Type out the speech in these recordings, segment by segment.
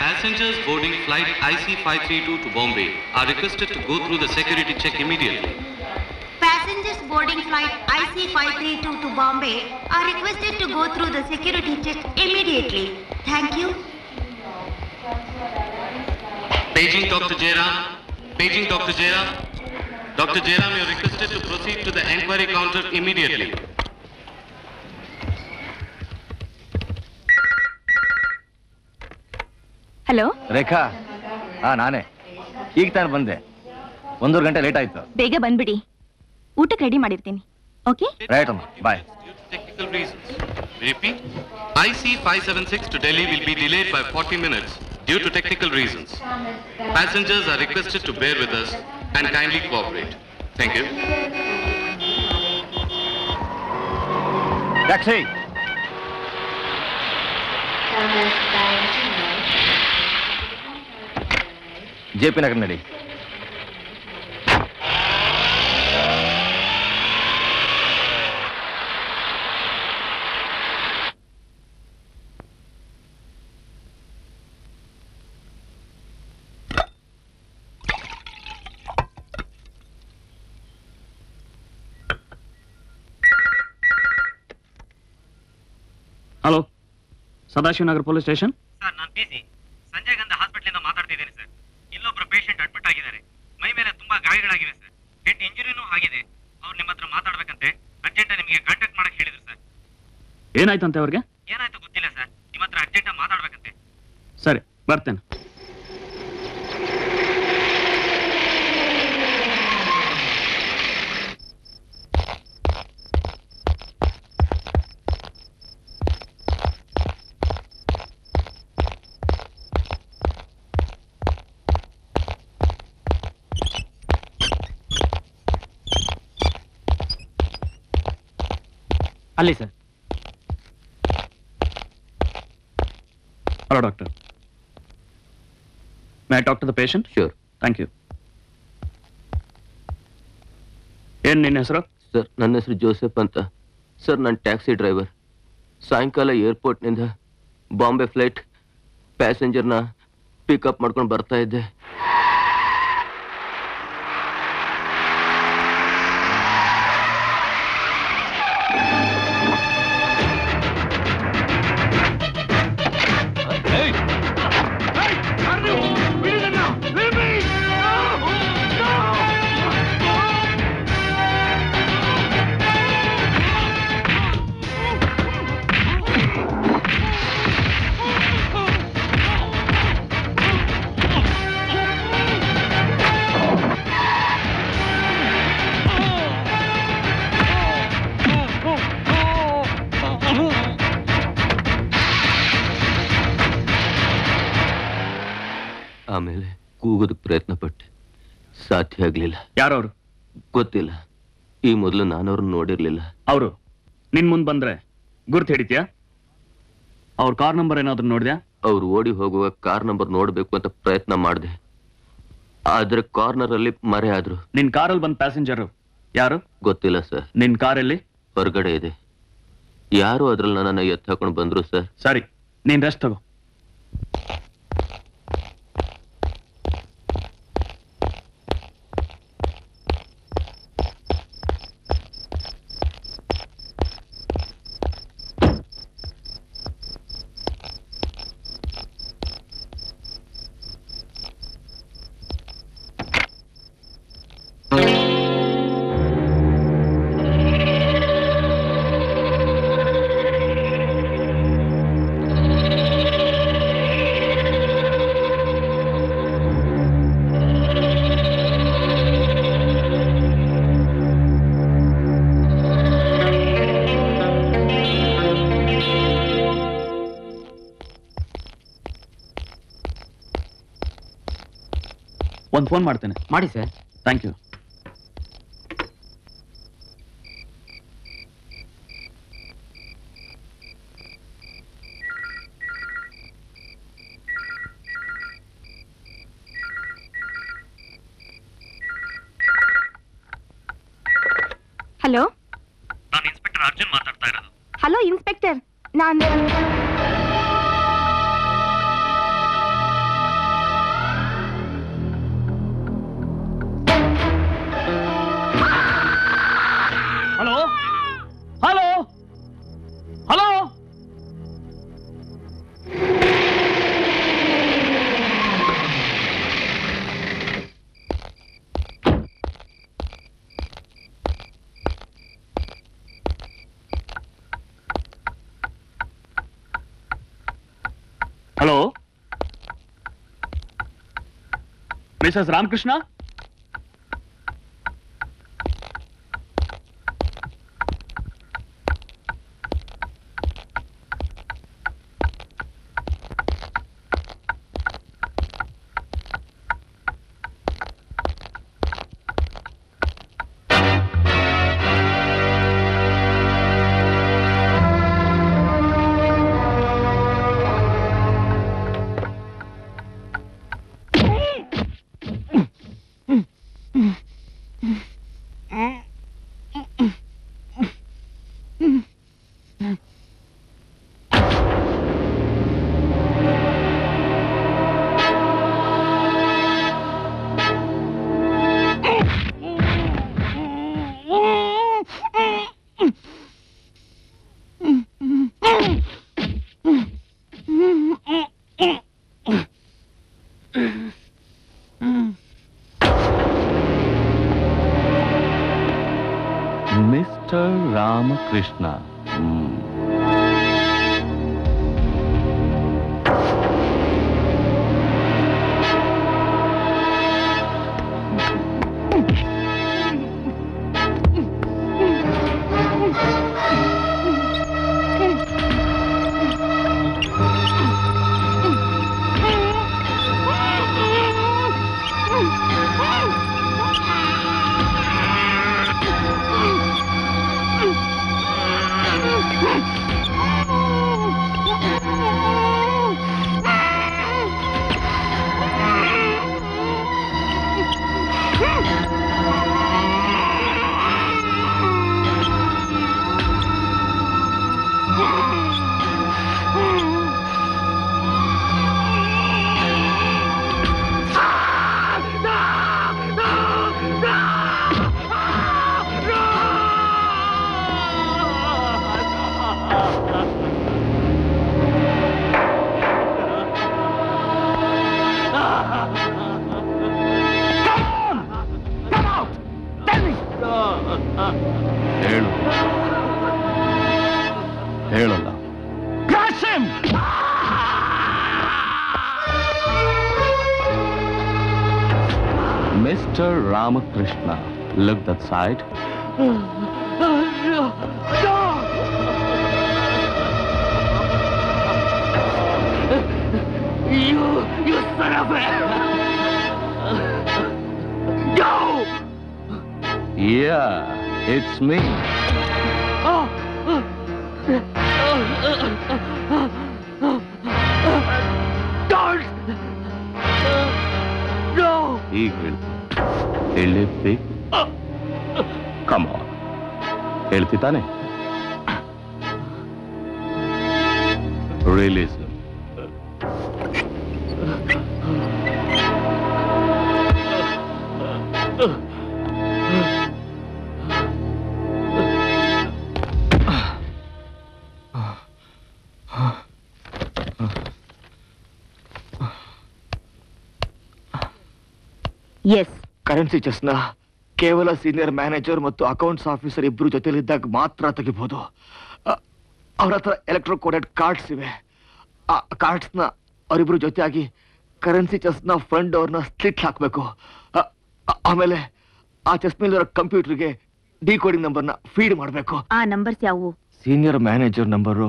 Passengers boarding flight IC532 to Bombay are requested to go through the security check immediately. Passengers boarding flight IC532 to Bombay are requested to go through the security check immediately. Thank you. Paging Dr. Jairam. Paging Dr. Jairam. Dr. Jairam, you are requested to proceed to the enquiry counter immediately. Hello Rekha ಹಾ ನಾನೇ ಈಗ ತಾನು ಬಂದೆ ಒಂದೂವರೆ ಗಂಟೆ late ಆಯ್ತು ಬೇಗ ಬಂದ್ಬಿಡಿ ಊಟಕ್ಕೆ ರೆಡಿ ಮಾಡಿರ್ತೀನಿ ಓಕೆ ರೈಟ್ ಅಮ್ಮ bye Technical reasons. We repeat, IC576 to Delhi will be delayed by 40 minutes due to technical reasons. Passengers are requested to bear with us and kindly cooperate. Thank you. Taxi J P Nagar ನಡಿ hello Sadashivanagar police station sir ನಾನು P C Sanjay Gandhi ಹಾಸ್ಪಿಟಲಿಂದ ಮಾತಾಡ್ತಿದ್ದೀನಿ sir ಇಲ್ಲೊಬ್ರು patient admit ಆಗಿದ್ದಾರೆ ಮೈ ಮೇಲೆ ತುಂಬಾ ಗಾಯಗಳಾಗಿವೆ sir head ಇಂಜುರಿನೂ ಆಗಿದೆ ಅವ್ರು ನಿಮ್ಮ ಹತ್ರ ಮಾತಾಡ್ಬೇಕಂತೆ ಅರ್ಜೆಂಟ್ ನಿಮಗೆ ಕಾಂಟ್ಯಾಕ್ಟ್ ಮಾಡಕ್ ಹೇಳಿದ್ರು ಸರ್ ಏನಾಯ್ತಂತೆ ಅವ್ರಿಗೆ ಏನಾಯ್ತು ಗೊತ್ತಿಲ್ಲ ಸರ್ ನಿಮ್ಮ ಹತ್ರ ಅರ್ಜೆಂಟ್ ಮಾತಾಡ್ಬೇಕಂತೆ ಸರಿ ಬರ್ತೇನೆ ಅಲ್ಲಿ sir hello doctor may talk to the patient sure thank you ಏನ್ ನಿನ್ನ ಹೆಸರು ಸರ್ ನನ್ನ ಹೆಸರು ಜೋಸೆಫ್ ಅಂತ ಸರ್ ನಾನು ಟ್ಯಾಕ್ಸಿ ಡ್ರೈವರ್ ಸಾಯಂಕಾಲ ಏರ್ಪೋರ್ಟ್ನಿಂದ ಬಾಂಬೆ ಫ್ಲೈಟ್ ಪ್ಯಾಸೆಂಜರ್ನ ಪಿಕಪ್ ಮಾಡ್ಕೊಂಡು ಬರ್ತಾ ಇದ್ದೆ ಆಮೇಲೆ ಕೂಗೋದಕ್ಕೆ ಪ್ರಯತ್ನ ಪಟ್ಟೆ ಸಾಧ್ಯ ಆಗ್ಲಿಲ್ಲ ಯಾರವ್ರು ಗೊತ್ತಿಲ್ಲ ಈ ಮೊದಲು ನಾನು ಅವ್ರನ್ನ ನೋಡಿರ್ಲಿಲ್ಲ ಅವರು ನಿನ್ ಮುಂದ್ ಬಂದ್ರೆ ಗುರ್ತು ಹಿಡಿತ್ಯಾ ಅವ್ರ ಕಾರ್ ನಂಬರ್ ಏನಾದ್ರು ನೋಡಿದ್ಯಾ ಅವ್ರು ಓಡಿ ಹೋಗುವ ಕಾರ್ ನಂಬರ್ ನೋಡ್ಬೇಕು ಅಂತ ಪ್ರಯತ್ನ ಮಾಡಿದೆ ಆದ್ರೆ ಕಾರ್ನರ್ ಅಲ್ಲಿ ಮರೆ ಆದ್ರು ನಿನ್ ಕಾರಲ್ಲಿ ಬಂದ್ ಪ್ಯಾಸೆಂಜರ್ ಯಾರು ಗೊತ್ತಿಲ್ಲ ಸರ್ ನಿನ್ ಕಾರಲ್ಲಿ ಹೊರಗಡೆ ಇದೆ ಯಾರು ಅದ್ರಲ್ಲಿ ನನ್ನನ್ನ ಎತ್ತ ಹಾಕೊಂಡು ಬಂದ್ರು ಸರ್ ಸರಿ ನೀನ್ ರೆಸ್ಟ್ ತಗೋ ಒಂದ್ ಫೋನ್ ಮಾಡ್ತೇನೆ ಮಾಡಿ ಸರ್ ಥ್ಯಾಂಕ್ ಯು ಹಲೋ ನಾನು ಇನ್ಸ್ಪೆಕ್ಟರ್ ಅರ್ಜುನ್ ಮಾತಾಡ್ತಾ ಇರೋದು ಹಲೋ ಇನ್ಸ್ಪೆಕ್ಟರ್ ನಾನು ಮಿಸಸ್ ರಾಮಕೃಷ್ಣ ಮಿಸ್ಟರ್ ರಾಮಕೃಷ್ಣ ಹ್ಮ್. ಹೇಳು ಹೇಳಲ್ಲ Mr Ramakrishna look that side Yeah, it's me. ಈಗ ಹೇಳ್ತೀನಿ ಹೇಳಲೇಬೇಕು ಕಮ್ ಹೇಳ್ತಿ ತಾನೆ ರಿಲೀಸ್ ಎಸ್ ಕರೆನ್ಸಿ ಚೆಸ್ನ ಕೇವಲ ಸೀನಿಯರ್ ಮ್ಯಾನೇಜರ್ ಮತ್ತು ಅಕೌಂಟ್ಸ್ ಆಫೀಸರ್ ಇಬ್ರು ಜೊತೆಲಿದ್ದಾಗ ಮಾತ್ರ ತೆಗಿಬಹುದು ಅವ್ರ ಹತ್ರ ಎಲೆಕ್ಟ್ರೋ ಕೋಡೆಡ್ ಕಾರ್ಡ್ಸ್ ಇವೆ ಆ ಕಾರ್ಡ್ಸ್ನ ಅವರಿಬ್ರು ಜೊತೆಯಾಗಿ ಕರೆನ್ಸಿ ಚೆಸ್ನ ಫ್ರಂಟ್ ಅವ್ರನ್ನ ಸ್ಲಿಟ್ ಹಾಕಬೇಕು ಆಮೇಲೆ ಆ ಚೆಸ್ ಮೇಲಿರೋ ಕಂಪ್ಯೂಟರ್ಗೆ ಡಿ ಕೋಡಿಂಗ್ ನಂಬರ್ನ ಫೀಡ್ ಮಾಡಬೇಕು ಆ ನಂಬರ್ಸ್ ಯಾವುವು senior manager number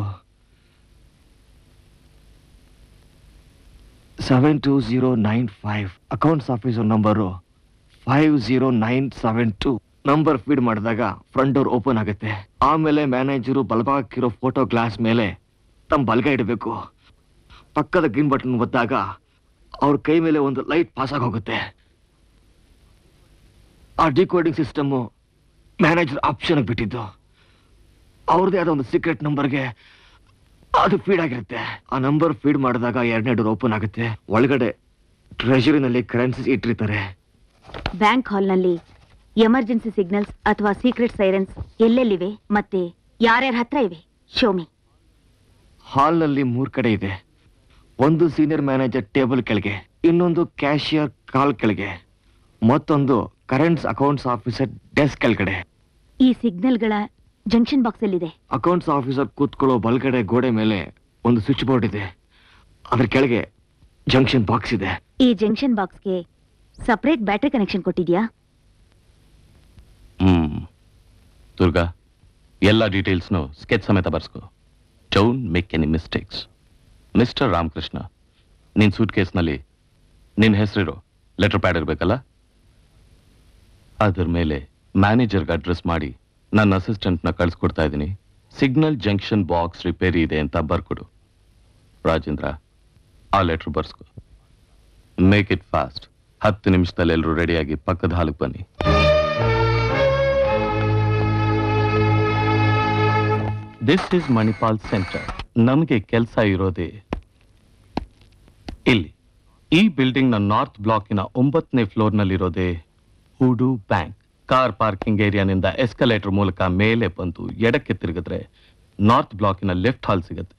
seven two zero nine five accounts officer number five zero nine seven two number feed ಮಾಡಿದಾಗ ಫ್ರಂಟ್ ಡೋರ್ ಓಪನ್ ಆಗುತ್ತೆ ಆಮೇಲೆ ಮ್ಯಾನೇಜರು ಬಲಭಾಗಕ್ಕಿರೋ ಫೋಟೋ ಗ್ಲಾಸ್ ಮೇಲೆ ತಮ್ಮ ಬಲಗೈ ಇಡಬೇಕು ಪಕ್ಕದ ಗ್ರೀನ್ ಬಟನ್ ಒದ್ದಾಗ ಅವ್ರ ಕೈ ಮೇಲೆ ಒಂದು ಲೈಟ್ ಪಾಸ್ ಆಗಿ ಹೋಗುತ್ತೆ ಆ ಡಿಕೋಡಿಂಗ್ ಸಿಸ್ಟಮು ಮ್ಯಾನೇಜರ್ ಆಪ್ಷನ್ ಬಿಟ್ಟಿದ್ದು ಅವ್ರದೇ ಆದ ಒಂದು ಸೀಕ್ರೆಟ್ ನಂಬರ್ಗೆ ಅದು ಫೀಡ್ ಆಗಿರುತ್ತೆ ಆ ನಂಬರ್ ಫೀಡ್ ಮಾಡಿದಾಗ ಎರಡನೇ ಡೋರ್ ಓಪನ್ ಆಗುತ್ತೆ ಒಳಗಡೆ ಟ್ರೆಷರಿನಲ್ಲಿ ಕರೆನ್ಸಿ ಇಟ್ಟಿರ್ತಾರೆ ಬ್ಯಾಂಕ್ ಹಾಲ್ನಲ್ಲಿ ಎಮರ್ಜೆನ್ಸಿ ಸಿಗ್ನಲ್ಸ್ ಅಥವಾ ಸೀಕ್ರೆಟ್ ಸೈರೆನ್ಸ್ ಎಲ್ಲೆಲ್ಲಿವೆ ಮತ್ತೆ ಯಾರ್ಯಾರ ಹತ್ರ ಇವೆ ಶೋಮಿ ಹಾಲ್ನಲ್ಲಿ ಮೂರ್ ಕಡೆ ಇದೆ ಒಂದು ಸೀನಿಯರ್ ಮ್ಯಾನೇಜರ್ ಟೇಬಲ್ ಕೆಳಗೆ ಇನ್ನೊಂದು ಕ್ಯಾಶಿಯರ್ ಕಾಲ್ ಕೆಳಗೆ ಮತ್ತೊಂದು ಕರೆಂಟ್ಸ್ ಅಕೌಂಟ್ಸ್ ಆಫೀಸರ್ ಡೆಸ್ಕ್ ಕೆಳಗಡೆ ಈ ಸಿಗ್ನಲ್ಗಳ ಜಂಕ್ಷನ್ ಬಾಕ್ಸ್ ಎಲ್ಲಿದೆ ಅಕೌಂಟ್ಸ್ ಆಫೀಸರ್ ಕೂತ್ಕೊಳ್ಳೋ ಬಲಗಡೆ ಗೋಡೆ ಮೇಲೆ ಒಂದು ಸ್ವಿಚ್ ಬೋರ್ಡ್ ಇದೆ ಅದ್ರ ಕೆಳಗೆ ಜಂಕ್ಷನ್ ಬಾಕ್ಸ್ ಇದೆ ಈ ಜಂಕ್ಷನ್ ಬಾಕ್ಸ್ಗೆ ಸಪರೇಟ್ ಬ್ಯಾಟ್ರಿ ಕನೆಕ್ಷನ್ ಕೊಟ್ಟಿದ್ಯಾ ಹ್ಮ್ ದುರ್ಗಾ ಎಲ್ಲ ಡೀಟೇಲ್ಸ್ನು ಸ್ಕೆಚ್ ಸಮೇತ ಬರ್ಸ್ಕೊ don't make any mistakes mister Ramakrishna ನಿನ್ ಸೂಟ್ ಕೇಸ್ನಲ್ಲಿ ನಿನ್ ಹೆಸರಿರೋ ಲೆಟರ್ ಪ್ಯಾಡ್ ಇರಬೇಕಲ್ಲ ಅದ್ರ ಮೇಲೆ ಮ್ಯಾನೇಜರ್ಗೆ ಅಡ್ರೆಸ್ ಮಾಡಿ ನನ್ನ ಅಸಿಸ್ಟೆಂಟ್ನ ಕಳ್ಸ್ಕೊಡ್ತಾ ಇದ್ದೀನಿ ಸಿಗ್ನಲ್ ಜಂಕ್ಷನ್ ಬಾಕ್ಸ್ ರಿಪೇರಿ ಇದೆ ಅಂತ ಬರ್ಕೊಡು ರಾಜೇಂದ್ರ ಆ ಲೆಟರ್ ಬರ್ಸ್ಕೊ ಮೇಕ್ ಇಟ್ ಫಾಸ್ಟ್ ಹತ್ತು ನಿಮಿಷದಲ್ಲಿ ಎಲ್ಲರೂ ರೆಡಿಯಾಗಿ ಪಕ್ಕದ ಹಾಲಿಗೆ ಬನ್ನಿ ದಿಸ್ ಇಸ್ ಮಣಿಪಾಲ್ ಸೆಂಟರ್ ನಮಗೆ ಕೆಲಸ ಇರೋದೇ ಇಲ್ಲಿ ಈ ಬಿಲ್ಡಿಂಗ್ ನ ನಾರ್ತ್ ಬ್ಲಾಕಿನ ಒಂಬತ್ತನೇ ಫ್ಲೋರ್ ನಲ್ಲಿರೋದೇ ಹೂಡು ಬ್ಯಾಂಕ್ ಕಾರ್ ಪಾರ್ಕಿಂಗ್ ಏರಿಯಾನಿಂದ ಎಸ್ಕಲೇಟರ್ ಮೂಲಕ ಮೇಲೆ ಬಂದು ಎಡಕ್ಕೆ ತಿರುಗಿದ್ರೆ ನಾರ್ತ್ ಬ್ಲಾಕಿನ ಲೆಫ್ಟ್ ಹಾಲ್ ಸಿಗುತ್ತೆ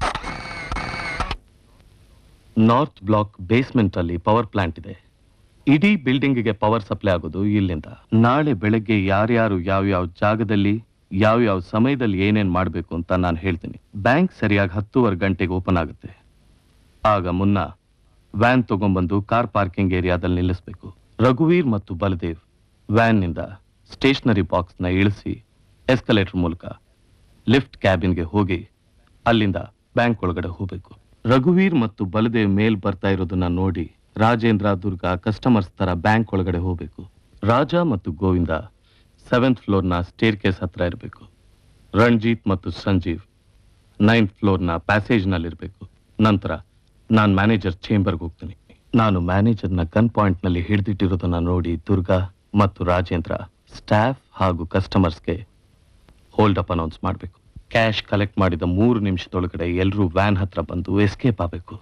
ನಾರ್ತ್ ಬ್ಲಾಕ್ ಬೇಸ್ಮೆಂಟ್ ಅಲ್ಲಿ ಪವರ್ ಪ್ಲಾಂಟ್ ಇದೆ ಇಡೀ ಬಿಲ್ಡಿಂಗ್ಗೆ ಪವರ್ ಸಪ್ಲೈ ಆಗೋದು ಇಲ್ಲಿಂದ ನಾಳೆ ಬೆಳಗ್ಗೆ ಯಾರ್ಯಾರು ಯಾವ್ಯಾವ ಜಾಗದಲ್ಲಿ ಯಾವ್ಯಾವ ಸಮಯದಲ್ಲಿ ಏನೇನ್ ಮಾಡಬೇಕು ಅಂತ ನಾನು ಹೇಳ್ತೀನಿ ಬ್ಯಾಂಕ್ ಸರಿಯಾಗಿ ಹತ್ತೂವರೆ ಗಂಟೆಗೆ ಓಪನ್ ಆಗುತ್ತೆ ಆಗ ಮುನ್ನ ವ್ಯಾನ್ ತಗೊಂಡ್ಬಂದು ಕಾರ್ ಪಾರ್ಕಿಂಗ್ ಏರಿಯಾದಲ್ಲಿ ನಿಲ್ಲಿಸಬೇಕು ರಘುವೀರ್ ಮತ್ತು ಬಲದೇವ್ ವ್ಯಾನ್ ನಿಂದ ಸ್ಟೇಷನರಿ ಬಾಕ್ಸ್ ನ ಇಳಿಸಿ ಎಸ್ಕಲೇಟರ್ ಮೂಲಕ ಲಿಫ್ಟ್ ಕ್ಯಾಬಿನ್ಗೆ ಹೋಗಿ ಅಲ್ಲಿಂದ ಬ್ಯಾಂಕ್ ಒಳಗಡೆ ಹೋಗ್ಬೇಕು ರಘುವೀರ್ ಮತ್ತು ಬಲದೇವ್ ಮೇಲ್ ಬರ್ತಾ ಇರೋದನ್ನ ನೋಡಿ ರಾಜೇಂದ್ರ ದುರ್ಗಾ ಕಸ್ಟಮರ್ಸ್ ತರ ಬ್ಯಾಂಕ್ ಒಳಗಡೆ ಹೋಗ್ಬೇಕು ರಾಜ ಮತ್ತು ಗೋವಿಂದ ಸೆವೆಂತ್ ಫ್ಲೋರ್ನ ಸ್ಟೇರ್ ಕೇಸ್ ಹತ್ರ ಇರಬೇಕು ರಣಜೀತ್ ಮತ್ತು ಸಂಜೀವ್ ನೈನ್ತ್ ಫ್ಲೋರ್ನ ಪ್ಯಾಸೇಜ್ನಲ್ಲಿರಬೇಕು ನಂತರ ನಾನು ಮ್ಯಾನೇಜರ್ ಚೇಂಬರ್ಗೆ ಹೋಗ್ತೀನಿ ನಾನು ಮ್ಯಾನೇಜರ್ನ ಗನ್ ಪಾಯಿಂಟ್ನಲ್ಲಿ ಹಿಡಿದಿಟ್ಟಿರೋದನ್ನ ನೋಡಿ ದುರ್ಗಾ ಮತ್ತು ರಾಜೇಂದ್ರ ಸ್ಟಾಫ್ ಹಾಗೂ ಕಸ್ಟಮರ್ಸ್ಗೆ ಹೋಲ್ಡ್ ಅಪ್ ಅನೌನ್ಸ್ ಮಾಡಬೇಕು ಕ್ಯಾಶ್ ಕಲೆಕ್ಟ್ ಮಾಡಿದ ಮೂರು ನಿಮಿಷದೊಳಗಡೆ ಎಲ್ಲರೂ ವ್ಯಾನ್ ಹತ್ರ ಬಂದು ಎಸ್ಕೇಪ್ ಆಗಬೇಕು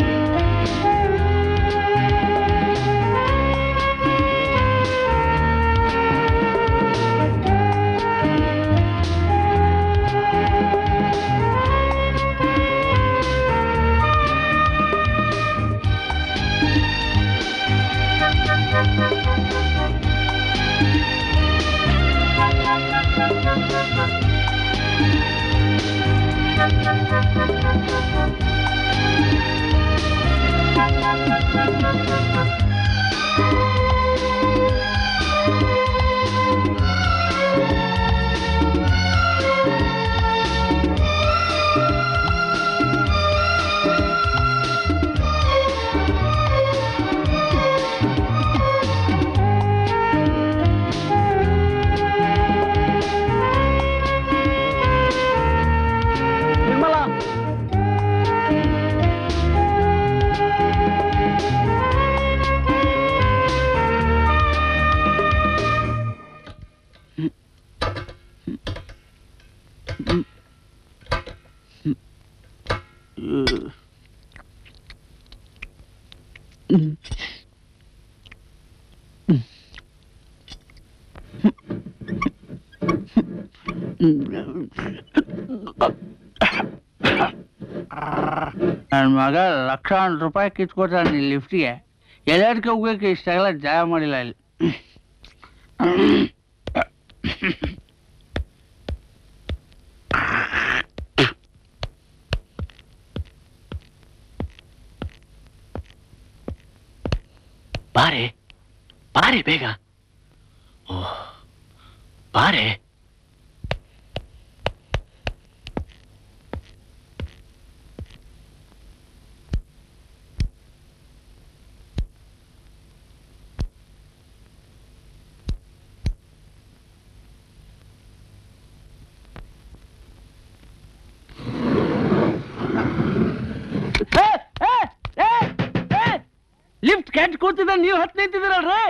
ನನ್ನ ಮಗ ಲಕ್ಷಾಂತರ ರೂಪಾಯಿ ಕಿತ್ಕೊತಾನೆ ಈ ಲಿಫ್ಟ್ಗೆ ಎಲ್ಲದಕ್ಕೆ ಹೋಗಕ್ಕೆ ಇಷ್ಟೆಲ್ಲ ಜಾಗ ಮಾಡಿಲ್ಲ ಇಲ್ಲಿ ಬಾರೆ ಬಾರೆ ಬೇಗ ಓಹ್ ಬಾರೆ ಲಿಫ್ಟ್ ಕೆಟ್ಟ ಕೂತಿದ್ದ ನೀವು ಹತ್ತು ನಿಂತಿದ್ದೀರಲ್ರಿ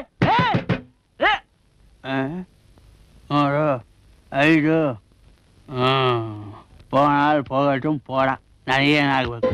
ಮೂರು ಐದು ಹ್ಮ್ போனால் போகட்டும் போடா ನನಗೇನಾಗಬೇಕು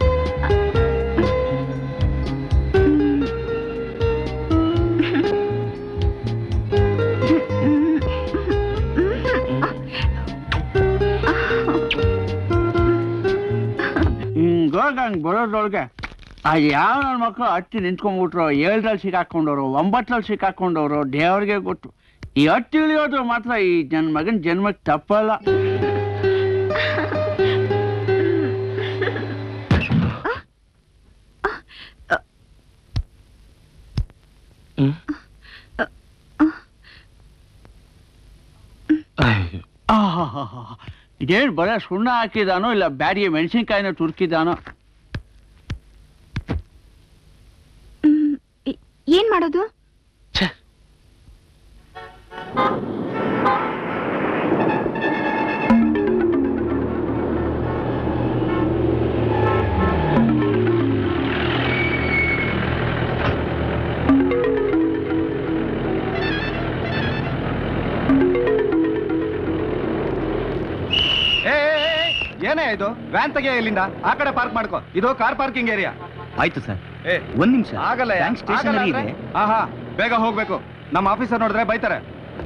ಹಿಂಗೋಗಿ ಹಂಗೆ ಬರೋದ್ರೊಳಗೆ ಅದು ಯಾವ ನನ್ನ ಮಕ್ಕಳು ಹತ್ತಿ ನಿಂತ್ಕೊಂಡ್ಬಿಟ್ರು ಏಳ್ರಲ್ಲಿ ಸಿಕ್ಕಾಕೊಂಡವ್ರು ಒಂಬತ್ತರಲ್ಲಿ ಸಿಕ್ಕಾಕೊಂಡವ್ರು ದೇವ್ರಿಗೆ ಗೊತ್ತು ಈ ಹತ್ತಿ ಇಳಿಯೋದು ಮಾತ್ರ ಈ ನನ್ನ ಮಗನ ಜನ್ಮಕ್ಕೆ ತಪ್ಪಲ್ಲ ಆಹಾಹಾಹಾ. ಇದೇನ್ ಬರೀ ಸುಣ್ಣ ಹಾಕಿದಾನೋ ಇಲ್ಲ ಬ್ಯಾಡಿಗೆ ಮೆಣಸಿನ್ಕಾಯಿನ ತುರ್ಕಿದಾನೋ ಮ್, ಏ- ಏನ್ ಮಾಡೋದು ಏನೇ ಇದು ವ್ಯಾನ್ ತೆಗಿಯ ಇಲ್ಲಿಂದ ಆ ಕಡೆ ಪಾರ್ಕ್ ಮಾಡ್ಕೋ ಇದು ಕಾರ್ ಪಾರ್ಕಿಂಗ್ ಏರಿಯಾ ಆಯ್ತು ಸರ್ ಏ ಒಂದ್ ನಿಮಿಷ ಆಗಲ್ಲ ಬ್ಯಾಂಕ್ ಸ್ಟೇಷನರಿ ಇದೆ ಆಹಾ ಬೇಗ ಹೋಗ್ಬೇಕು ನಮ್ಮ ಆಫೀಸರ್ ನೋಡಿದ್ರೆ ಬೈತಾರೆ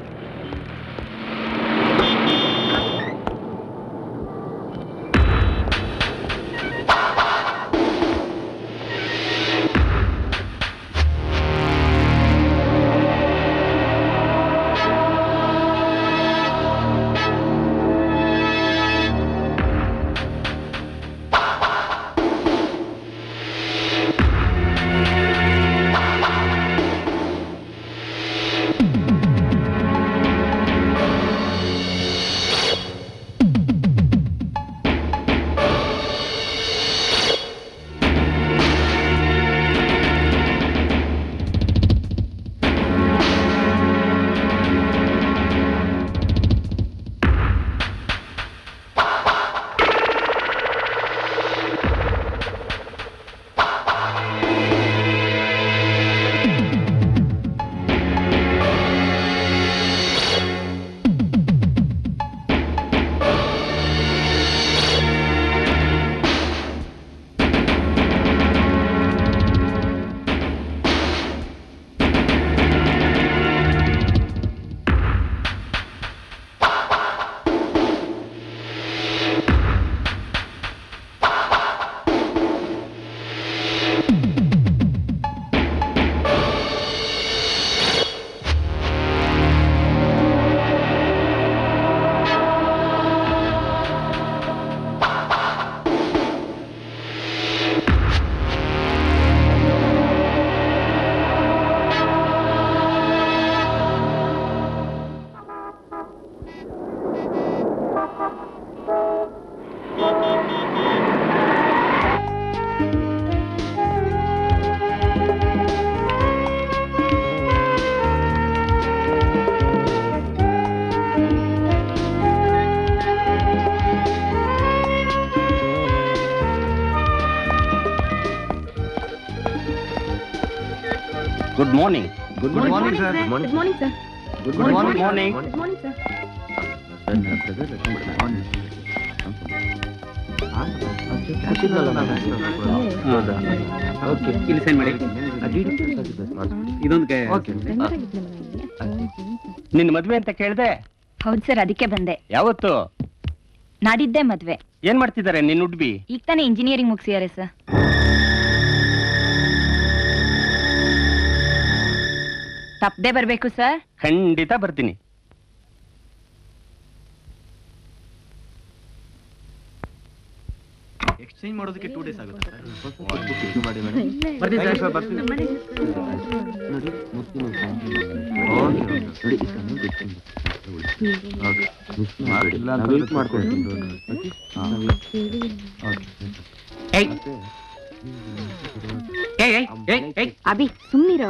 good morning good Good morning, sir. Good morning sir good morning morning good morning sir ಇಲ್ಲಿ ಸೈನ್ ಮಾಡಿ ಇದೊಂದು ನಿನ್ನ ಮದ್ವೆ ಅಂತ ಕೇಳ್ದೆ ಹೌದು ಸರ್ ಅದಕ್ಕೆ ಬಂದೆ ಯಾವತ್ತು ನಾಡಿದ್ದೆ ಮದ್ವೆ ಏನ್ ಮಾಡ್ತಿದ್ದಾರೆ ನಿನ್ನ ಉಡ್ಬಿ ಈಗ ತಾನೇ ಇಂಜಿನಿಯರಿಂಗ್ ಮುಗಿಸಿದ್ದಾರೆ ಸರ್ ತಪ್ಪದೆ ಬರ್ಬೇಕು ಸರ್ ಖಂಡಿತ ಬರ್ತೀನಿ ಎಕ್ಸ್ಚೇಂಜ್ ಮಾಡೋದಕ್ಕೆ ಟೂ ಡೇಸ್ ಆಗುತ್ತೆ ಬರ್ತೀನಿ Thank you, sir. ಬರ್ತೀನಿ. ಅಭಿ ಸುಮ್ನಿರೋ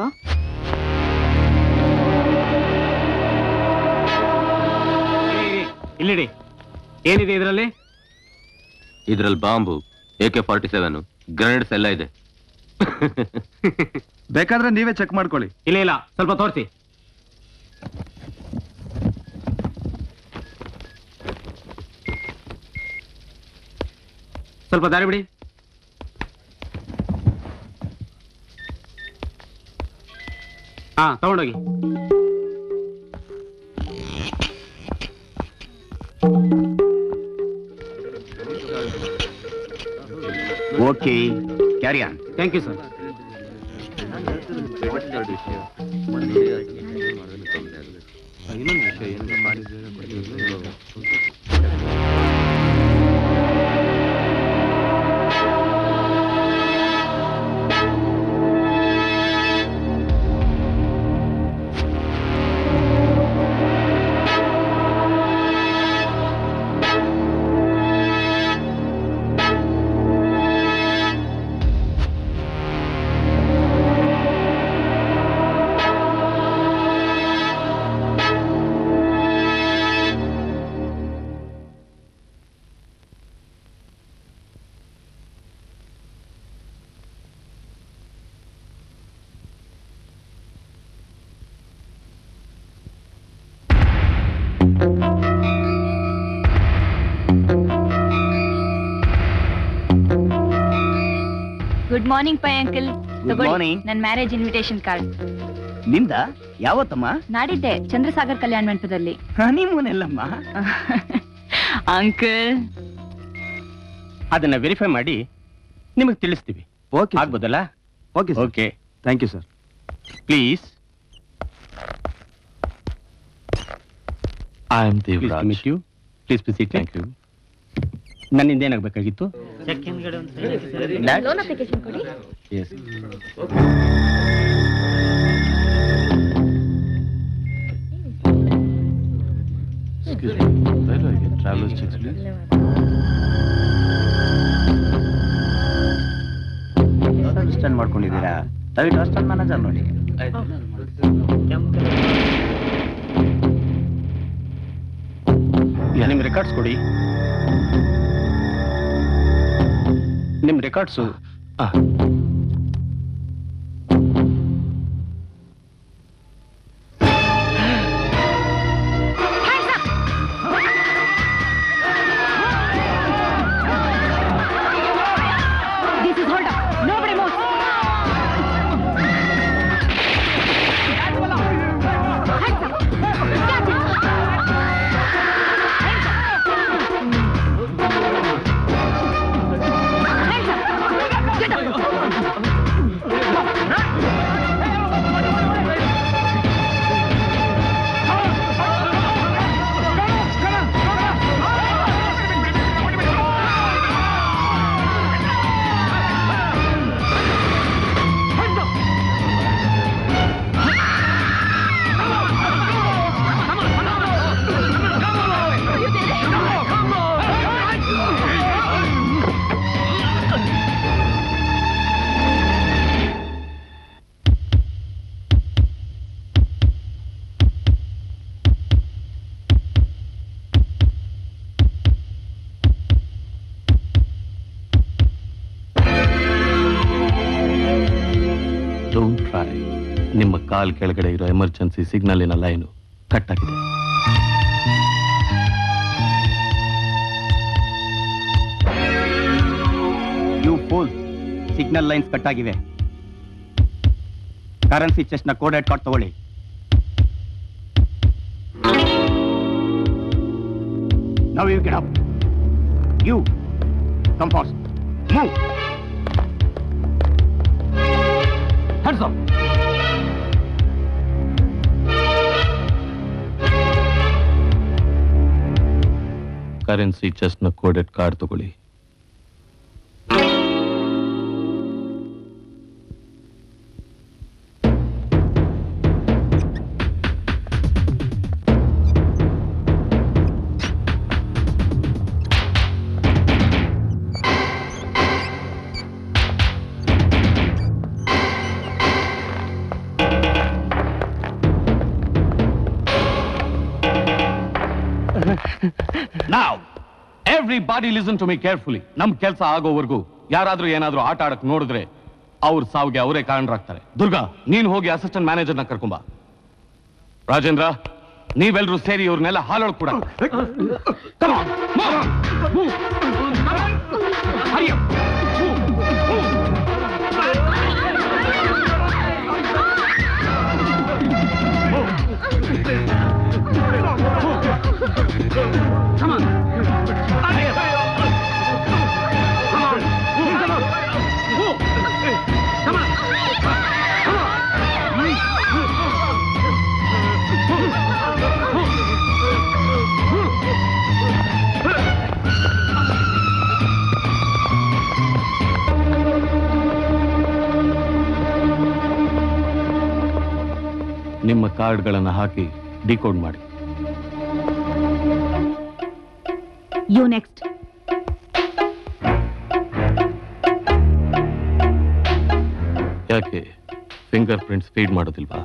ಇಲ್ಲಿಡಿ ಏನಿದೆ ಇದರಲ್ಲಿ ಇದ್ರಲ್ಲಿ bomb A K forty seven grenades ಎಲ್ಲ ಇದೆ ಬೇಕಾದ್ರೆ ನೀವೇ ಚೆಕ್ ಮಾಡ್ಕೊಳ್ಳಿ ಇಲ್ಲ ಇಲ್ಲ ಸ್ವಲ್ಪ ತೋರಿಸಿ ಸ್ವಲ್ಪ ದಾರಿ ಬಿಡಿ ಹಾ ತಗೊಂಡೋಗಿ okay carry on thank you sir ಆ ಮಾರ್ನಿಂಗ್ ಪೈ ಅಂಕಲ್ morning. ನನ್ನ ಮ್ಯಾರೇಜ್ ಇನ್ವಿಟೇಷನ್ ಕಾರ್ಡ್ ನಿಂದ ಯಾವತ್ತಮ್ಮ ನಾಡಿದ್ದೆ ಚಂದ್ರಸಾಗರ್ ಕಲ್ಯಾಣ ಮಂಟಪದಲ್ಲಿ ಹನಿಮೂನ್ ಎಲ್ಲಮ್ಮ ಅಂಕಲ್ ಅದನ್ನ ವೆರಿಫೈ ಮಾಡಿ ನಿಮಗೆ ತಿಳಿಸ್ತೀವಿ ಓಕೆ ಆಗ್ಬೋದಲ್ಲ okay okay thank you sir please I am please meet you please please thank you ನನ್ನಿಂದ ಏನಾಗಬೇಕಾಗಿತ್ತು ಲೋನ್ ಅಪ್ಲಿಕೇಶನ್ ಕೊಡಿ yes travellers cheques please understand ಮಾಡ್ಕೊಂಡಿದ್ದೀರಾ ದಯವಿಟ್ಟು ಅಸ್ಟನ್ ಮ್ಯಾನೇಜರ್ ನೋಡಿ ನಿಮ್ಮ ರೆಕಾರ್ಡ್ಸ್ ಕೊಡಿ ನಿಮ್ಮ records This is hold up. Nobody moves. Hands up. Catch it. Hands up. Get up. Don't try ನಿಮ್ಮ ಕಾಲ್ ಕೆಳಗಡೆ ಇರೋ ಎಮರ್ಜೆನ್ಸಿ ಸಿಗ್ನಲಿನ ಲೈನು ಕಟ್ ಆಗಿದೆ you fool signal lines cut ಆಗಿವೆ ಕರೆನ್ಸಿ ಚೆಸ್ಟ್ ನ ಕೋಡೆಡ್ ಕಾರ್ಡ್ ತಗೊಳ್ಳಿ Now you get up. You come fast. Move. Hands up. Currency ಚೆಸ್ನ ಕೋಡೆಡ್ ಕಾರ್ಡ್ ತಗೊಳ್ಳಿ now everybody listen to me carefully ನಮ್ ಕೆಲಸ ಆಗೋವರೆಗೂ ಯಾರಾದ್ರೂ ಏನಾದ್ರೂ ಆಟ ಆಡಕ್ ನೋಡಿದ್ರೆ ಅವ್ರ ಸಾವಿಗೆ ಅವರೇ ಕಾರಣರಾಗ್ತಾರೆ ದುರ್ಗಾ ನೀನ್ ಹೋಗಿ ಅಸಿಸ್ಟೆಂಟ್ ಮ್ಯಾನೇಜರ್ನ ಕರ್ಕೊಂಬ ರಾಜೇಂದ್ರ ನೀವೆಲ್ರೂ ಸೇರಿ ಇವ್ರನ್ನೆಲ್ಲ ಹಾಲೊಳಗ್ ಕೂಡ Come on, move, move. Hurry up. Move, move. Come on. Hurry up. Come on. Move, come on. Move. Come on. Come on. ನಿಮ್ಮ ಕಾರ್ಡ್ಗಳನ್ನು ಹಾಕಿ ಡಿಕೋಡ್ ಮಾಡಿ ಯು ನೆಕ್ಸ್ಟ್ ಯಾಕೆ ಫಿಂಗರ್ ಪ್ರಿಂಟ್ಸ್ ಫೀಡ್ ಮಾಡೋದಿಲ್ವಾ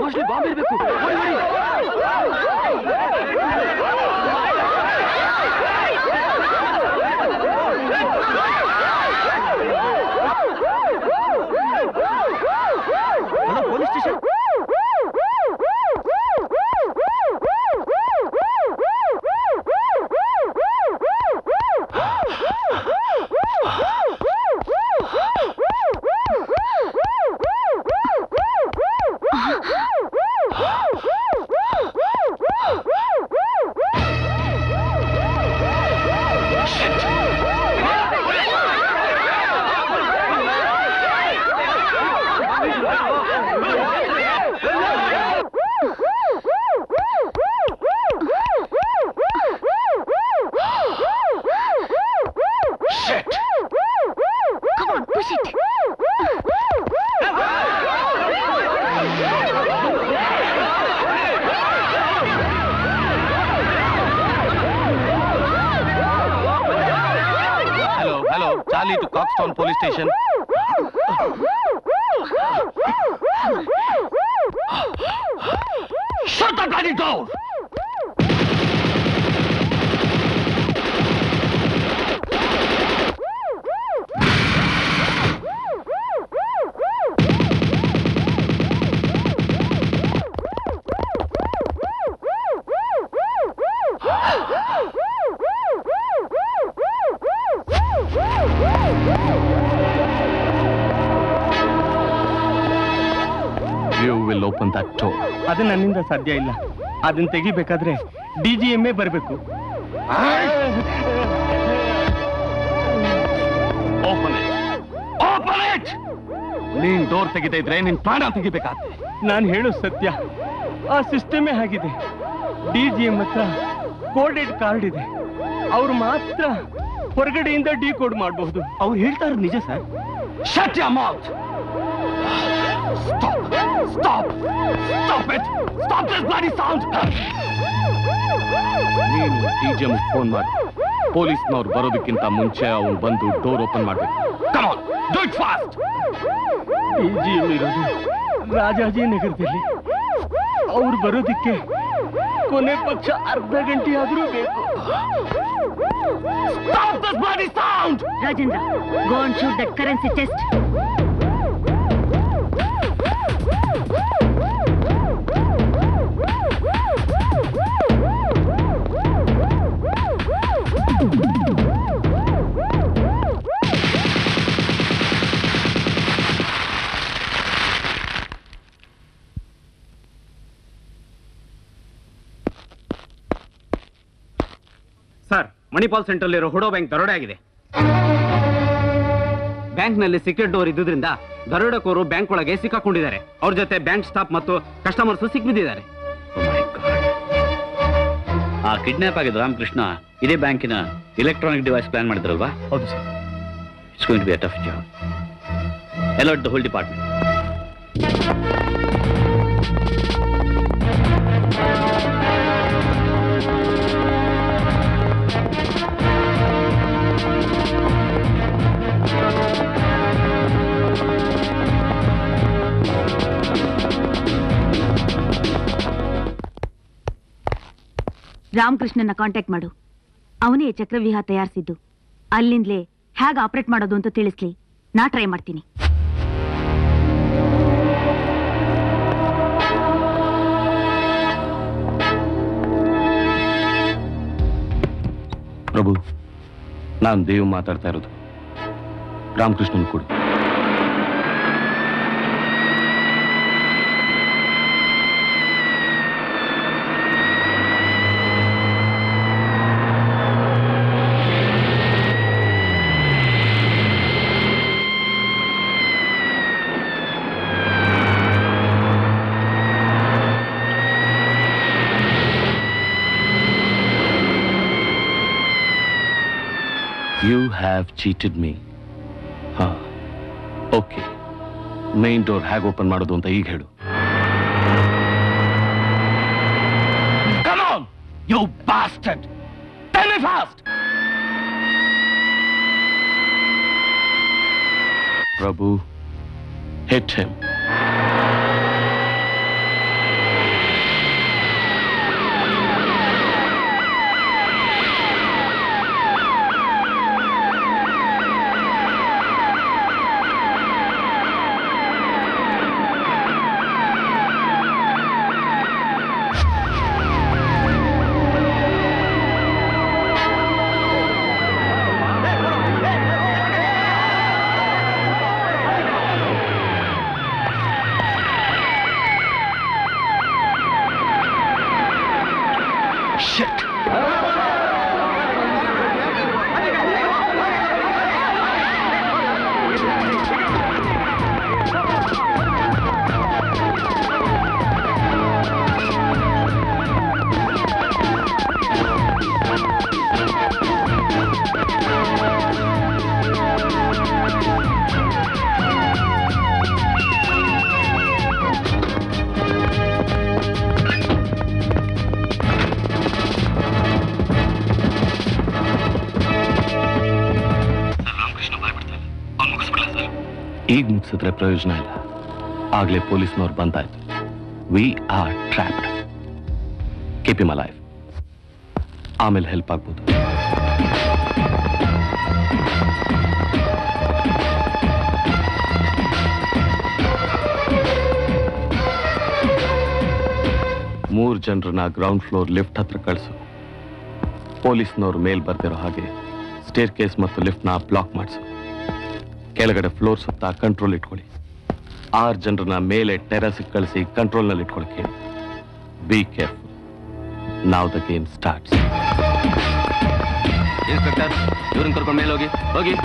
ಬಾಂಬ್ ಇರ್ಬೇಕು ಹೊಡಿ, ಹೊಡಿ. Hello police station Come on, push it. Hello hello Charlie to Cox Town police station Shut the bloody door! You will open that door. ಅದು ನನ್ನಿಂದ ಸಾಧ್ಯ ಇಲ್ಲ ಅದನ್ನ ತೆಗಿಬೇಕಾದ್ರೆ ಡಿ ಜಿ ಎಂ ಎ ಬರಬೇಕು Open it! Open it! ನೀನ್ ಡೋರ್ ತೆಗಿತಾ ಇದ್ರೆ ನಿನ್ ಪ್ರಾಣ ತೆಗಿಬೇಕಾಗ್ತದೆ ನಾನು ಹೇಳೋ ಸತ್ಯ ಆ ಸಿಸ್ಟಮೇ ಆಗಿದೆ ಡಿ ಜಿ ಎಂ ಹತ್ರ ಕೋಡೆಡ್ ಕಾರ್ಡ್ ಇದೆ ಅವ್ರು ಮಾತ್ರ ಹೊರಗಡೆಯಿಂದ ಡಿ ಕೋಡ್ ಮಾಡಬಹುದು ಅವ್ರು ಹೇಳ್ತಾ ಇರೋದು ನಿಜ sir Shut your mouth! Stop! Stop! Stop it! Stop this bloody sound! ನೀನು ಡಿಜೆ ಫೋನ್ ಮಾಡಿ ಪೊಲೀಸ್ನವ್ರು ಬರೋದಕ್ಕಿಂತ ಮುಂಚೆ ಅವನು ಬಂದು ಡೋರ್ ಓಪನ್ ಮಾಡ್ಬೇಕು come on do it fast D G M ಇರೋದು ರಾಜಾಜಿನಗರದಲ್ಲಿ ಅವ್ರು ಬರೋದಕ್ಕೆ ಕೊನೆ ಪಕ್ಷ ಅರ್ಧ ಗಂಟೆ ಆದರೂ ಬೇಕು Stop this bloody sound! Rajendra, go and shoot that currency test. Sir Manipal central ಇರೋ ಹುಡೋ ಬ್ಯಾಂಕ್ ದರೋಡೆ ಆಗಿದೆ ಬ್ಯಾಂಕ್ನಲ್ಲಿ ಸೀಕ್ರೆಟ್ ಡೋರ್ ಇದ್ದುದ್ರಿಂದ ದರೋಡೆಕೋರು ಬ್ಯಾಂಕ್ ಒಳಗೆ ಸಿಕ್ಕಾಕೊಂಡಿದ್ದಾರೆ ಅವ್ರ ಜೊತೆ ಬ್ಯಾಂಕ್ ಸ್ಟಾಫ್ ಮತ್ತು ಕಸ್ಟಮರ್ಸ್ ಸಿಕ್ಬಿದ್ದಿದ್ದಾರೆ ಆ ಕಿಡ್ನಾಪ್ ಆಗಿದ್ದ ರಾಮಕೃಷ್ಣ ಇದೇ ಬ್ಯಾಂಕಿನ ಇಲೆಕ್ಟ್ರಾನಿಕ್ ಡಿವೈಸ್ ಪ್ಲಾನ್ ಮಾಡಿದ್ರಲ್ವಾ ಹೌದು sir it's going to be a tough job alert the whole department ರಾಮಕೃಷ್ಣನ ಕಾಂಟ್ಯಾಕ್ಟ್ ಮಾಡು ಅವನೇ ಚಕ್ರವ್ಯೂಹ ತಯಾರಿಸಿದ್ದು ಅಲ್ಲಿಂದಲೇ ಹೇಗೆ ಆಪರೇಟ್ ಮಾಡೋದು ಅಂತ ತಿಳಿಸ್ಲಿ ನಾ ಟ್ರೈ ಮಾಡ್ತೀನಿ ಪ್ರಭು ನಾನು ದೇವ್ ಮಾತಾಡ್ತಾ ಇರೋದು ರಾಮಕೃಷ್ಣನ್ ಕೊಡು ಯು ಹ್ಯಾವ್ ಚೀಟೆಡ್ ಮೀ ಹಾ ಓಕೆ ಮೇನ್ ಡೋರ್ ಹೇಗೆ ಓಪನ್ ಮಾಡೋದು ಅಂತ ಈಗ ಹೇಳು Come on, you bastard! Tell me fast! Prabhu, hit him. Ramakrishna ಬಾಯ್ಬಿಡ್ತಾರೆ ಅವ್ನು ಮುಗಿಸ್ಬಿಡ್ಲ ಸರ್ ಈಗ ಮುಗಿಸಿದ್ರೆ ಪ್ರಯೋಜನ ಇಲ್ಲ ಆಗ್ಲೇ ಪೊಲೀಸ್ನವ್ರು ಬಂದಾಯ್ತು we are trapped keep him life ಆಮೇಲೆ ಹೆಲ್ಪ್ ಆಗ್ಬೋದು ಮೂರು ಜನರನ್ನ ಗ್ರೌಂಡ್ ಫ್ಲೋರ್ ಲಿಫ್ಟ್ ಹತ್ರ ಕಳಿಸು ಪೊಲೀಸ್ನವ್ರು ಮೇಲ್ ಬರ್ತಿರೋ ಹಾಗೆ ಸ್ಟೇರ್ ಕೇಸ್ ಮತ್ತು ಲಿಫ್ಟ್ನ ಬ್ಲಾಕ್ ಮಾಡಿಸು ಕೆಳಗಡೆ ಫ್ಲೋರ್ ಸುತ್ತ ಕಂಟ್ರೋಲ್ ಇಟ್ಕೊಳ್ಳಿ ಆರು ಜನರನ್ನ ಮೇಲೆ ಟೆರಸ್ ಕಳಿಸಿ ಕಂಟ್ರೋಲ್ನಲ್ಲಿ ಇಟ್ಕೊಳ್ಳಿ ಹೇಳಿ be careful now the game starts inspector ಇವ್ರನ್ನ ಕರ್ಕೊಂಡು ಮೇಲೆ ಹೋಗಿ ಹೋಗಿ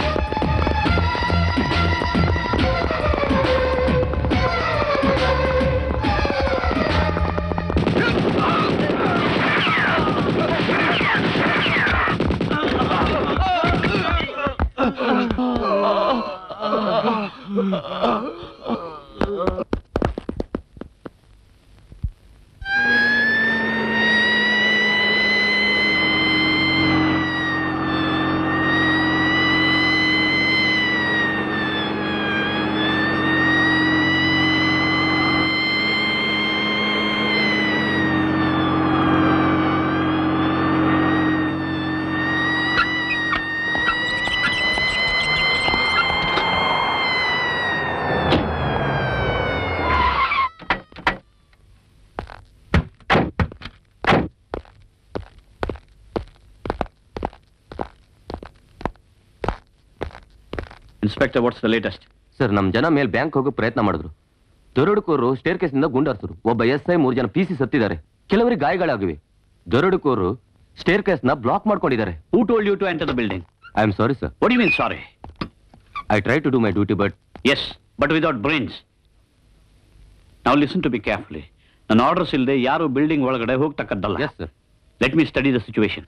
inspector what's the latest sir ನಮ್ಮ ಜನ ಮೇಲೆ ಬ್ಯಾಂಕ್ ಹೋಗೋ ಪ್ರಯತ್ನ ಮಾಡಿದ್ರು ದರೋಡುಕೋರು ಸ್ಟೇರ್ ಕೇಸಿಂದ ಗುಂಡಾರ್ಸರು ಒಬ್ಬ ಎಸ್ ಐ ಮೂರು ಜನ ಪಿ ಸಿ ಸತ್ತಿದ್ದಾರೆ ಕೆಲವರಿಗೆ ಗಾಯಗಳಾಗಿವೆ ದರೋಡುಕೋರು ಸ್ಟೇರ್ ಕೇಸ್ನ ಬ್ಲಾಕ್ ಮಾಡ್ಕೊಂಡಿದ್ದಾರೆ who told you to enter the building I am sorry sir what you mean sorry I try to do my duty but yes but without brains now listen to be carefully ನನ್ನ orders ಇಲ್ಲದೆ ಯಾರು building ಒಳಗಡೆ ಹೋಗ್ತಕ್ಕದ್ದಲ್ಲ yes sir let me study the situation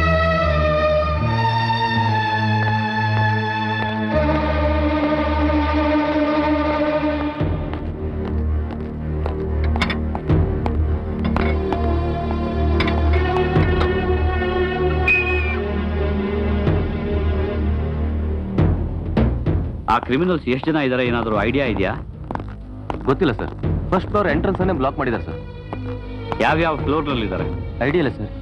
ಆ criminals ಎಷ್ಟು ಜನ ಇದ್ದಾರೆ ಏನಾದರೂ ಐಡಿಯಾ ಇದೆಯಾ ಗೊತ್ತಿಲ್ಲ ಸರ್ ಫಸ್ಟ್ ಫ್ಲೋರ್ ಎಂಟ್ರೆನ್ಸ್ ಅನ್ನೇ ಬ್ಲಾಕ್ ಮಾಡಿದ್ದಾರೆ ಸರ್ ಯಾವ್ಯಾವ ಫ್ಲೋರ್ನಲ್ಲಿ ಇದ್ದಾರೆ ಐಡಿಯಾ ಇಲ್ಲ sir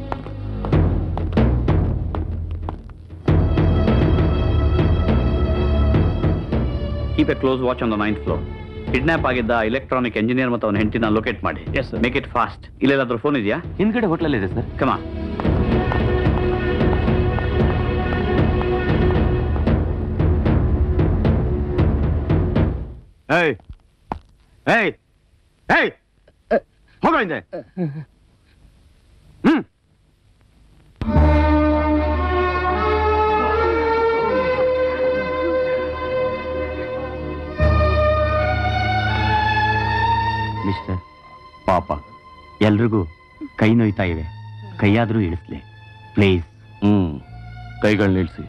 keep a close watch on the ninth floor kidnap ಆಗಿದ್ದ ಎಲೆಕ್ಟ್ರಾನಿಕ್ ಎಂಜಿನಿಯರ್ ಮತ್ತು ಅವನ ಹೆಂಡತಿನ ಲೊಕೇಟ್ ಮಾಡಿ ಎಸ್ ಮೇಕ್ ಇಟ್ ಫಾಸ್ಟ್ ಇಲ್ಲೆಲ್ಲಾದ್ರೂ ಫೋನ್ ಇದೆಯಾ ಹಿಂದ್ಗಡೆ ಹೋಟ್ಲಲ್ಲಿ ಇದೆ ಸರ್ ಕಮಾ ಏಯ್ ಏಯ್ ಏಯ್ ಹೋಗೋ ಹಿಂದೆ ಹ್ಮ್ ಮಿಸ್ಟರ್ ಪಾಪ ಎಲ್ರಿಗೂ ಕೈ ನೋಯ್ತಾ ಇವೆ ಕೈಯಾದ್ರೂ ಇಳಿಸ್ಲಿ ಪ್ಲೀಸ್ ಹ್ಮ್ ಕೈಗಳನ್ನ ನಿಲ್ಸಿ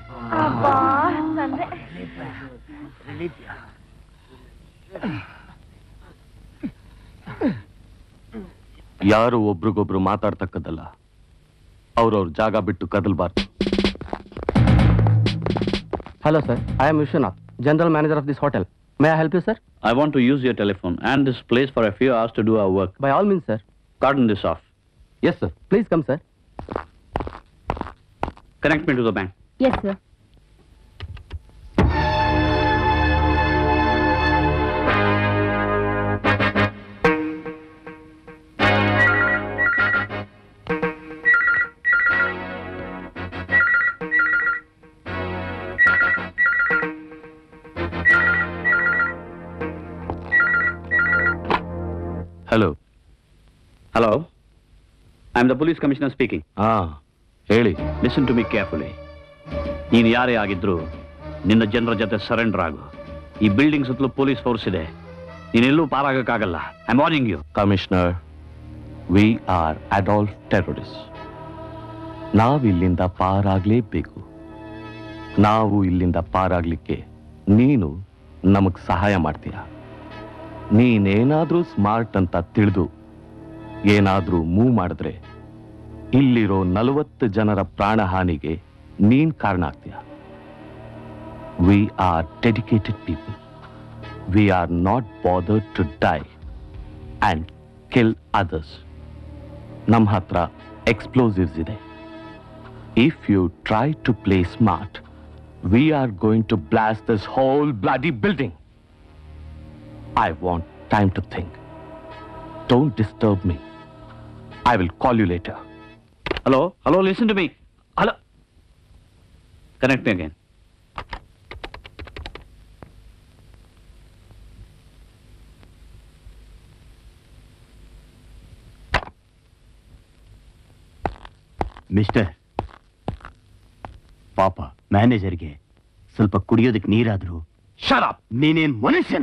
ಯಾರು ಒಬ್ರಿಗೊಬ್ರು ಮಾತಾಡ್ತಕ್ಕದ್ದಲ್ಲ ಅವ್ರವ್ರ ಜಾಗ ಬಿಟ್ಟು ಕದಲ್ಬಾರ್ದು hello sir I am Vishwanath general manager of this hotel may I help you sir I want to use your telephone and this place for a few hours to do our work. By all means sir Cordon this off. Yes sir please come sir Connect me to the bank. Yes sir hello Hello? I am the police commissioner speaking ಹಾ ಹೇಳಿ listen to me carefully ನೀನು ಯಾರೇ ಆಗಿದ್ರು ನಿನ್ನ ಜನರ ಜೊತೆ surrender ಆಗು ಈ ಬಿಲ್ಡಿಂಗ್ ಸುತ್ತಲೂ ಪೊಲೀಸ್ ಫೋರ್ಸ್ ಇದೆ ನೀನೆಲ್ಲೂ ಪಾರಾಗಕ್ಕಾಗಲ್ಲ I am warning you commissioner we are adult terrorist ನಾವಿಲ್ಲಿಂದ ಪಾರಾಗ್ಲೇಬೇಕು ನಾವು ಇಲ್ಲಿಂದ ಪಾರಾಗ್ಲಿಕ್ಕೆ ನೀನು ನಮಗ್ ಸಹಾಯ ಮಾಡ್ತೀಯ ನೀನೇನಾದ್ರೂ ಸ್ಮಾರ್ಟ್ ಅಂತ ತಿಳಿದು ಏನಾದ್ರೂ ಮೂವ್ ಮಾಡಿದ್ರೆ ಇಲ್ಲಿರೋ ನಲವತ್ತು ಜನರ ಪ್ರಾಣಹಾನಿಗೆ ನೀನ್ ಕಾರಣ ಆಗ್ತೀಯ we are dedicated people we are not bothered to die and kill others ನಮ್ಮ ಹತ್ರ ಎಕ್ಸ್ಪ್ಲೋಸಿವ್ಸ್ ಇದೆ if you try to play smart we are going to blast this whole bloody building I want time to think don't disturb me I will call you later hello hello listen to me hello connect again mister ಪಾಪ ಮ್ಯಾನೇಜರ್ಗೆ ಸ್ವಲ್ಪ ಕುಡಿಯೋದಕ್ಕೆ ನೀರಾದ್ರು ಶರಾಬ್ ನೀನೇನ್ ಮನುಷ್ಯನ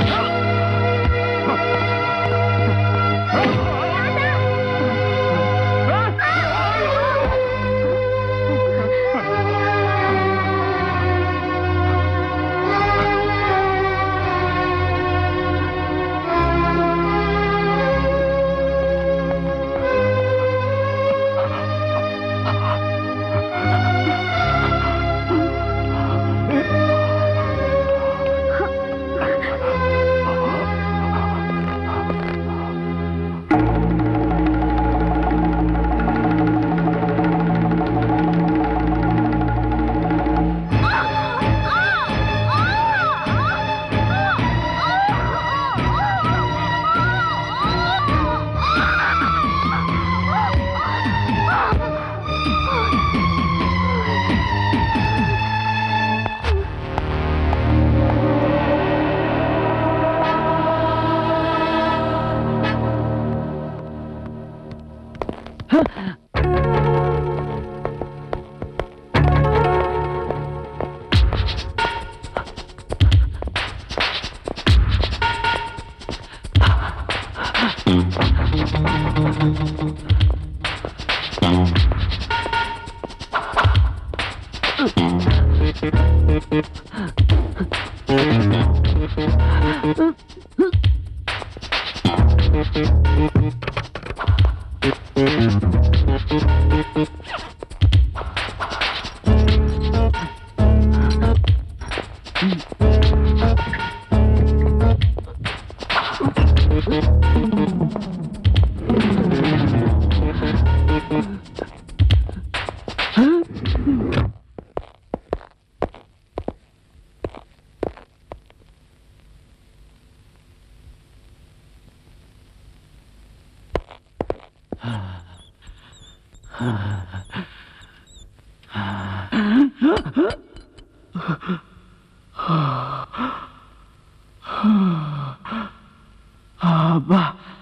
ಅಬ್ಬಾ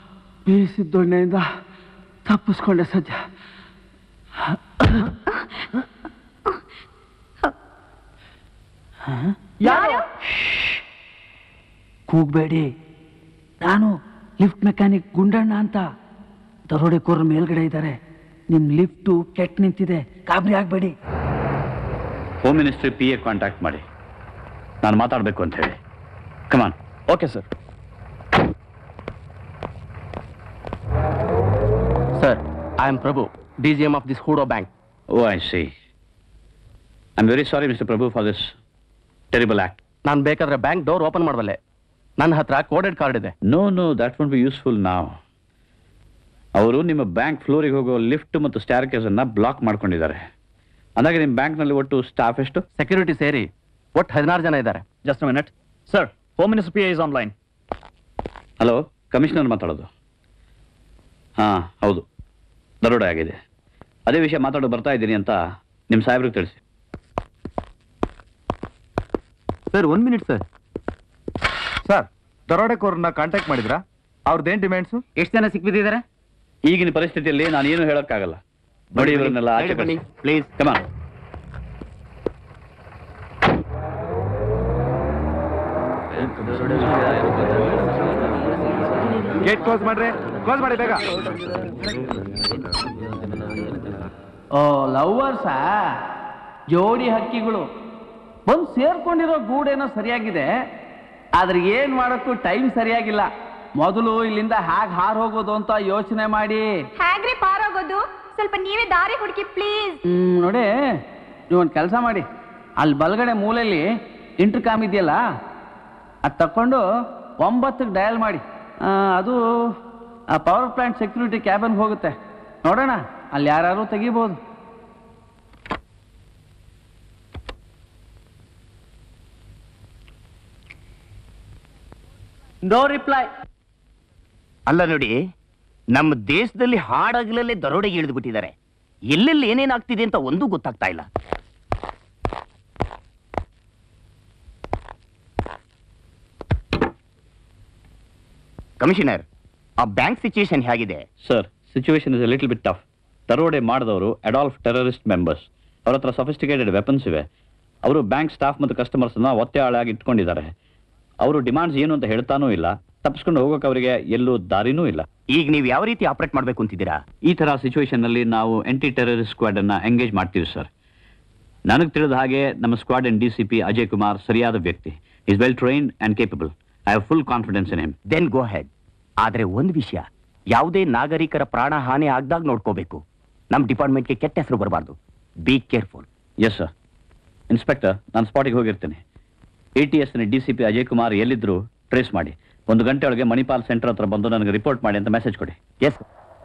ಬೀಸಿದ ದೊಣ್ಣೆಯಿಂದ ತಪ್ಪಿಸ್ಕೊಂಡೆ ಸದ್ಯ ಯಾರು ಕೂಗ್ಬೇಡಿ ನಾನು ಲಿಫ್ಟ್ ಮೆಕ್ಯಾನಿಕ್ ಗುಂಡಣ್ಣ ಅಂತ ದರೋಡೆಕೋರ್ ಮೇಲ್ಗಡೆ ಇದ್ದಾರೆ ನಿಮ್ ಲಿಫ್ಟು ಕೆಟ್ಟ ನಿಂತಿದೆ ಗಾಬರಿ ಆಗ್ಬೇಡಿ home ministry P A contact ಮಾಡಿ ನಾನು ಮಾತಾಡಬೇಕು ಅಂತ ಹೇಳಿ come on okay sir sir I am Prabhu D G M of this Hudo bank oh I see I am very sorry mister Prabhu for this terrible act ನಾನು ಬೇಕಾದ್ರೆ ಬ್ಯಾಂಕ್ ಡೋರ್ ಓಪನ್ ಮಾಡಬಲ್ಲೆ ನನ್ನ ಹತ್ರ ಕೋಡೆಡ್ ಕಾರ್ಡ್ ಇದೆ no no that won't be useful ನಾವು ಅವರು ನಿಮ್ಮ bank ಫ್ಲೋರಿಗೆ ಹೋಗೋ ಲಿಫ್ಟ್ ಮತ್ತು ಸ್ಟ್ಯಾರ್ ಅನ್ನ ಬ್ಲಾಕ್ ಮಾಡ್ಕೊಂಡಿದ್ದಾರೆ ಅಂದಾಗೆ ನಿಮ್ಮ ಬ್ಯಾಂಕ್ನಲ್ಲಿ ಒಟ್ಟು ಸ್ಟಾಫ್ ಎಷ್ಟು ಸೆಕ್ಯೂರಿಟಿ ಸೇರಿ ಒಟ್ಟು ಹದಿನಾರು ಜನ ಇದ್ದಾರೆ just minute sir home minister P is online hello commissioner ಮಾತಾಡೋದು ಹಾಂ ಹೌದು ದರೋಡೆ ಆಗಿದೆ ಅದೇ ವಿಷಯ ಮಾತಾಡೋ ಬರ್ತಾ ಇದ್ದೀನಿ ಅಂತ ನಿಮ್ಮ ಸಾಹೇಬ್ರಿಗೆ ತಿಳಿಸಿ ಸರ್ ಒಂದ್ ಮಿನಿಟ್ ಸರ್ ಸರ್ ದರೋಡೆಕೋರನ್ನ ಕಾಂಟ್ಯಾಕ್ಟ್ ಮಾಡಿದ್ರಾ ಅವ್ರದ್ದೇನ್ ಡಿಮ್ಯಾಂಡ್ಸು ಎಷ್ಟು ಜನ ಸಿಕ್ಬಿದ್ದಿದ್ದಾರೆ ಈಗಿನ ಪರಿಸ್ಥಿತಿಯಲ್ಲಿ ನಾನು ಏನು ಹೇಳೋಕ್ಕಾಗಲ್ಲ ನೋಡಿ ಇವರನ್ನೆಲ್ಲ ಆಚೆ ಬನ್ನಿ ಪ್ಲೀಸ್ ಕಮಾನ್ ಗೇಟ್ ಕ್ಲೋಸ್ ಮಾಡ್ರಿ ಕ್ಲೋಸ್ ಮಾಡಿ ಬೇಗ ಓ ಲವ್ವರ್ಸಾ ಜೋಡಿ ಹಕ್ಕಿಗಳು ಬಂದು ಸೇರ್ಕೊಂಡಿರೋ ಗೂಡೇನೋ ಸರಿಯಾಗಿದೆ ಆದ್ರೆ ಏನ್ ಮಾಡೋಕ್ಕೂ ಟೈಮ್ ಸರಿಯಾಗಿಲ್ಲ ಮೊದಲು ಇಲ್ಲಿಂದ ಹ್ಯಾಗ್ ಹಾರ್ ಹೋಗೋದು ಅಂತ ಯೋಚನೆ ಮಾಡಿ ಹೇಗ್ರಿ ಪಾರೋಗೋದು ಸ್ವಲ್ಪ ನೀವೇ ದಾರಿ ಹುಡುಕಿ ಪ್ಲೀಸ್ ಹ್ಮ್ ನೋಡಿ ನೀವೊಂದು ಕೆಲಸ ಮಾಡಿ ಅಲ್ಲಿ ಬಲಗಡೆ ಮೂಲೆಯಲ್ಲಿ ಇಂಟರ್ಕಾಮ್ ಇದೆಯಲ್ಲ ಅದು ತಕೊಂಡು ಒಂಬತ್ತಕ್ಕೆ ಡಯಲ್ ಮಾಡಿ ಆ, ಅದು ಆ ಪವರ್ ಪ್ಲಾಂಟ್ ಸೆಕ್ಯೂರಿಟಿ ಕ್ಯಾಬನ್ಗೆ ಹೋಗುತ್ತೆ ನೋಡೋಣ ಅಲ್ಲಿ ಯಾರು ತೆಗಿಬೋದು ನೋ ರಿಪ್ಲೈ ಅಲ್ಲ ನೋಡಿ ನಮ್ಮ ದೇಶದಲ್ಲಿ ಹಾಡಗಲಲ್ಲೇ ದರೋಡೆಗೆ ಇಳಿದು ಬಿಟ್ಟಿದ್ದಾರೆ ಎಲ್ಲೆಲ್ಲಿ ಏನೇನಾಗ್ತಿದೆ ಅಂತ ಒಂದೂ ಗೊತ್ತಾಗ್ತಾ ಇಲ್ಲ ಕಮಿಷನರ್ ಆ ಬ್ಯಾಂಕ್ ಸಿಚುಯೇಷನ್ ಹೇಗಿದೆ sir situation is little bit tough ದರೋಡೆ ಮಾಡಿದವರು ಅಡಾಲ್ಫ್ ಟೆರರಿಸ್ಟ್ ಮೆಂಬರ್ಸ್ ಅವ್ರ ಹತ್ರ ಸಫಿಸ್ಟಿಕೇಟೆಡ್ ವೆಪನ್ಸ್ ಇವೆ ಅವರು ಬ್ಯಾಂಕ್ ಸ್ಟಾಫ್ ಮತ್ತು ಕಸ್ಟಮರ್ಸ್ನ ಒತ್ತೆ ಆಳಾಗಿ ಇಟ್ಕೊಂಡಿದ್ದಾರೆ ಅವರು ಡಿಮಾಂಡ್ಸ್ ಏನು ಅಂತ ಹೇಳ್ತಾನೂ ಇಲ್ಲ ತಪ್ಪಿಸ್ಕೊಂಡು ಹೋಗೋಕೆ ಅವರಿಗೆ ಎಲ್ಲೂ ದಾರಿನೂ ಇಲ್ಲ ಈಗ ನೀವು ಯಾವ ರೀತಿ ಆಪರೇಟ್ ಮಾಡಬೇಕು ಅಂತಿದ್ದೀರಾ ಈ ತರ ಸಿಚುವೇಶನ್ ನಲ್ಲಿ ನಾವು ಆಂಟಿ ಟೆರರಿಸ್ಟ್ ಸ್ಕ್ವಾಡ್ ಅನ್ನ ಎಂಗೇಜ್ ಮಾಡ್ತೀವಿ ಸರ್ ನನಗೆ ತಿಳಿದ ಹಾಗೆ ನಮ್ಮ squad and D C P Ajay Kumar ಸರಿಯಾದ ವ್ಯಕ್ತಿ is well trained and capable I have full confidence in him then go ahead ಆದ್ರೆ ಒಂದು ವಿಷಯ ಯಾವುದೇ ನಾಗರಿಕರ ಪ್ರಾಣ ಹಾನಿ ಆಗ್ದಾಗ ನೋಡ್ಕೋಬೇಕು ನಮ್ಮ ಡಿಪಾರ್ಟ್ಮೆಂಟ್ಗೆ ಕೆಟ್ಟ ಹೆಸರು ಬರಬಾರ್ದು be careful yes sir inspector ನಾನು ಸ್ಪಾಟಿಗೆ ಹೋಗಿರ್ತೇನೆ A T S D C P Ajay Kumar ಎಲ್ಲಿದ್ರು ಟ್ರೇಸ್ ಮಾಡಿ ಒಂದು ಗಂಟೆ ಒಳಗೆ ಮಣಿಪಾಲ್ ಸೆಂಟರ್ ಹತ್ರ ಬಂದು ನನಗೆ ರಿಪೋರ್ಟ್ ಮಾಡಿ ಅಂತ ಮೆಸೇಜ್ ಕೊಡಿ yes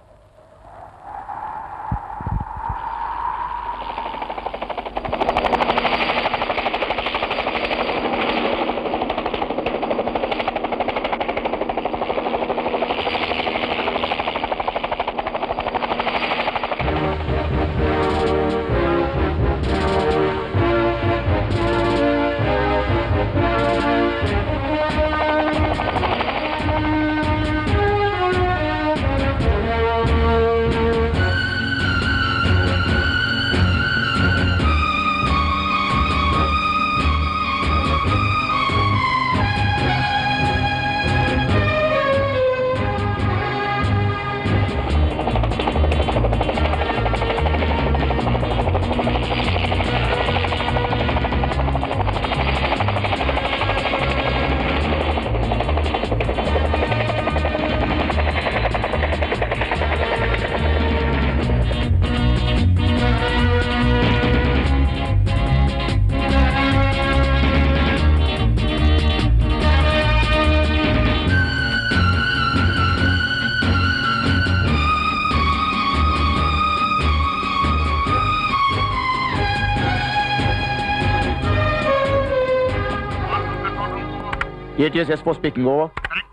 ATS Expo speaking over.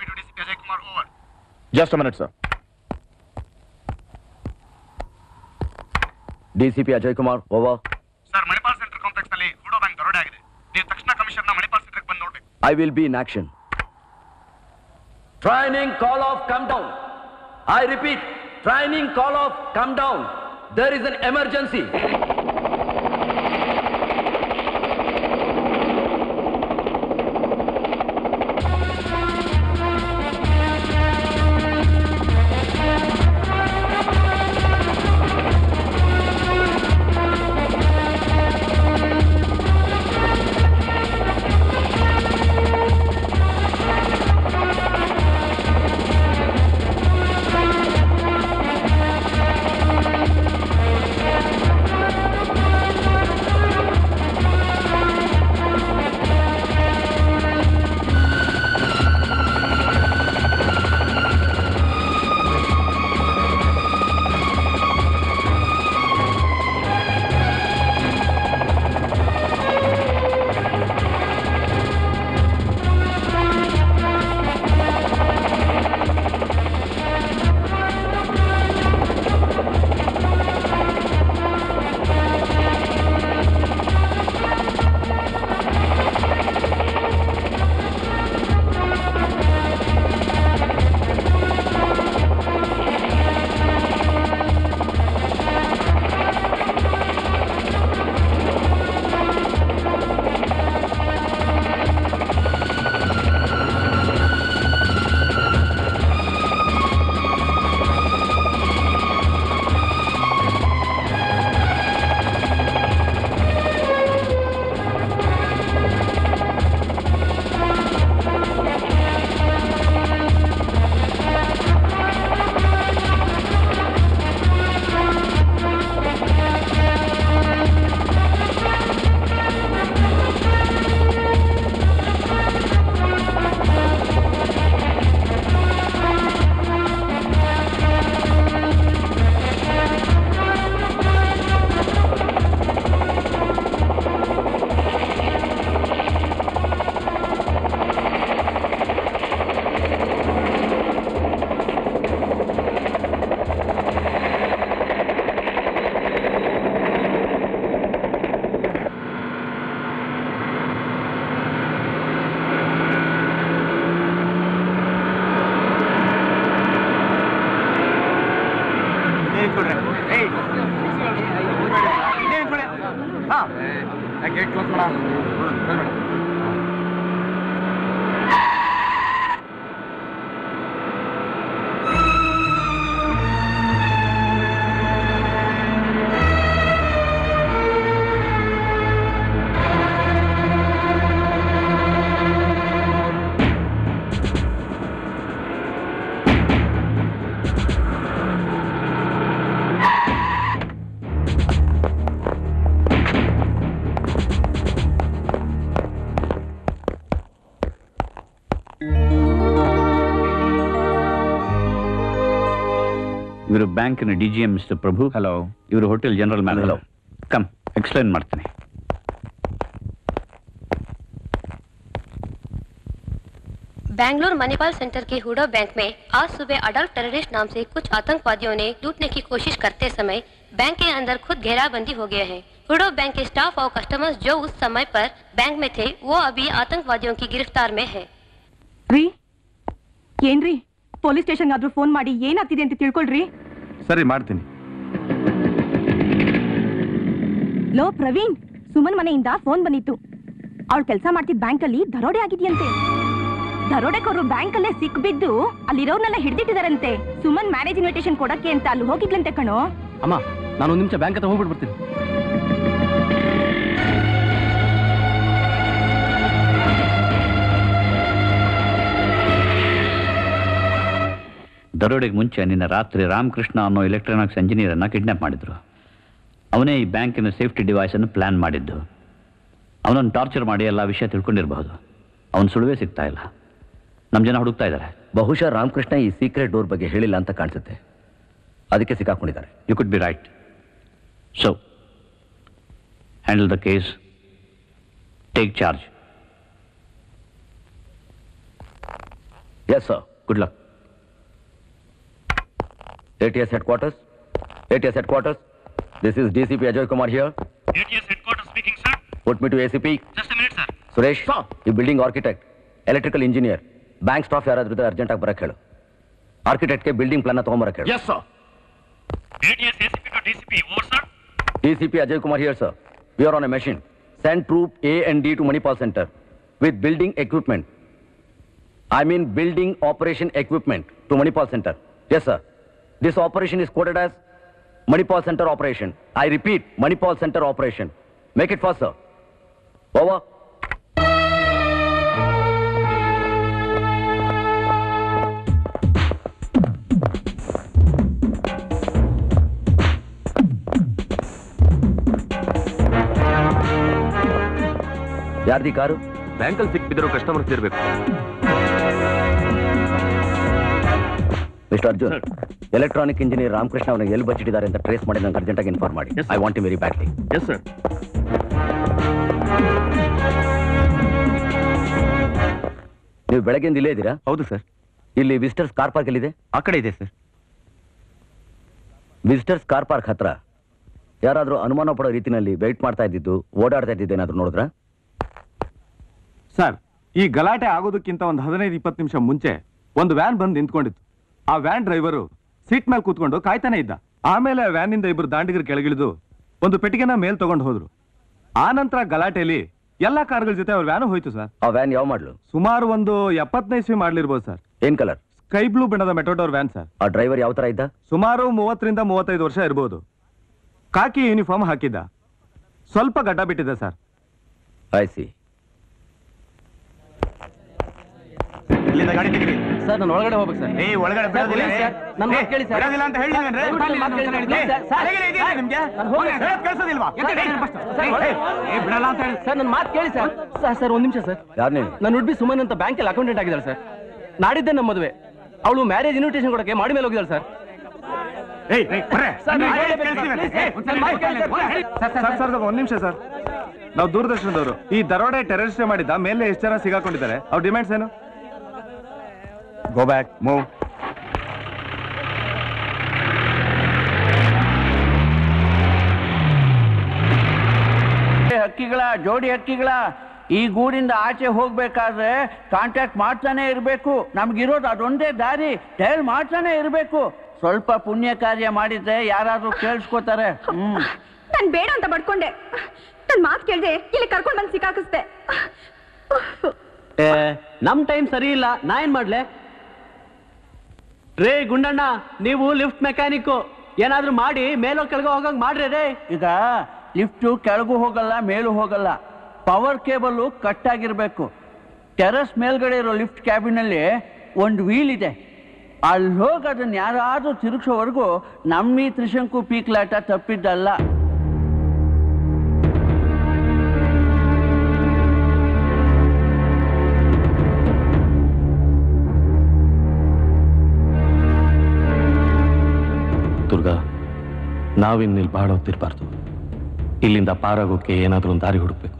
Just a minute, sir. DCP Ajay Kumar, over. Sir Manipal centre complex ನಲ್ಲಿ ಹೂಡೋ ಬ್ಯಾಂಕ್ ದರೋಡೆ ಆಗಿದೆ ನೀವು ತಕ್ಷಣ ಕಮಿಷನರ್ನ ಮಣಿಪಾಲ್ ಸೆಂಟರ್ಗೆ ಬಂದು ನೋಡ್ಬೇಕು I will be in action. Training call off, come down. I repeat, training call off, come down. There is an emergency. ನಿಂತ್ಕೊಡ್ರಿ ಏಯ್ ಇಲ್ಲೇ ನಿಂತ್ಕೊಡಿ ಹಾ ಗೇಟ್ ಕ್ಲೋಸ್ ಮಾಡ ಇವರು ಬ್ಯಾಂಕಿನ D G M mister Prabhu hello ಇವರು hotel general manager come explain ಮಾಡ್ತೀನಿ Bangalore Manipal centre के Hooda bank में आज सुबह अडल्ट टेररिस्ट नाम से कुछ आतंकवादियों ने लूटने की कोशिश करते समय बैंक के अंदर खुद घेराबंदी हो गया है हुडो बैंक के स्टाफ और कस्टमर्स जो उस समय पर बैंक में थे वो अभी आतंकवादियों की गिरफ्तार में है ರೀ ಏನ್ರಿ ಪೊಲೀಸ್ ಸ್ಟೇಷನ್ಗಾದ್ರೂ ಫೋನ್ ಮಾಡಿ ಏನಾಗ್ತಿದೆ ಅಂತ ತಿಳ್ಕೊಳ್ರಿ ಸರಿ ಮಾಡ್ತೀನಿ ಲೋ ಪ್ರವೀಣ್ ಸುಮನ್ ಮನೆಯಿಂದ ಫೋನ್ ಬಂದಿತ್ತು ಅವಳು ಕೆಲಸ ಮಾಡ್ತಿದ್ ಬ್ಯಾಂಕಲ್ಲಿ ದರೋಡೆ ಆಗಿದೆಯಂತೆ ದರೋಡೆಕೋರು ಬ್ಯಾಂಕಲ್ಲೇ ಸಿಕ್ಬಿದ್ದು ಅಲ್ಲಿರೋರ್ನೆಲ್ಲ ಹಿಡಿದಿಟ್ಟಿದಾರಂತೆ ಸುಮನ್ ಮ್ಯಾರೇಜ್ ಇನ್ವಿಟೇಷನ್ ಕೊಡಕ್ಕೆ ಅಂತ ಅಲ್ಲಿ ಹೋಗಿದ್ಲಂತೆ ಕಣೋ ಅಮ್ಮ ನಾನು ಒಂದು ನಿಮಿಷ ಬ್ಯಾಂಕ್ ಹತ್ರ ಹೋಗ್ಬಿಟ್ಟು ಬರ್ತೀನಿ ದರೋಡೆಗೆ ಮುಂಚೆ ನಿನ್ನ ರಾತ್ರಿ ರಾಮಕೃಷ್ಣ ಅನ್ನೋ ಎಲೆಕ್ಟ್ರಾನಿಕ್ಸ್ ಇಂಜಿನಿಯರನ್ನು ಕಿಡ್ನಾಪ್ ಮಾಡಿದ್ರು ಅವನೇ ಈ ಬ್ಯಾಂಕಿನ ಸೇಫ್ಟಿ ಡಿವೈಸನ್ನು ಪ್ಲಾನ್ ಮಾಡಿದ್ದು ಅವನನ್ನು ಟಾರ್ಚರ್ ಮಾಡಿ ಎಲ್ಲ ವಿಷಯ ತಿಳ್ಕೊಂಡಿರಬಹುದು ಅವನ ಸುಳುವೇ ಸಿಗ್ತಾ ಇಲ್ಲ ನಮ್ಮ ಜನ ಹುಡುಕ್ತಾ ಇದ್ದಾರೆ ಬಹುಶಃ ರಾಮಕೃಷ್ಣ ಈ ಸೀಕ್ರೆಟ್ ಡೋರ್ ಬಗ್ಗೆ ಹೇಳಿಲ್ಲ ಅಂತ ಕಾಣಿಸುತ್ತೆ ಅದಕ್ಕೆ ಸಿಕ್ಕಾಕೊಂಡಿದ್ದಾರೆ you could be right so handle the case take charge yes sir good luck ATS headquarters. ATS headquarters. This is DCP Ajay Kumar here. ATS headquarters speaking, sir. Put me to ACP. Just a minute, sir. Suresh ಈ building architect electrical engineer bank staff ಯಾರಾದ್ರೂ ಇದ್ರೆ urgent ಆಗಿ ಬರಕ್ಕೆ ಹೇಳು ಆರ್ಕಿಟೆಕ್ಟ್ಗೆ building plan ತಗೊಂಬರಕ್ಕೆ ಹೇಳು Yes, sir. ATS ACP to DCP, over, sir. DCP Ajay Kumar here, sir. We are on a mission. Send troop A and D to Manipal Center with building equipment. I mean building operation equipment to Manipal Center. Yes, sir. This operation is coded as Manipal Center operation. I repeat, Manipal Center operation. Make it fast, sir. Over. ಯಾರ್ದಿ car ಬ್ಯಾಂಕಲ್ಲಿ ಸಿಕ್ಬಿದ್ರು customers ಇರಬೇಕು mister Arjun electronic engineer Ramakrishna ಅವನಿಗೆ ಎಲ್ಲಿ ಬಚ್ಚಿಟ್ಟಿದ್ದಾರೆ ಅಂತ trace ಮಾಡಿ ನಂಗೆ ಅರ್ಜೆಂಟಾಗಿ ಇನ್ಫಾರ್ಮ್ ಮಾಡಿ I want very badly yes sir ನೀವು ಬೆಳಗ್ಗೆಯಿಂದ ಇಲ್ಲೇ ಇದ್ದೀರಾ ಹೌದು ಸರ್ ಇಲ್ಲಿ ವಿಸಿಟರ್ಸ್ ಕಾರ್ ಪಾರ್ಕ್ ಎಲ್ಲಿದೆ ಆ ಕಡೆ ಇದೆ ಸರ್ ವಿಸಿಟರ್ಸ್ ಕಾರ್ ಪಾರ್ಕ್ ಹತ್ರ ಯಾರಾದರೂ ಅನುಮಾನ ಪಡೋ ರೀತಿನಲ್ಲಿ ವೆಯ್ಟ್ ಮಾಡ್ತಾ ಇದ್ದಿದ್ದು ಓಡಾಡ್ತಾ ಇದ್ದಿದ್ದು ಏನಾದ್ರು ನೋಡಿದ್ರ ಸರ್ ಈ ಗಲಾಟೆ ಆಗೋದಕ್ಕಿಂತ ಒಂದು ಹದಿನೈದು ಇಪ್ಪತ್ತು ನಿಮಿಷ ಮುಂಚೆ ಒಂದು ವ್ಯಾನ್ ಬಂದು ನಿಂತ್ಕೊಂಡಿತ್ತು ಆ ವ್ಯಾನ್ ಡ್ರೈವರು ಸೀಟ್ ಮೇಲೆ ಕೂತ್ಕೊಂಡು ಕಾಯ್ತಾನೆ ಇದ್ದ ಆಮೇಲೆ ಆ ವ್ಯಾನಿಂದ ಇಬ್ರು ದಾಂಡಿಗರು ಕೆಳಗಿಳಿದು ಒಂದು ಪೆಟ್ಟಿಗೆನ ಮೇಲ್ ತಗೊಂಡು ಹೋದ್ರು ಆ ನಂತರ ಗಲಾಟೆಯಲ್ಲಿ ಎಲ್ಲಾ ಕಾರ್ಗಳ ಜೊತೆ ಅವ್ರ ವ್ಯಾನು ಹೋಯ್ತು ಸರ್ ಆ ವ್ಯಾನ್ ಯಾವ ಮಾಡ್ಲು ಸುಮಾರು ಒಂದು ಎಪ್ಪತ್ತನೇ ಇಸ್ವಿ ಮಾಡ್ಲಿರ್ಬೋದು ಸರ್ ಏನ್ ಕಲರ್ ಸ್ಕೈ ಬ್ಲೂ ಬಣ್ಣದ ಮೆಟೋಡೋರ್ ವ್ಯಾನ್ ಸರ್ ಆ ಡ್ರೈವರ್ ಯಾವ ತರ ಇದ್ದ ಸುಮಾರು ಮೂವತ್ತರಿಂದ ಮೂವತ್ತೈದು ವರ್ಷ ಇರ್ಬೋದು ಕಾಕಿ ಯೂನಿಫಾರ್ಮ್ ಹಾಕಿದ್ದ ಸ್ವಲ್ಪ ಗಡ್ಡ ಬಿಟ್ಟಿದ್ದ ಸರ್ ಐ ಸಿ ಇಲ್ಲಿಂದ ಗಾಡಿ ತೆಗೀರಿ ಸರ್ ನಾನು ಒಳಗಡೆ ಹೋಗ್ಬೇಕು ಸರ್ ಏ ಒಳಗಡೆ ಬಿಡೋದಿಲ್ಲ please, sir. ನನ್ನ ಮಾತು ಕೇಳಿ ಸರ್. ಬಿಡೋದಿಲ್ಲ ಅಂತ ಹೇಳಿಲ್ಲ ಅಂದ್ರೆ ದಯವಿಟ್ಟು ನನ್ನ ಮಾತು ಕೇಳಿ ಸರ್. Please, sir. ತಲೆಗೆ ಇದೆಯಾ ನಿಮ್ಗೆ ನಾನು ಹೋಗಿ- ಅವ್ನು ಹೇಳೋದ್ ಕೇಳ್ಸೋದಿಲ್ವಾ ಸರ್, ಏ, ನಾನು first- ಸರ್, ಏ, ಏ, ಬಿಡಲ್ಲ ಅಂತ ಹೇಳಿ ಸರ್ ನನ್ನ ಮಾತು ಕೇಳಿ ಸರ್ ಸರ್ ಸರ್ ಒಂದ್ ನಿಮಿಷ ಸರ್ ಯಾರು ನೀನು ನನ್ನ ಹುಡ್ಬಿ ಸುಮನ್ ಅಂತ ಬ್ಯಾಂಕಲ್ಲಿ ಅಕೌಂಟೆಂಟ್ ಆಗಿದ್ದಾಳೆ ಸರ್ ನಾಡಿದ್ದೆ ನಮ್ಮ ಮದುವೆ ಅವಳು ಮ್ಯಾರೇಜ್ ಇನ್ವಿಟೇಷನ್ ಕೊಡಕ್ಕೆ ಮಾಡಿ ಮೇಲೆ ಹೋಗಿದ್ದಾಳೆ ಸರ್ ಏಯ್ ಏಯ್, ಬರ್ರೆ. ಸರ್, ನೀನ್ ನಾನು ಹೇಳೋದ್ ಹೇಳೋದ್ ಕೇಳಿಸ್ತೀವಿ. please, ಏ, sir. ಒಂದ್ಸಲ ನನ್ನ ಮಾತು ಕೇಳಿ, sir. ಹೇಳಿ. ಸರ್ ಸರ್ ಸರ್ ಒಂದ್ ನಿಮಿಷ ಸರ್ ನಾವು ದೂರದರ್ಶನದವರು ಈ ದರೋಡೆ ಟೆರರಿಸ್ಟ್ ಮಾಡಿದ್ದ ಮೇಲೆ ಎಷ್ಟು ಜನ ಸಿಗಾಕೊಂಡಿದ್ದಾರೆ ಅವ್ರ ಡಿಮ್ಯಾಂಡ್ಸ್ ಏನು ಗೋ ಬ್ಯಾಕ್ ಮೂವ್ ಹಕ್ಕಿಗಳ ಜೋಡಿ ಹಕ್ಕಿಗಳ ಈ ಗೂಡಿಂದ ಆಚೆ ಹೋಗ್ಬೇಕಾದ್ರೆ ಕಾಂಟ್ಯಾಕ್ಟ್ ಮಾಡ್ತಾನೆ ಇರಬೇಕು ನಮ್ಗಿರೋದು ಅದೊಂದೇ ದಾರಿ ಡಯಲ್ ಮಾಡ್ತಾನೆ ಇರಬೇಕು ಸ್ವಲ್ಪ ಪುಣ್ಯ ಕಾರ್ಯ ಮಾಡಿದ್ರೆ ಯಾರಾದ್ರೂ ಕೇಳಿಸ್ಕೋತಾರೆ ಹ್ಮ್ ನಾನ್ ಬೇಡ ಅಂತ ಬಡ್ಕೊಂಡೆ ನನ್ ಮಾತು ಕೇಳ್ದೆ ಇಲ್ಲಿ ಕರ್ಕೊಂಡ್ ಬಂದ್ ಸಿಕ್ಕಾಕಿಸ್ದೆ ಏ ನಮ್ ಟೈಮ್ ಸರಿ ಇಲ್ಲ ನಾ ಏನ್ ಮಾಡ್ಲೆ ರೇ ಗುಂಡಣ್ಣ ನೀವು ಲಿಫ್ಟ್ ಮೆಕ್ಯಾನಿಕ್ ಏನಾದ್ರೂ ಮಾಡಿ ಮೇಲೋ ಕೆಳಗೋ ಹೋಗಂಗ್ ಮಾಡ್ರಿ ರೇ ಈಗ ಲಿಫ್ಟು ಕೆಳಗೂ ಹೋಗಲ್ಲ ಮೇಲೂ ಹೋಗಲ್ಲ ಪವರ್ ಕೇಬಲ್ ಕಟ್ ಆಗಿರ್ಬೇಕು ಟೆರಸ್ ಮೇಲ್ಗಡೆ ಇರೋ ಲಿಫ್ಟ್ ಕ್ಯಾಬಿನಲ್ಲಿ ಒಂದು ವೀಲ್ ಇದೆ ಅಲ್ಲಿ ಹೋಗಿ ಅದನ್ನ ಯಾರಾದ್ರೂ ತಿರುಗಿಸೋವರೆಗೂ ನಮ್ಮ ಈ ತ್ರಿಶಂಕು ಪೀಕ್ಲಾಟ ತಪ್ಪಿದ್ದಲ್ಲ ದುರ್ಗಾ ನಾವಿನ್ನಿಲ್ಲಿ ಬಾಳೋತಿರ್ಬಾರ್ದು ಇಲ್ಲಿಂದ ಪಾರಾಗೋಕೆ ಏನಾದ್ರೂ ಒಂದು ದಾರಿ ಹುಡುಕ್ಬೇಕು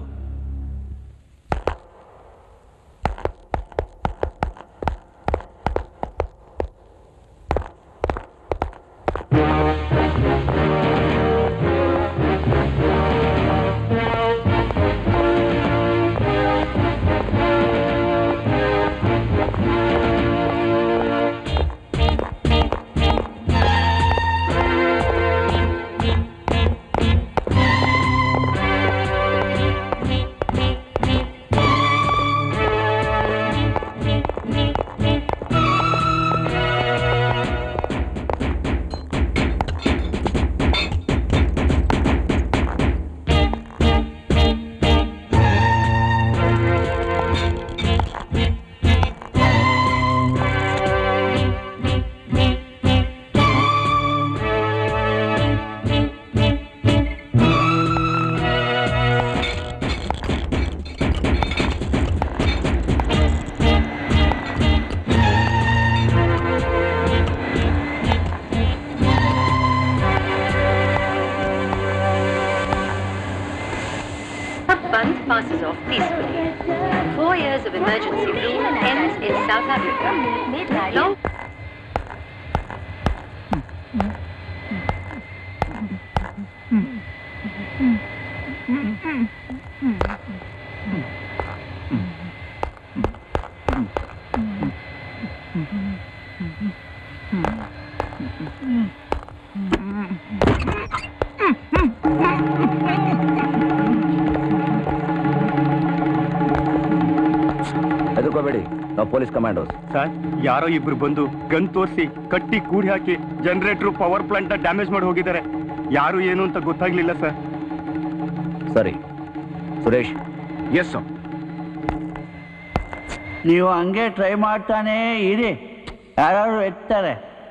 Bund passes off peacefully. Four years of emergency rule ends in South Africa. Long ಹೆದರ್ಕೋಬೇಡಿ ನಾವು ಪೊಲೀಸ್ ಕಮಾಂಡೋಸ್ ಸರ್ ಯಾರೋ ಇಬ್ರು ಬಂದು ಗನ್ ತೋರಿಸಿ ಕಟ್ಟಿ ಕೂಡಿ ಹಾಕಿ ಜನರೇಟರ್ ಪವರ್ ಪ್ಲಾಂಟ್ ಡ್ಯಾಮೇಜ್ ಮಾಡಿ ಹೋಗಿದ್ದಾರೆ ಯಾರು ಏನು ಅಂತ ಗೊತ್ತಾಗ್ಲಿಲ್ಲ ಸರ್ ಸರಿ ಸುರೇಶ್ ಎಸ್ ಸರ್ ನೀವು ಹಂಗೆ ಟ್ರೈ ಮಾಡ್ತಾನೇ ಇರಿ ಯಾರು ಎತ್ತಾರೆ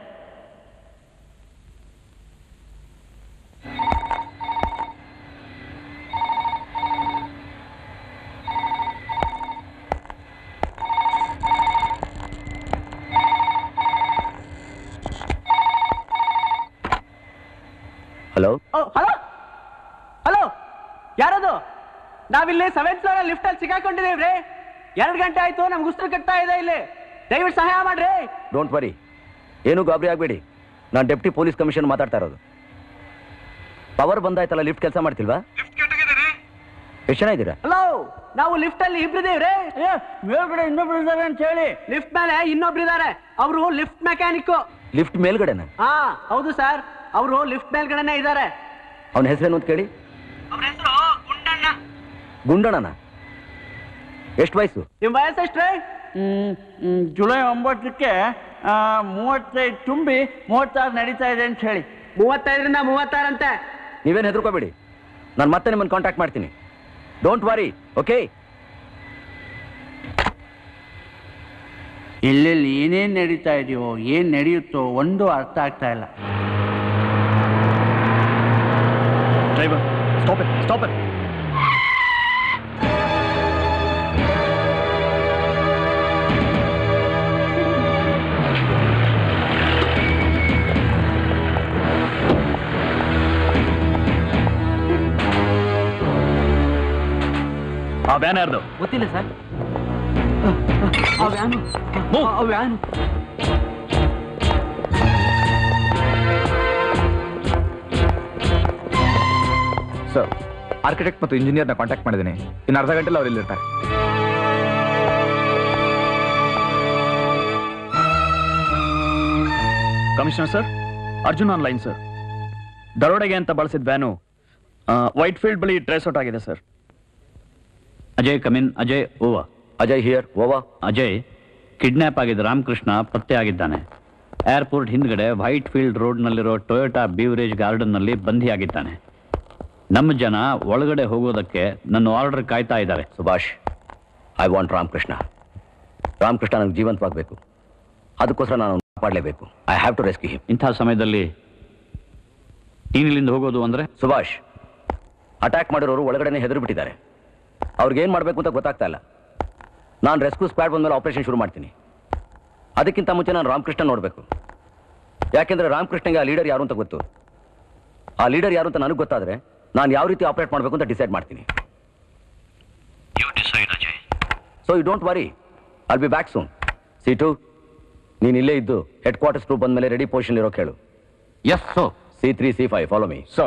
ಹಲೋ ಹಲೋ ಹಲೋ ಯಾರದು ನಾವಿಲ್ಲಿ ಸೆವೆಂತ್ ಫ್ಲೋರ್ ಲಿಫ್ಟ್ ಅಲ್ಲಿ ಸಿಕ್ಕಾಕೊಂಡಿದ್ದೀವ್ರಿ ಎರಡು ಗಂಟೆ ಆಯ್ತು ನಮ್ಗೆ ಉಸಿರು ಕಟ್ತಾ ಇದೆ ಇಲ್ಲಿ ದಯವಿಟ್ಟು ಸಹಾಯ ಮಾಡ್ರಿ ಡೋಂಟ್ ವರಿ ಏನು ಗಾಬರಿ ಆಗಬೇಡಿ ನಾನು ಡೆಪ್ಟಿ ಪೊಲೀಸ್ ಕಮಿಷನ್ ಮಾತಾಡ್ತಾ ಇರೋದು ಪವರ್ ಬಂದಾಯ್ತಲ್ಲ ಲಿಫ್ಟ್ ಕೆಲಸ ಮಾಡ್ತಿಲ್ವಾ ಎಷ್ಟು ಜನ ಇದ್ದೀರಾ ಹಲೋ ನಾವು ಲಿಫ್ಟ್ ಅಲ್ಲಿ ಇಬ್ರಿದೇವ್ರಿ ಮೇಲ್ಗಡೆ ಇನ್ನೊಬ್ರು ಇದ್ದಾರೆ ಅಂತ ಹೇಳಿ ಲಿಫ್ಟ್ ಮೇಲೆ ಇನ್ನೊಬ್ರು ಇದಾರೆ ಅವರು ಲಿಫ್ಟ್ ಮೆಕ್ಯಾನಿಕ್ ಲಿಫ್ಟ್ ಮೇಲ್ಗಡೆನ ಹಾ ಹೌದು ಸರ್ ಅವರು ಲಿಫ್ಟ್ ಮೇಲ್ಗಡೆನೆ ಇದಾರೆ ಅವನ ಹೆಸರೇನು ಅಂತ ಕೇಳಿ ಗುಂಡಣ್ಣನ ಎಷ್ಟು ವಯಸ್ಸು ನಿಮ್ ವಯಸ್ಸು ಎಷ್ಟ್ರಿ ಹ್ಮ್, ಹ್ಮ್, ಜುಲೈ ಒಂಬತ್ತಕ್ಕೆ ಆ, ಮೂವತ್ತೈದು ತುಂಬಿ ಮೂವತ್ತಾರು ನಡೀತಾ ಇದೆ ಅಂತ ಹೇಳಿ ಮೂವತ್ತೈದರಿಂದ ಮೂವತ್ತಾರಂತೆ ನೀವೇನು ಹೆದರ್ಕೋಬೇಡಿ ನಾನು ಮತ್ತೆ ನಿಮ್ಮನ್ನು ಕಾಂಟ್ಯಾಕ್ಟ್ ಮಾಡ್ತೀನಿ ಡೋಂಟ್ ವರಿ ಓಕೆ ಎಲ್ಲೆಲ್ಲಿ ಏನೇನ್ ನಡೀತಾ ಇದೆಯೋ ಏನ್ ನಡೆಯುತ್ತೋ ಒಂದು ಅರ್ಥ ಆಗ್ತಾ ಇಲ್ಲ driver stop it stop it ಆ ವ್ಯಾನ್ ಯಾರ್ದು ಗೊತ್ತಿಲ್ಲ ಸರ್ ಆ ವ್ಯಾನು ಆ ವ್ಯಾನು ಸರ್ ಆರ್ಕಿಟೆಕ್ಟ್ ಮತ್ತು ಇಂಜಿನಿಯರ್ನ ಕಾಂಟ್ಯಾಕ್ಟ್ ಮಾಡಿದ್ದೀನಿ ಇನ್ನು ಅರ್ಧ ಗಂಟೆಲಿ ಅವ್ರು ಇಲ್ಲಿರ್ತಾರೆ commissioner sir Arjun online sir ದರೋಡೆಗೆ ಅಂತ ಬಳಸಿದ ವ್ಯಾನು ವೈಟ್ ಫೀಲ್ಡ್ ಬಳಿ ಟ್ರೇಸ್ ಔಟ್ ಆಗಿದೆ sir Ajay come in Ajay over Ajay here over Ajay kidnap ಆಗಿದ್ದ ರಾಮಕೃಷ್ಣ ಪತ್ತೆ ಆಗಿದ್ದಾನೆ ಏರ್ಪೋರ್ಟ್ ಹಿಂದ್ಗಡೆ ವೈಟ್ ಫೀಲ್ಡ್ ರೋಡ್ನಲ್ಲಿರೋ ಟೊಯೋಟಾ ಬೀವರೇಜ್ ಗಾರ್ಡನ್ನಲ್ಲಿ ಬಂಧಿಯಾಗಿದ್ದಾನೆ ನಮ್ಮ ಜನ ಒಳಗಡೆ ಹೋಗೋದಕ್ಕೆ ನನ್ನ ಆರ್ಡರ್ ಕಾಯ್ತಾ ಇದ್ದಾರೆ ಸುಭಾಷ್ ಐ ವಾಂಟ್ ರಾಮಕೃಷ್ಣ ರಾಮಕೃಷ್ಣ ನನಗೆ ಜೀವಂತವಾಗಬೇಕು ಅದಕ್ಕೋಸ್ಕರ ನಾನು ಕಾಪಾಡಲೇಬೇಕು I have to rescue him ಇಂಥ ಸಮಯದಲ್ಲಿ ನೀನಿಲ್ಲಿಂದ ಹೋಗೋದು ಅಂದ್ರೆ ಸುಭಾಷ್ ಅಟ್ಯಾಕ್ ಮಾಡಿರೋರು ಒಳಗಡೆನೆ ಹೆದರು ಬಿಟ್ಟಿದ್ದಾರೆ ಅವ್ರಿಗೆ ಏನು ಮಾಡಬೇಕು ಅಂತ ಗೊತ್ತಾಗ್ತಾ ಇಲ್ಲ ನಾನು ರೆಸ್ಕ್ಯೂ ಸ್ಕ್ವಾಡ್ ಬಂದಮೇಲೆ ಆಪರೇಷನ್ ಶುರು ಮಾಡ್ತೀನಿ ಅದಕ್ಕಿಂತ ಮುಂಚೆ ನಾನು ರಾಮಕೃಷ್ಣ ನೋಡಬೇಕು ಯಾಕೆಂದ್ರೆ ರಾಮಕೃಷ್ಣಗೆ ಆ ಲೀಡರ್ ಯಾರು ಅಂತ ಗೊತ್ತು ಆ ಲೀಡರ್ ಯಾರು ಅಂತ ನನಗೆ ಗೊತ್ತಾದ್ರೆ ನಾನು ಯಾವ ರೀತಿ ಆಪರೇಟ್ ಮಾಡಬೇಕು ಅಂತ ಡಿಸೈಡ್ ಮಾಡ್ತೀನಿ so you don't worry I'll be back soon seat ನೀನು ಇಲ್ಲೇ ಇದ್ದು ಹೆಡ್ ಕ್ವಾರ್ಟರ್ಸ್ ಟ್ರೂಪ್ ಬಂದಮೇಲೆ ರೆಡಿ ಪೊಸಿಷನ್ ಇರೋ ಕೇಳು yes so C three C five follow me so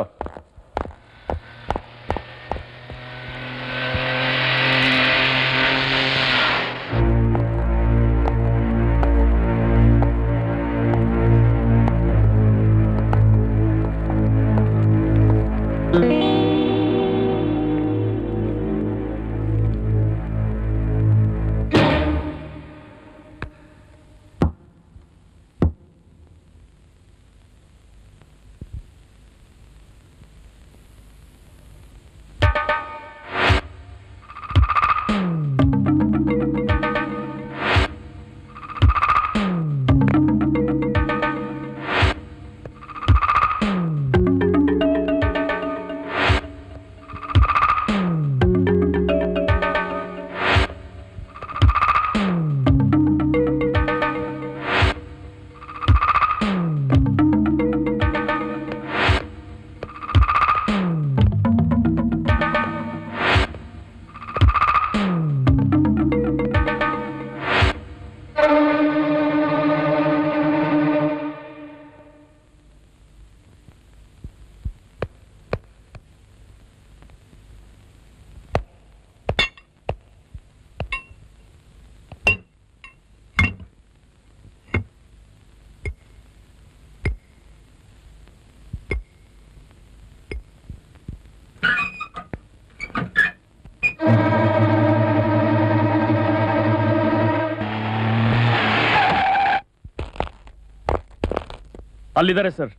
ಅಲ್ಲಿದ್ದಾರೆ ಸರ್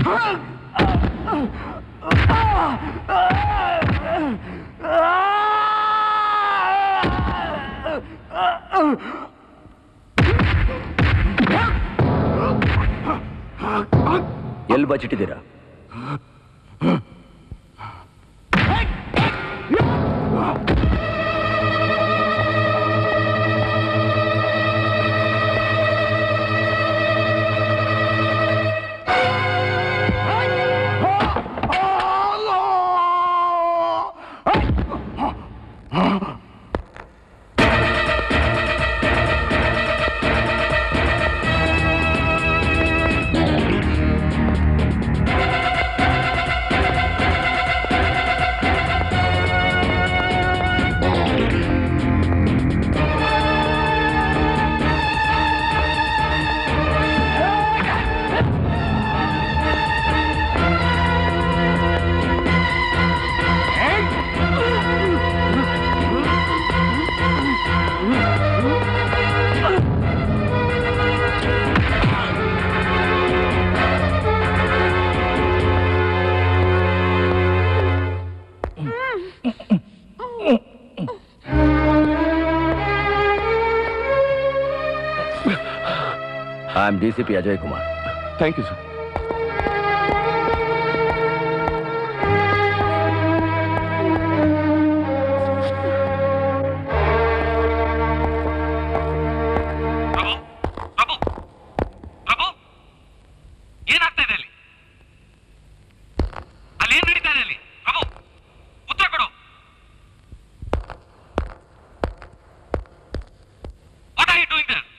ಎಲ್ಲಿ ಬಚ್ಚಿಟ್ಟಿದ್ದೀರಾ I am D C P Ajay Kumar thank you sir ಏನಾಗ್ತಾ ಇದೆ ಅಲ್ಲಿ ಅಲ್ಲಿ ಏನ್ ನಡೀತಾ ಇದೆ ಅಲ್ಲಿ ಪ್ರಭು ಉತ್ತರ ಕೊಡು what are you doing there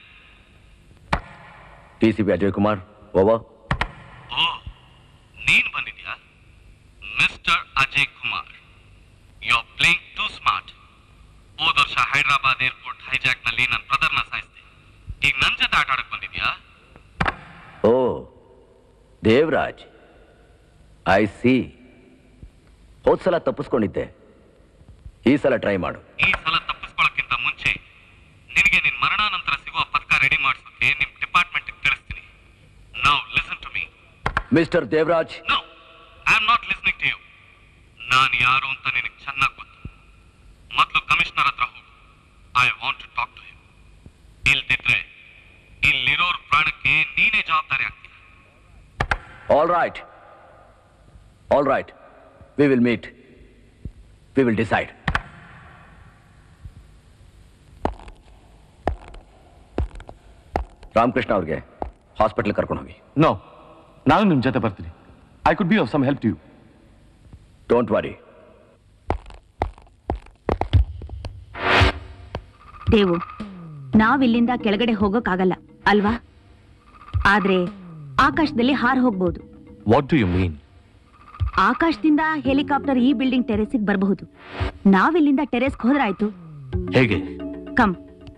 D C P Ajay Kumar over ಓ ನೀನ್ ಬಂದಿದ್ಯಾ mister Ajay Kumar you are playing too smart ಹೋದ ವರ್ಷ ಹೈದರಾಬಾದ್ ಏರ್ಪೋರ್ಟ್ ಹೈಜಾಕ್ ನಲ್ಲಿ ನನ್ನ ಬ್ರದರ್ನ ಸಾಯಿಸಿದೆ ಈಗ ನನ್ ಜೊತೆ ಆಟ ಆಡಕ್ ಬಂದಿದ್ಯಾ ಓ ದೇವರಾಜ್ ಐ ಸಿ ಹೋದ್ ಸಲ ತಪ್ಪಿಸ್ಕೊಂಡಿದ್ದೆ ಈ ಸಲ ಟ್ರೈ ಮಾಡು ಈ ಸಲ ತಪ್ಪಿಸ್ಕೊಳ್ಳೋಕ್ಕಿಂತ ಮುಂಚೆ ನಿನಗೆ ನಿನ್ ಮರಣಾನಂತರ ಸಿಗುವ ಪದಕ ರೆಡಿ ಮಾಡಿಸೋಕೆ ನಿಮ್ ಡಿಪಾರ್ಟ್ಮೆಂಟ್ ತಿಳಿಸ್ತೀನಿ now listen to me mister Devaraj I am not listening to you ನಾನು ಯಾರು ಅಂತ ನಿನಗೆ ಚೆನ್ನಾಗಿ ಗೊತ್ತು ಮೊದಲು ಕಮಿಷನರ್ ಹತ್ರ ಹೋಗು I want to talk to him ಇಲ್ದಿದ್ರೆ ಇಲ್ಲಿರೋರ್ ಪ್ರಾಣಕ್ಕೆ ನೀನೇ ಜವಾಬ್ದಾರಿ ಆಗ್ತೀಯ all right all right we will meet we will decide Ramakrishna ಅವ್ರಿಗೆ ಹಾಸ್ಪಿಟಲ್ ಕರ್ಕೊಂಡು ಹೋಗಿ ನೋ ನಾನು ನಿಮ್ಮ ಜೊತೆ ಬರ್ತೀನಿ I could be of some help to you don't worry Devu ನಾವಿಲ್ಲಿಂದ ಕೆಳಗಡೆ ಹೋಗೋಕ್ಕಾಗಲ್ಲ ಅಲ್ವಾ ಆದ್ರೆ ಆಕಾಶದಲ್ಲಿ ಹಾರ್ ಹೋಗ್ಬೋದು ವಾಟ್ ಡು ಯು ಮೀನ್ ಆಕಾಶದಿಂದ ಹೆಲಿಕಾಪ್ಟರ್ ಈ ಬಿಲ್ಡಿಂಗ್ ಟೆರೆಸಿಗೆ ಬರಬಹುದು ನಾವಿಲ್ಲಿಂದ ಟೆರೆಸ್ಗೆ ಹೋದ್ರಾಯ್ತು ಹೇಗೆ come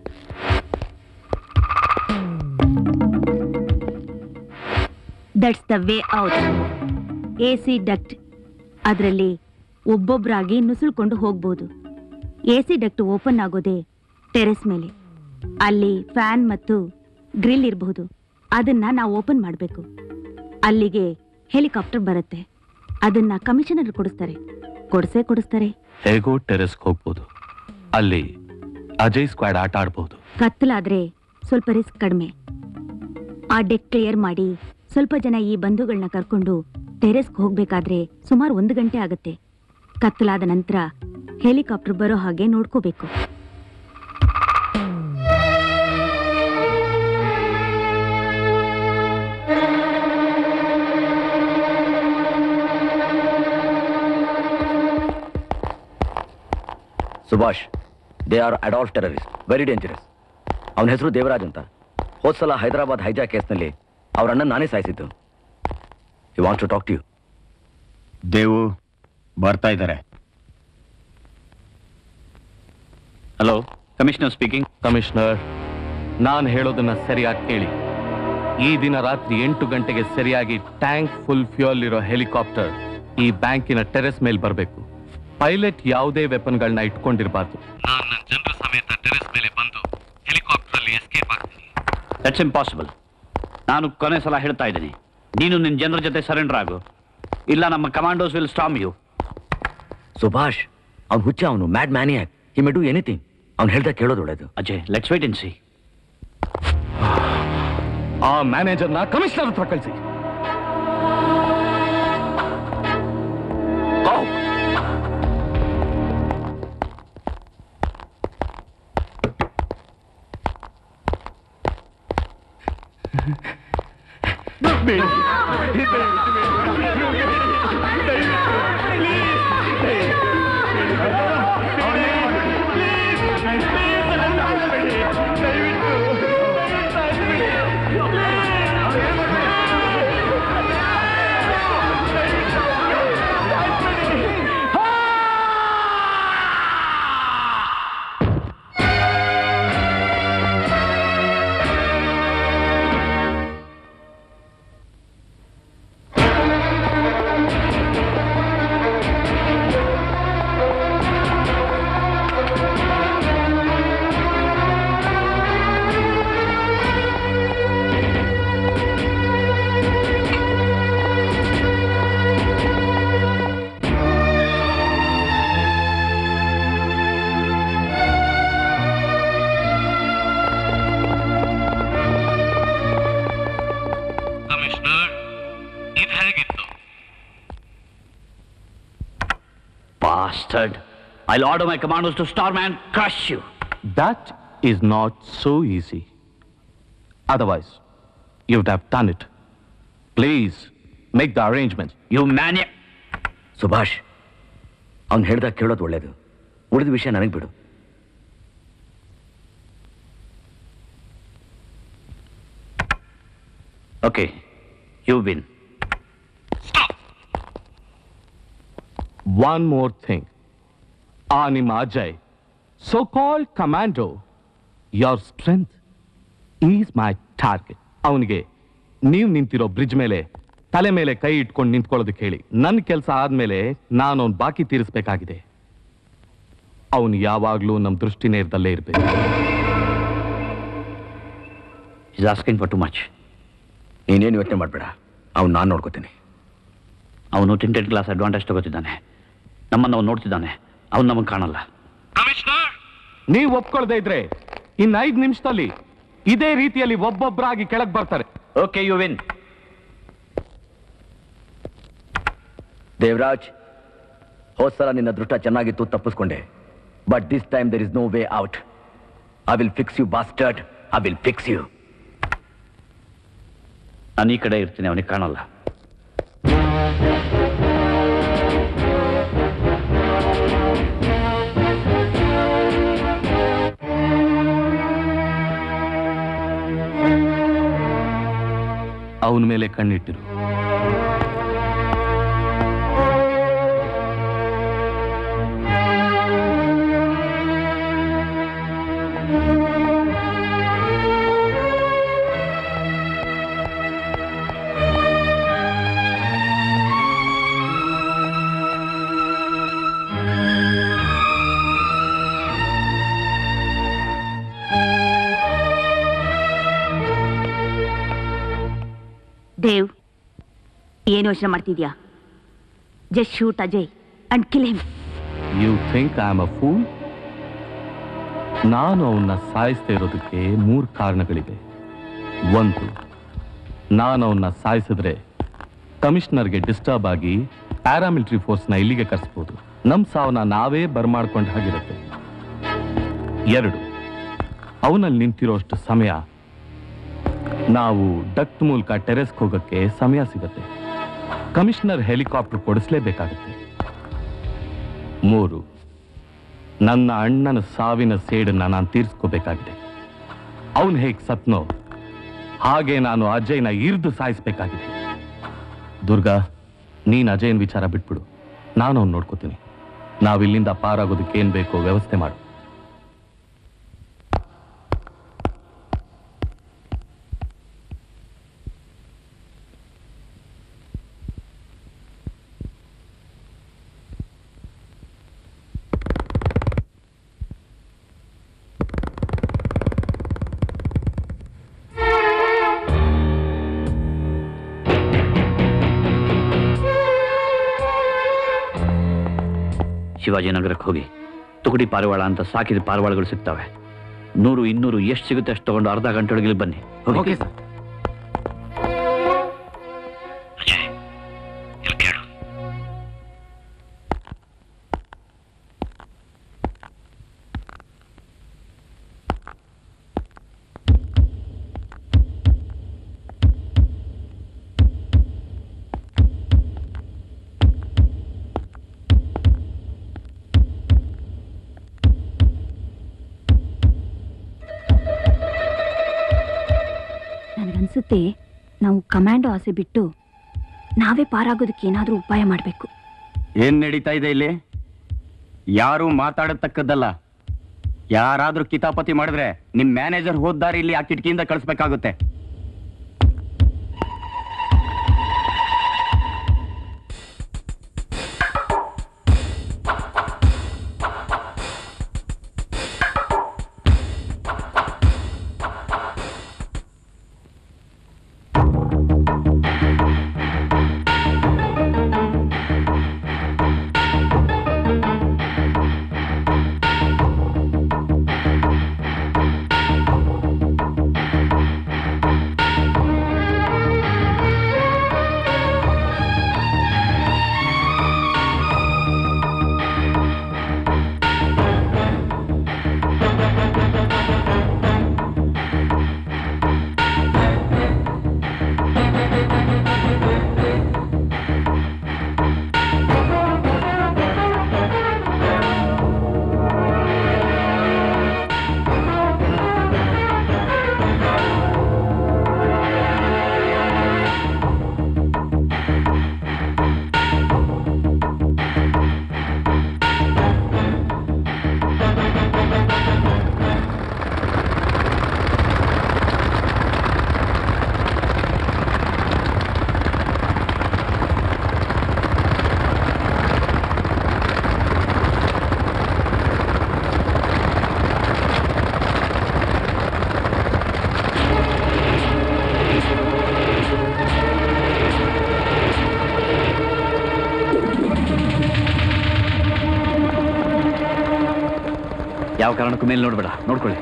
that's the way out A C duct ಅದರಲ್ಲಿ ಒಬ್ಬೊಬ್ಬರಾಗಿ ನುಸುಳ್ಕೊಂಡು ಹೋಗ್ಬೋದು ಎ ಸಿ ಡಕ್ಟ್ ಓಪನ್ ಆಗೋದೇ ಟೆರೆಸ್ ಮೇಲೆ ಅಲ್ಲಿ ಫ್ಯಾನ್ ಮತ್ತು ಗ್ರಿಲ್ ಇರಬಹುದು ಅದನ್ನ ನಾವು ಓಪನ್ ಮಾಡಬೇಕು ಅಲ್ಲಿಗೆ ಹೆಲಿಕಾಪ್ಟರ್ ಬರುತ್ತೆ ಅದನ್ನ ಕಮಿಷನರ್ ಕೊಡಿಸ್ತಾರೆ ಕೊಡಿಸೇ ಕೊಡಿಸ್ತಾರೆ ಹೇಗೋ ಟೆರೆಸ್ಗೆ ಹೋಗ್ಬೋದು ಅಲ್ಲಿ ಅಜಯ್ ಸ್ಕ್ವಾಡ್ ಆಟ ಆಡ್ಬೋದು ಕತ್ತಲಾದ್ರೆ ಸ್ವಲ್ಪ ರಿಸ್ಕ್ ಕಡಿಮೆ ಆ ಡೆಕ್ ಕ್ಲಿಯರ್ ಮಾಡಿ ಸ್ವಲ್ಪ ಜನ ಈ ಬಂಧುಗಳನ್ನ ಕರ್ಕೊಂಡು ಟೆರೆಸ್ಗೆ ಹೋಗ್ಬೇಕಾದ್ರೆ ಸುಮಾರು ಒಂದು ಗಂಟೆ ಆಗುತ್ತೆ ಕತ್ತಲಾದ ನಂತರ ಹೆಲಿಕಾಪ್ಟರ್ ಬರೋ ಹಾಗೆ ನೋಡ್ಕೋಬೇಕು Subhash they are Adolf terrorist very dangerous ಅವನ ಹೆಸರು ದೇವರಾಜ್ ಅಂತ ಹೋದ್ ಸಲ ಹೈದರಾಬಾದ್ ಹೈಜಾ ಕೇಸ್ನಲ್ಲಿ ಅವ್ರ ಅಣ್ಣನ ನಾನೇ ಸಾಯಿಸಿದ್ದು you want to talk to you Devu ಬರ್ತಾ ಇದ್ದಾರೆ ಹಲೋ ಕಮಿಷನರ್ ಸ್ಪೀಕಿಂಗ್ ಕಮಿಷನರ್ ನಾನು ಹೇಳೋದನ್ನ ಸರಿಯಾಗಿ ಕೇಳಿ ಈ ದಿನ ರಾತ್ರಿ ಎಂಟು ಗಂಟೆಗೆ ಸರಿಯಾಗಿ ಟ್ಯಾಂಕ್ ಫುಲ್ ಫ್ಯೂಯಲ್ ಇರೋ ಹೆಲಿಕಾಪ್ಟರ್ ಈ ಬ್ಯಾಂಕಿನ ಟೆರೆಸ್ ಮೇಲೆ ಬರಬೇಕು ಪೈಲಟ್ ಯಾವುದೇ ವೆಪನ್ಗಳನ್ನ ಇಟ್ಕೊಂಡಿರಬಾರ್ದು ನಾನು ನನ್ನ ಜನರ ಸಮೇತ ಟೆರೆಸ್ ಮೇಲೆ ಬಂದು ಹೆಲಿಕಾಪ್ಟರ್ ಅಲ್ಲಿ ಎಸ್ಕೇಪ್ ಆಗ್ತೀನಿ ದಟ್ಸ್ ಇಂಪಾಸಿಬಲ್ ನಾನು ಕೊನೆ ಸಲ ಹೇಳ್ತಾ ಇದ್ದೀನಿ ನೀನು ನಿನ್ನ ಜನರ ಜೊತೆ ಸರೆಂಡರ್ ಆಗು ಇಲ್ಲ ನಮ್ಮ commandos will storm you Subhash ಅವ್ನು ಹುಚ್ಚ ಅವನು mad maniac he may do anything ಅವ್ನು ಹೇಳ್ದ ಕೇಳೋದು ಒಳ್ಳೇದು Ajay let's wait and see ಆ ಮ್ಯಾನೇಜರ್ನ ಕಮಿಷನರ್ ಹತ್ರ ಕಳಿಸಿ ಕಮಿಷನರ್ ಇದು ಹೇಗಿತ್ತು Bastard! I'll order my commandos to storm and crush you. That is not so easy. Otherwise, you would have done it. Please, make the arrangements. You mania... Subhash ಅವ್ನು ಹೇಳ್ದ ಕೇಳೋದು ಒಳ್ಳೇದು ಉಳಿದ ವಿಷಯ ನನಗೆ ಬಿಡು Okay, you win. One more thing. ಆ ನಿಮ್ಮ Ajay so called commando your strength is my target ಅವನಿಗೆ ನೀವು ನಿಂತಿರೋ ಬ್ರಿಡ್ಜ್ ಮೇಲೆ ತಲೆ ಮೇಲೆ ಕೈ ಇಟ್ಕೊಂಡು ನಿಂತ್ಕೊಳ್ಳೋದಕ್ಕೆ ಹೇಳಿ ನನ್ನ ಕೆಲಸ ಆದ್ಮೇಲೆ ನಾನು ಅವ್ನ ಬಾಕಿ ತೀರಿಸ್ಬೇಕಾಗಿದೆ ಅವನು ಯಾವಾಗ್ಲೂ ನಮ್ಮ ದೃಷ್ಟಿ ನೇರದಲ್ಲೇ ಇರಬೇಕು He's asking for too much. ನೀನೇನು ಯೋಚನೆ ಮಾಡಬೇಡ ಅವ್ನು ನಾನು ನೋಡ್ಕೋತೀನಿ ಅವನು ಟೆಂಟೆಡ್ ಕ್ಲಾಸ್ ಅಡ್ವಾಂಟೇಜ್ ತಗೋತಿದ್ದಾನೆ ನಮ್ಮನ್ನು ಅವನು ನೋಡ್ತಿದ್ದಾನೆ ಅವನು ನಮಗೆ ಕಾಣಲ್ಲ ನೀವು ಒಪ್ಕೊಳ್ದೇ ಇದ್ರೆ ಇನ್ನು ಐದು ನಿಮಿಷದಲ್ಲಿ ಇದೇ ರೀತಿಯಲ್ಲಿ ಒಬ್ಬೊಬ್ಬರಾಗಿ ಕೆಳಗೆ ಬರ್ತಾರೆ ಓಕೆ ಯು ವಿನ್ ದೇವರಾಜ್ ಹೋದ್ ಸಲ ನಿನ್ನ ದೃಷ್ಟ ಚೆನ್ನಾಗಿತ್ತು ತಪ್ಪಿಸ್ಕೊಂಡೆ but this time there is no way out I will fix you bastard I will fix you ನಾನು ಈ ಕಡೆ ಇರ್ತೀನಿ ಅವನಿಗೆ ಕಾಣಲ್ಲ ಅವನ ಮೇಲೆ ಕಣ್ಣಿಟ್ಟಿರು ದೇವ್ ಏನು ಯೋಚನೆ ಮಾಡ್ತಿದ್ಯಾ just shoot Ajay and kill him you think I am a fool ನಾನು ಅವನ್ನ ಸಾಯಿಸ್ತಾ ಇರೋದಕ್ಕೆ ಮೂರು ಕಾರಣಗಳಿವೆ ಒಂದು ನಾನು ಅವನ್ನ ಸಾಯಿಸಿದ್ರೆ ಕಮಿಷನರ್ಗೆ ಡಿಸ್ಟರ್ಬ್ ಆಗಿ ಪ್ಯಾರಾಮಿಲಿಟರಿ ಫೋರ್ಸ್ನ ಇಲ್ಲಿಗೆ ಕರೆಸ್ಬೋದು ನಮ್ಮ ಸಾವನ್ನ ನಾವೇ ಬರ್ಮಾಡ್ಕೊಂಡ ಹಾಗಿರುತ್ತೆ ಎರಡು ಅವನಲ್ಲಿ ನಿಂತಿರೋಷ್ಟು ಸಮಯ ನಾವು ಡಕ್ಟ್ ಮೂಲಕ ಟೆರೆಸ್ಗೆ ಹೋಗೋಕ್ಕೆ ಸಮಯ ಸಿಗತ್ತೆ ಕಮಿಷನರ್ ಹೆಲಿಕಾಪ್ಟರ್ ಕೊಡಿಸ್ಲೇಬೇಕಾಗುತ್ತೆ ಮೂರು ನನ್ನ ಅಣ್ಣನ ಸಾವಿನ ಸೇಡನ್ನ ನಾನು ತೀರಿಸ್ಕೋಬೇಕಾಗಿದೆ ಅವನು ಹೇಗೆ ಸತ್ನೋ ಹಾಗೆ ನಾನು ಅಜಯ್ನ ಇರ್ದು ಸಾಯಿಸ್ಬೇಕಾಗಿದೆ ದುರ್ಗಾ ನೀನ್ ಅಜಯನ್ ವಿಚಾರ ಬಿಟ್ಬಿಡು ನಾನು ಅವ್ನು ನೋಡ್ಕೋತೀನಿ ನಾವಿಲ್ಲಿಂದ ಪಾರಾಗೋದಕ್ಕೆ ಏನ್ ಬೇಕೋ ವ್ಯವಸ್ಥೆ ಮಾಡು ಶಿವಾಜಿನಗರಕ್ಕೆ ಹೋಗಿ ತುಕಡಿ ಪಾರಿವಾಳ ಅಂತ ಸಾಕಿದ ಪಾರಿವಾಳಗಳು ಸಿಗ್ತವೆ ನೂರು ಇನ್ನೂರು ಎಷ್ಟು ಸಿಗುತ್ತೆ ಅಷ್ಟು ತಗೊಂಡು ಅರ್ಧ ಗಂಟೆ ಒಳಗೆ ಇಲ್ಲಿ ಬನ್ನಿ ಓಕೆ ಸರ್ ನನಗನ್ಸುತ್ತೆ ನಾವು ಕಮಾಂಡೋ ಆಸೆ ಬಿಟ್ಟು ನಾವೇ ಪಾರಾಗೋದಕ್ಕೆ ಏನಾದರೂ ಉಪಾಯ ಮಾಡಬೇಕು ಏನ್ ನಡೀತಾ ಇದೆ ಇಲ್ಲಿ ಯಾರು ಮಾತಾಡತಕ್ಕದ್ದಲ್ಲ ಯಾರಾದ್ರೂ ಕಿತಾಪತಿ ಮಾಡಿದ್ರೆ ನಿಮ್ ಮ್ಯಾನೇಜರ್ ಹೋದ್ದಾರಿ ಇಲ್ಲಿ ಆ ಕಿಟಕಿಯಿಂದ ಕಳಿಸ್ಬೇಕಾಗುತ್ತೆ ಯಾವ ಕಾರಣಕ್ಕೂ ಮೇಲೆ ನೋಡ್ಬೇಡ ನೋಡ್ಕೊಳ್ಳಿ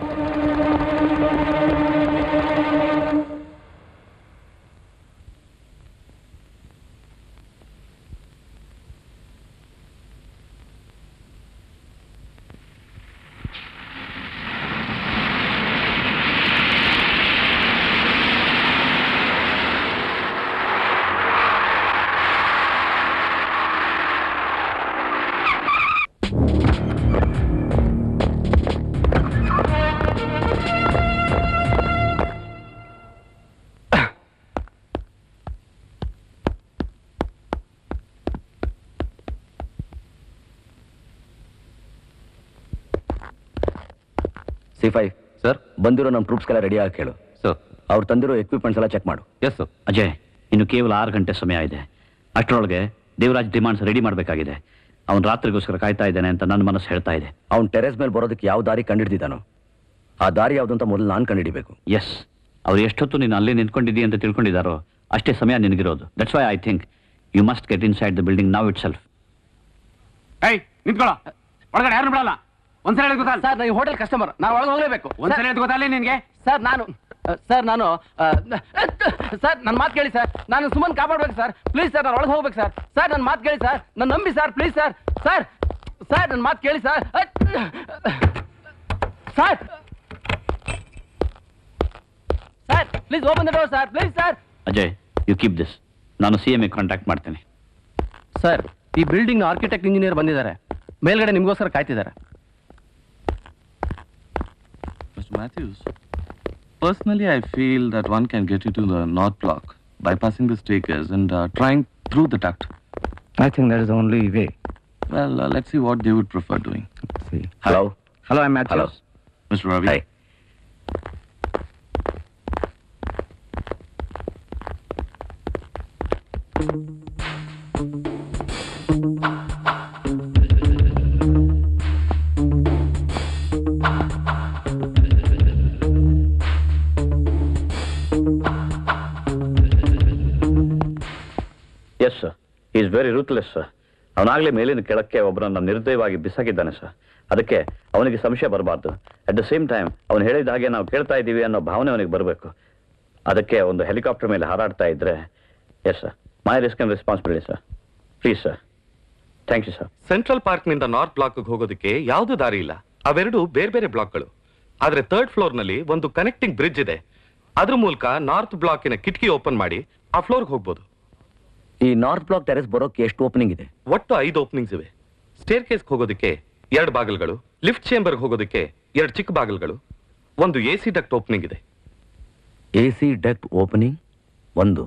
ಸಿ ಫೈವ್ ಸರ್ ಬಂದಿರೋ ನಮ್ಮ ಟ್ರೂಪ್ಸ್ಗೆಲ್ಲ ರೆಡಿ ಆಗಿ ಹೇಳು ಸರ್ ಅವ್ರು ತಂದಿರೋ ಎಕ್ವಿಪ್ಮೆಂಟ್ಸ್ ಎಲ್ಲ ಚೆಕ್ ಮಾಡು ಎಸ್ ಸರ್ ಅಜಯ್ ಇನ್ನು ಕೇವಲ ಆರು ಗಂಟೆ ಸಮಯ ಇದೆ ಅಷ್ಟರೊಳಗೆ ದೇವರಾಜ್ ಡಿಮಾಂಡ್ಸ್ ರೆಡಿ ಮಾಡಬೇಕಾಗಿದೆ ಅವನು ರಾತ್ರಿಗೋಸ್ಕರ ಕಾಯ್ತಾ ಇದ್ದಾನೆ ಅಂತ ನನ್ನ ಮನಸ್ಸು ಹೇಳ್ತಾ ಇದೆ ಅವ್ನು ಟೆರೆಸ್ ಮೇಲೆ ಬರೋದಕ್ಕೆ ಯಾವ ದಾರಿ ಕಂಡಿಡ್ದಿದ್ದಾನೋ ಆ ದಾರಿ ಯಾವುದು ಅಂತ ಮೊದಲು ನಾನು ಕಂಡಿಡಿಬೇಕು ಎಸ್ ಅವ್ರು ಎಷ್ಟೊತ್ತು ನೀನು ಅಲ್ಲೇ ನಿಂತ್ಕೊಂಡಿದ್ದೀಯ ಅಂತ ತಿಳ್ಕೊಂಡಿದ್ದಾರೋ ಅಷ್ಟೇ ಸಮಯ ನಿನಗಿರೋದು that's why I think you must get inside the building ನಾವ್ ಇಟ್ ಸೆಲ್ಫ್ ಏಯ್ ನಿಂತ್ಕೊಳ್ಳೋ ಒಳಗಡೆ ಯಾರು ಬಿಡಲ್ಲ ಒಂದ್ಸಲ ಹೇಳಿದ್ ಗೊತ್ತಲ್ಲ ಸರ್ ನಾನು ಹೋಟೆಲ್ ಕಸ್ಟಮರ್ ನಾನು ಒಳಗೆ ಹೋಗ್ಲೇಬೇಕು ಒಂದ್ಸಲ ಹೇಳಿದ್ ಗೊತ್ತಲ್ಲ ನಿನ್ಗೆ ಸರ್ ನಾನು ಸರ್ ನಾನು ಸರ್ ನನ್ನ ಮಾತು ಕೇಳಿ ಸರ್ ನಾನು ಸುಮ್ಮನೆ ಕಾಪಾಡ್ಬೇಕು ಸರ್ ಪ್ಲೀಸ್ ಸರ್ ನಾನು ಒಳಗೆ ಹೋಗ್ಬೇಕು ಸರ್ ಸರ್ ನನ್ನ ಮಾತು ಕೇಳಿ ಸರ್ ನನ್ನ ನಂಬಿ sir please sir sir sir ನನ್ನ ಮಾತು ಕೇಳಿ sir sir sir please open the door sir please sir Ajay you keep this ನಾನು ಸಿ ಎಮ್ ಎ ಕಾಂಟ್ಯಾಕ್ಟ್ ಮಾಡ್ತೇನೆ ಸರ್ ಈ ಬಿಲ್ಡಿಂಗ್ ಆರ್ಕಿಟೆಕ್ಟ್ ಇಂಜಿನಿಯರ್ ಬಂದಿದ್ದಾರೆ ಮೇಲ್ಗಡೆ ನಿಮಗೋಸ್ಕರ ಕಾಯ್ತಿದ್ದಾರೆ Mr. Matthews, personally, I feel that one can get into the north block bypassing the staircase and uh, trying through the duct. I think that is the only way. Well, uh, let's see what they would prefer doing. See. Hello. Hello, I'm Matthews. Hello. Mr. Ravi. Hi. Yes sir is very ruthless sir ಅವನಾಗ್ಲೇ ಮೇಲಿನ ಕೆಳಕ್ಕೆ ಒಬ್ಬರನ್ನ ನಿರ್ದಯವಾಗಿ ಬಿಸಾಕಿದ್ದಾನೆ sir ಅದಕ್ಕೆ ಅವನಿಗೆ ಸಂಶಯ ಬರಬಾರ್ದು at the same time ಅವನು ಹೇಳಿದ ಹಾಗೆ ನಾವು ಕೇಳ್ತಾ ಇದ್ದೀವಿ ಅನ್ನೋ ಭಾವನೆ ಅವನಿಗೆ ಬರಬೇಕು ಅದಕ್ಕೆ ಒಂದು ಹೆಲಿಕಾಪ್ಟರ್ ಮೇಲೆ ಹಾರಾಡ್ತಾ ಇದ್ರೆ yes sir my risk and responsibility sir please sir thank you sir central park ನಿಂದ ನಾರ್ತ್ ಬ್ಲಾಕ್ ಹೋಗೋದಕ್ಕೆ ಯಾವ್ದು ದಾರಿ ಇಲ್ಲ ಅವೆರಡು ಬೇರೆ ಬೇರೆ ಬ್ಲಾಕ್ಗಳು ಆದ್ರೆ ಥರ್ಡ್ ಫ್ಲೋರ್ ನಲ್ಲಿ ಒಂದು ಕನೆಕ್ಟಿಂಗ್ ಬ್ರಿಡ್ಜ್ ಇದೆ ಅದ್ರ ಮೂಲಕ ನಾರ್ತ್ ಬ್ಲಾಕಿನ ಕಿಟಕಿ ಓಪನ್ ಮಾಡಿ ಆ ಫ್ಲೋರ್ಗೆ ಹೋಗ್ಬೋದು ಈ ನಾರ್ತ್ ಬ್ಲಾಕ್ ಟೆರೆಸ್ ಬರೋಕೆ ಎಷ್ಟು ಓಪನಿಂಗ್ ಇದೆ ಒಟ್ಟು ಐದು ಓಪನಿಂಗ್ಸ್ ಇವೆ ಸ್ಟೇರ್ ಕೇಸ್ ಹೋಗೋದಕ್ಕೆ ಎರಡು ಬಾಗಿಲುಗಳು ಲಿಫ್ಟ್ ಚೇಂಬರ್ಗೆ ಹೋಗೋದಕ್ಕೆ ಎರಡು ಚಿಕ್ಕ ಬಾಗಿಲುಗಳು ಒಂದು ಎ ಸಿ ಡಕ್ಟ್ ಓಪನಿಂಗ್ ಇದೆ ಎ ಸಿ ಡಕ್ಟ್ ಓಪನಿಂಗ್ ಒಂದು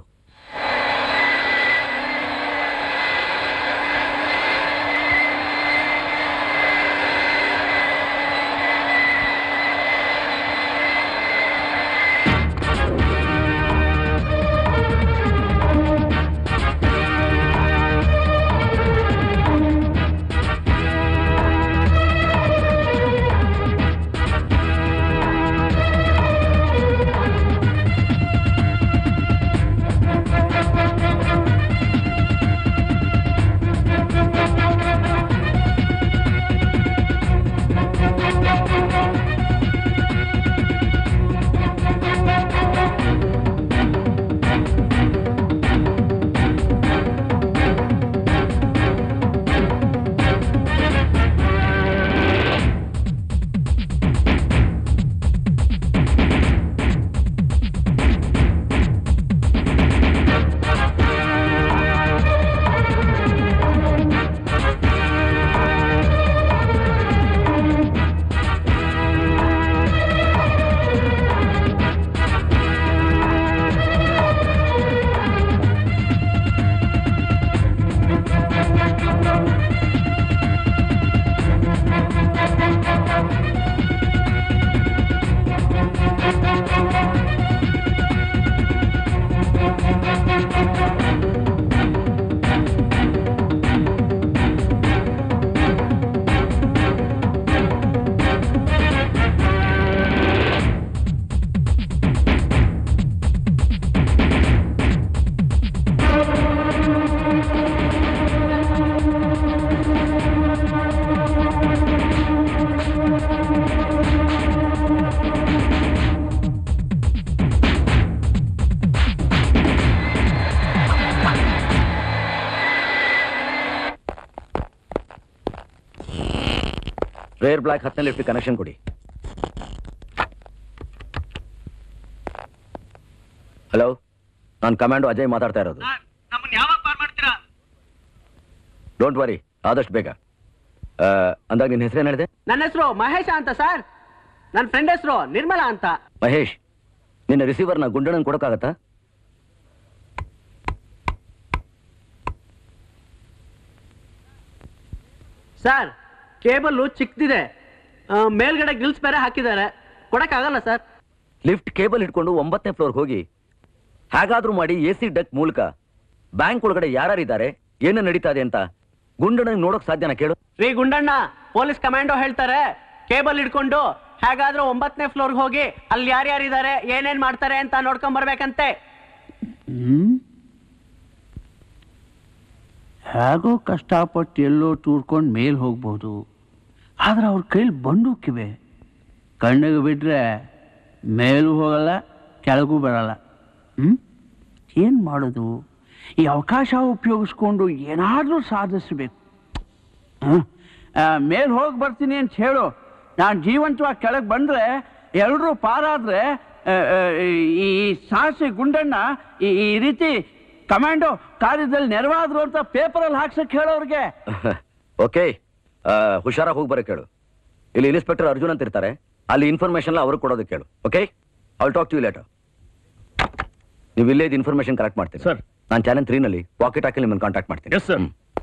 ರೇರ್ ಬ್ಲಾಕ್ ಹತ್ತನೇ ಲಿಫ್ಟ್ ಕನೆಕ್ಷನ್ ಕೊಡಿ ಹಲೋ ನಾನು ಕಮಾಂಡೋ ಅಜಯ್ ಮಾತಾಡ್ತಾ ಇರೋದು ಡೋಂಟ್ ವರಿ ಆದಷ್ಟು ಬೇಗ ಆ, ಅಂದಾಗ ನಿನ್ನ ಹೆಸರೇನು ಹೇಳಿದೆ ನನ್ನ ಹೆಸರು ಮಹೇಶ ಅಂತ ಸರ್ ನನ್ನ ಫ್ರೆಂಡ್ ಹೆಸರು ನಿರ್ಮಲಾ ಅಂತ ಮಹೇಶ್ ನಿನ್ನ ರಿಸೀವರ್ನ ಗುಂಡಣ್ಣನ್ ಕೊಡೋಕ್ಕಾಗತ್ತಾ ಸರ್ ಕೇಬಲ್ಲು ಚಿಕ್ಕದಿದೆ ಆ, ಮೇಲ್ಗಡೆ ಗ್ರಿಲ್ಸ್ ಬೇರೆ ಹಾಕಿದ್ದಾರೆ ಕೊಡಕ್ಕಾಗಲ್ಲ ಸರ್ ಲಿಫ್ಟ್ ಕೇಬಲ್ ಇಟ್ಕೊಂಡು ಒಂಬತ್ತನೇ ಫ್ಲೋರ್ಗೆ ಹೋಗಿ ಹೇಗಾದ್ರೂ ಮಾಡಿ ಎ ಸಿ ಡಕ್ ಮೂಲಕ ಬ್ಯಾಂಕ್ ಒಳಗಡೆ ಯಾರ್ಯಾರಿದ್ದಾರೆ ಏನು ನಡೀತಾ ಇದೆ ಅಂತ ಗುಂಡಣ್ಣಂಗ್ ನೋಡೋಕ್ ಸಾಧ್ಯನಾ ಕೇಳು ರೀ ಗುಂಡಣ್ಣ ಪೊಲೀಸ್ ಕಮಾಂಡೋ ಹೇಳ್ತಾರೆ ಕೇಬಲ್ ಇಟ್ಕೊಂಡು ಹೇಗಾದ್ರೂ ಒಂಬತ್ತನೇ ಫ್ಲೋರ್ಗೆ ಹೋಗಿ ಅಲ್ಲಿ ಯಾರ್ಯಾರಿದ್ದಾರೆ ಏನೇನ್ ಮಾಡ್ತಾರೆ ಅಂತ ನೋಡ್ಕೊಂಡ್ ಬರ್ಬೇಕಂತೆ ಹೇಗೋ ಕಷ್ಟಪಟ್ಟು ಎಲ್ಲೋ ತೂರ್ಕೊಂಡು ಮೇಲ್ ಹೋಗ್ಬೋದು ಆದ್ರೆ ಅವ್ರ ಕೈಲಿ ಬಂದೂಕಿವೆ ಕಣ್ಣಿಗೆ ಬಿಟ್ರೆ ಮೇಲೂ ಹೋಗಲ್ಲ ಕೆಳಗೂ ಬರಲ್ಲ ಹ್ಮ್ ಏನು ಮಾಡೋದು ಈ ಅವಕಾಶ ಉಪಯೋಗಿಸ್ಕೊಂಡು ಏನಾದರೂ ಸಾಧಿಸ್ಬೇಕು ಮೇಲ್ ಹೋಗಿ ಬರ್ತೀನಿ ಅಂತ ಹೇಳು ನಾನು ಜೀವಂತವಾಗಿ ಕೆಳಗೆ ಬಂದರೆ ಎಲ್ಲರೂ ಪಾರಾದ್ರೆ ಆ, ಆ, ಈ ಸಾಹಸಿ ಗುಂಡಣ್ಣ ಈ ಈ ರೀತಿ ಕಮಾಂಡೋ ಕಾರ್ಯದಲ್ಲಿ ನೆರವಾದ್ರು ಅಂತ ಪೇಪರಲ್ಲಿ ಹಾಕ್ಸಕ್ ಹೇಳೋರ್ಗೆ ಓಕೆ ಹುಷಾರಾಗಿ ಹೋಗಿ ಬರೋ ಕೇಳು ಇಲ್ಲಿ ಇನ್ಸ್ಪೆಕ್ಟರ್ ಅರ್ಜುನ್ ಅಂತ ಇರ್ತಾರೆ ಅಲ್ಲಿ ಇನ್ಫಾರ್ಮೇಶನ್ ಅವ್ರಿಗೆ ಕೊಡೋದಕ್ಕೆ ಕೇಳು okay I'll talk to you later ನೀವು ಇಲ್ಲೇ ಇನ್ಫಾರ್ಮೇಶನ್ ಕಲೆಕ್ಟ್ ಮಾಡ್ತೀನಿ ಸರ್ ನಾನು ಚಾನಲ್ ತ್ರೀನಲ್ಲಿ ಪಾಕೆಟ್ ಹಾಕಿ ನಿಮ್ಮನ್ನು ಕಾಂಟ್ಯಾಕ್ಟ್ ಮಾಡ್ತೀನಿ ಎಸ್ ಸರ್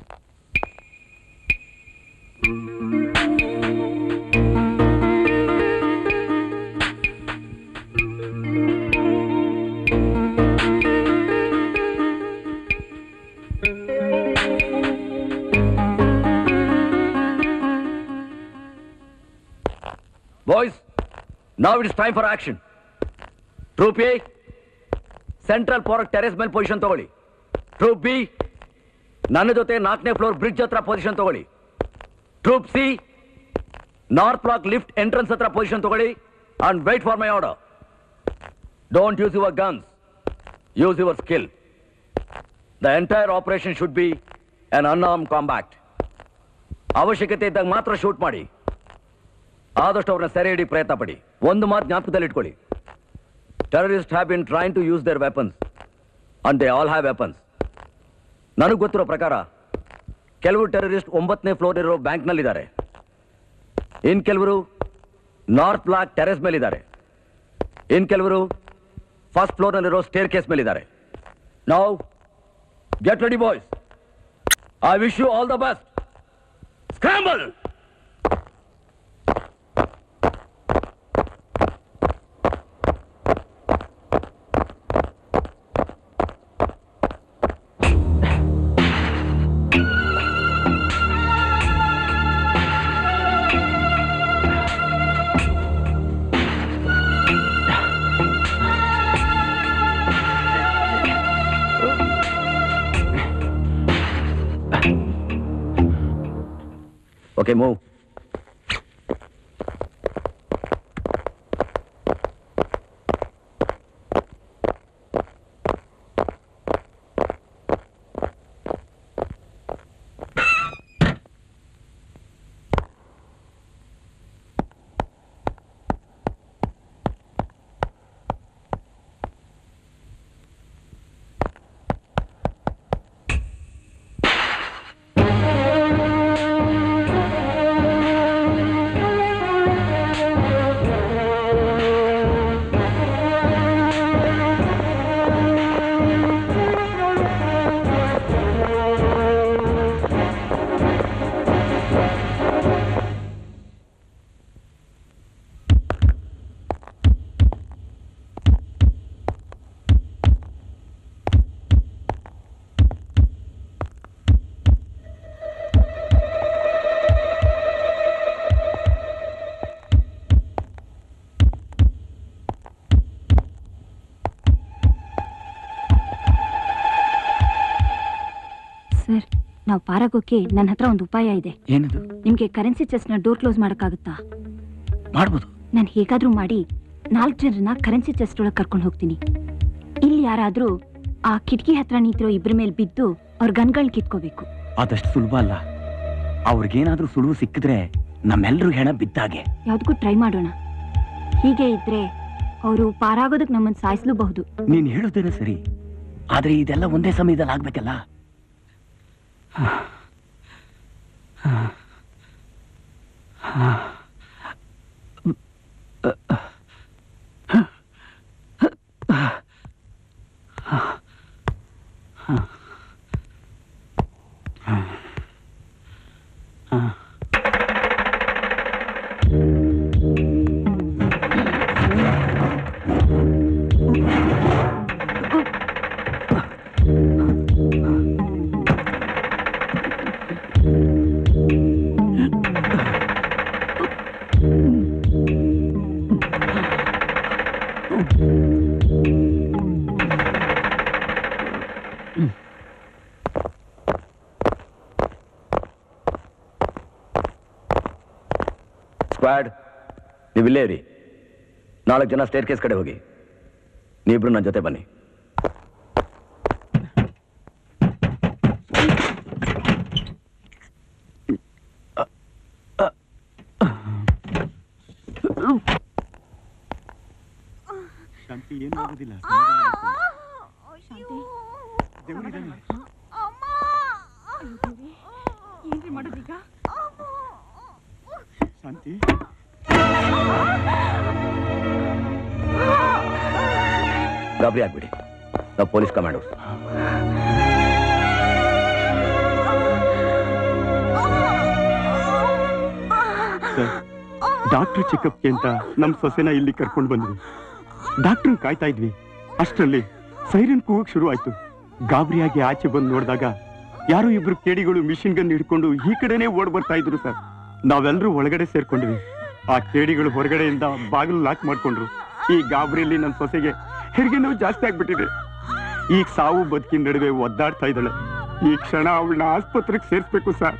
ಬಾಯ್ಸ್ ನಾವ್ it's time for action troop A central park terrace ಮೇಲೆ ಪೊಸಿಷನ್ ತಗೊಳ್ಳಿ ಟ್ರೂಪ್ ಬಿ ನನ್ನ ಜೊತೆ ನಾಲ್ಕನೇ ಫ್ಲೋರ್ ಬ್ರಿಡ್ಜ್ ಹತ್ರ ಪೊಸಿಷನ್ ತಗೊಳ್ಳಿ troop C north block lift entrance ಹತ್ರ ಪೊಸಿಷನ್ ತಗೊಳ್ಳಿ and wait for my order don't use your guns use your skill the entire operation should be un unarmed combat ಅವಶ್ಯಕತೆ ಇದ್ದಾಗ ಮಾತ್ರ ಶೂಟ್ ಮಾಡಿ ಆದಷ್ಟು ಅವ್ರನ್ನ ಸೆರೆ ಹಿಡಿ ಪ್ರಯತ್ನ ಪಡಿ ಒಂದು ಮಾತು ಜ್ಞಾಪಕದಲ್ಲಿ ಇಟ್ಕೊಳ್ಳಿ terrorist have been train to use their weapons and they all have weapons ನನಗೆ ಗೊತ್ತಿರೋ ಪ್ರಕಾರ ಕೆಲವು ಟೆರರಿಸ್ಟ್ ಒಂಬತ್ತನೇ ಫ್ಲೋರ್ ಇರೋ ಬ್ಯಾಂಕ್ನಲ್ಲಿದ್ದಾರೆ ಇನ್ ಕೆಲವರು ನಾರ್ತ್ ಬ್ಲಾಕ್ ಟೆರೆಸ್ ಮೇಲಿದ್ದಾರೆ ಇನ್ ಕೆಲವರು ಫಸ್ಟ್ ಫ್ಲೋರ್ನಲ್ಲಿರೋ ಸ್ಟೇರ್ ಕೇಸ್ ಮೇಲಿದ್ದಾರೆ ನಾವು get ready boys I wish you all the best scramble Okay, move. Sir ನಾವು ಪಾರಾಗೋಕೆ ನನ್ನ ಹತ್ರ ಒಂದು ಉಪಾಯ ಇದೆ ಏನದು ನಿಮ್ಗೆ ಕರೆನ್ಸಿ ಚೆಸ್ನ ಡೋರ್ ಕ್ಲೋಸ್ ಮಾಡೋಕ್ಕಾಗುತ್ತಾ ಮಾಡ್ಬೋದು ನಾನು ಹೇಗಾದ್ರೂ ಮಾಡಿ ನಾಲ್ಕು ಜನರನ್ನ ಕರೆನ್ಸಿ ಚೆಸ್ಟ್ ಒಳಗೆ ಕರ್ಕೊಂಡು ಹೋಗ್ತೀನಿ ಇಲ್ಲಿ ಯಾರಾದ್ರೂ ಆ ಕಿಟಕಿ ಹತ್ರ ನಿಂತಿರೋ ಇಬ್ಬರ ಮೇಲೆ ಬಿದ್ದು ಅವ್ರ ಗನ್ಗಳನ್ನ ಕಿತ್ಕೋಬೇಕು ಅದಷ್ಟು ಸುಲಭ ಅಲ್ಲ ಅವ್ರಿಗೇನಾದ್ರೂ ಸುಳುವು ಸಿಕ್ಕಿದ್ರೆ ನಮ್ಮೆಲ್ಲರೂ ಹೆಣ ಬಿದ್ದಾಗೆ ಯಾವ್ದಕ್ಕೂ ಟ್ರೈ ಮಾಡೋಣ ಹೀಗೆ ಇದ್ರೆ ಅವರು ಪಾರಾಗೋದಕ್ಕೆ ನಮ್ಮನ್ನು ಸಾಯಿಸಲೂಬಹುದು ನೀನ್ ಹೇಳೋದೇನೋ ಸರಿ ಆದ್ರೆ ಇದೆಲ್ಲ ಒಂದೇ ಸಮಯದಲ್ಲಿ ಆಗ್ಬೇಕಲ್ಲ ಸ್ಕ್ವಾಡ್ ನೀವು ಇಲ್ಲೇ ಇರಿ ನಾಲ್ಕು ಜನ ಸ್ಟೇರ್ ಕೇಸ್ ಕಡೆ ಹೋಗಿ ನೀವಿಬ್ರು ನನ್ನ ಜೊತೆ ಬನ್ನಿ ಶಾಂತಿ ಏನು ಆಗೋದಿಲ್ಲ ಏನ್ರಿ ಮಾಡೋದೀಗ ಶಾಂತಿ ಗಾಬರಿ ಆಗ್ಬಿಡಿ ನಾವು ಪೊಲೀಸ್ ಕಮಾಂಡೋಸ್ ಡಾಕ್ಟರ್ ಚೆಕಪ್ಗೆ ಅಂತ ನಮ್ ಸೊಸೆನ ಇಲ್ಲಿ ಕರ್ಕೊಂಡು ಬಂದ್ವಿ ಡಾಕ್ಟರ್ ಕಾಯ್ತಾ ಇದ್ವಿ ಅಷ್ಟರಲ್ಲಿ ಸೈರನ್ ಕೂಗಕ್ ಶುರು ಆಯ್ತು ಗಾಬರಿಯಾಗಿ ಆಚೆ ಬಂದು ನೋಡಿದಾಗ ಯಾರೋ ಇಬ್ರು ಕೇಡಿಗಳು ಮಿಷಿನ್ ಗನ್ ಹಿಡ್ಕೊಂಡು ಈ ಕಡೆನೆ ಓಡ್ ಬರ್ತಾ ಇದ್ರು ಸರ್ ನಾವೆಲ್ಲರೂ ಒಳಗಡೆ ಸೇರ್ಕೊಂಡ್ವಿ ಆ ಕೇಡಿಗಳು ಹೊರಗಡೆಯಿಂದ ಬಾಗಿಲು ಲಾಕ್ ಮಾಡ್ಕೊಂಡ್ರು ಈ ಗಾಬರಿಯಲ್ಲಿ ನನ್ನ ಸೊಸೆಗೆ ಹೆರಿಗೆ ನೋವು ಜಾಸ್ತಿ ಆಗ್ಬಿಟ್ಟಿದೆ ಈಗ ಸಾವು ಬದುಕಿನ ನಡುವೆ ಒದ್ದಾಡ್ತಾ ಇದ್ದಾಳೆ ಈ ಕ್ಷಣ ಅವಳನ್ನ ಆಸ್ಪತ್ರೆಗೆ ಸೇರಿಸ್ಬೇಕು ಸರ್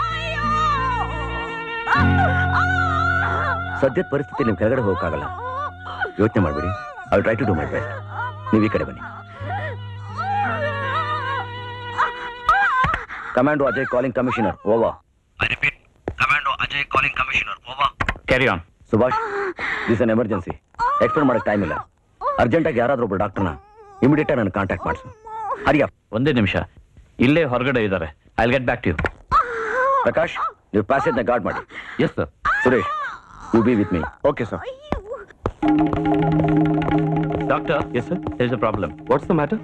ಸದ್ಯದ ಪರಿಸ್ಥಿತಿ ನೀವು ಕೆಳಗಡೆ ಹೋಗಕ್ಕಾಗಲ್ಲ ಯೋಚನೆ ಮಾಡಬೇಡಿ I try to do my best ನೀವು ಈ ಕಡೆ ಬನ್ನಿ commando Ajay calling commissioner over commando Ajay calling commissioner over carry on Subhash this an emergency explain ಮಾಡಕ್ ಟೈಮ್ ಇಲ್ಲ ಅರ್ಜೆಂಟಾಗಿ ಯಾರಾದ್ರೂ ಒಬ್ರು ಡಾಕ್ಟರ್ನ ಇಮಿಡಿಯೇಟ್ ಆಗಿ ನನ್ನ ಕಾಂಟ್ಯಾಕ್ಟ್ ಮಾಡಿಸು ಹರಿಯ ಒಂದೇ ನಿಮಿಷ ಇಲ್ಲೇ ಹೊರಗಡೆ ಇದ್ದಾರೆ I get back to you Prakash ನೀವು ಪ್ಯಾಸೇಜ್ನ ಗಾರ್ಡ್ ಮಾಡಿ yes sir Suresh you be with me okay sir doctor yes sir is a problem what's the matter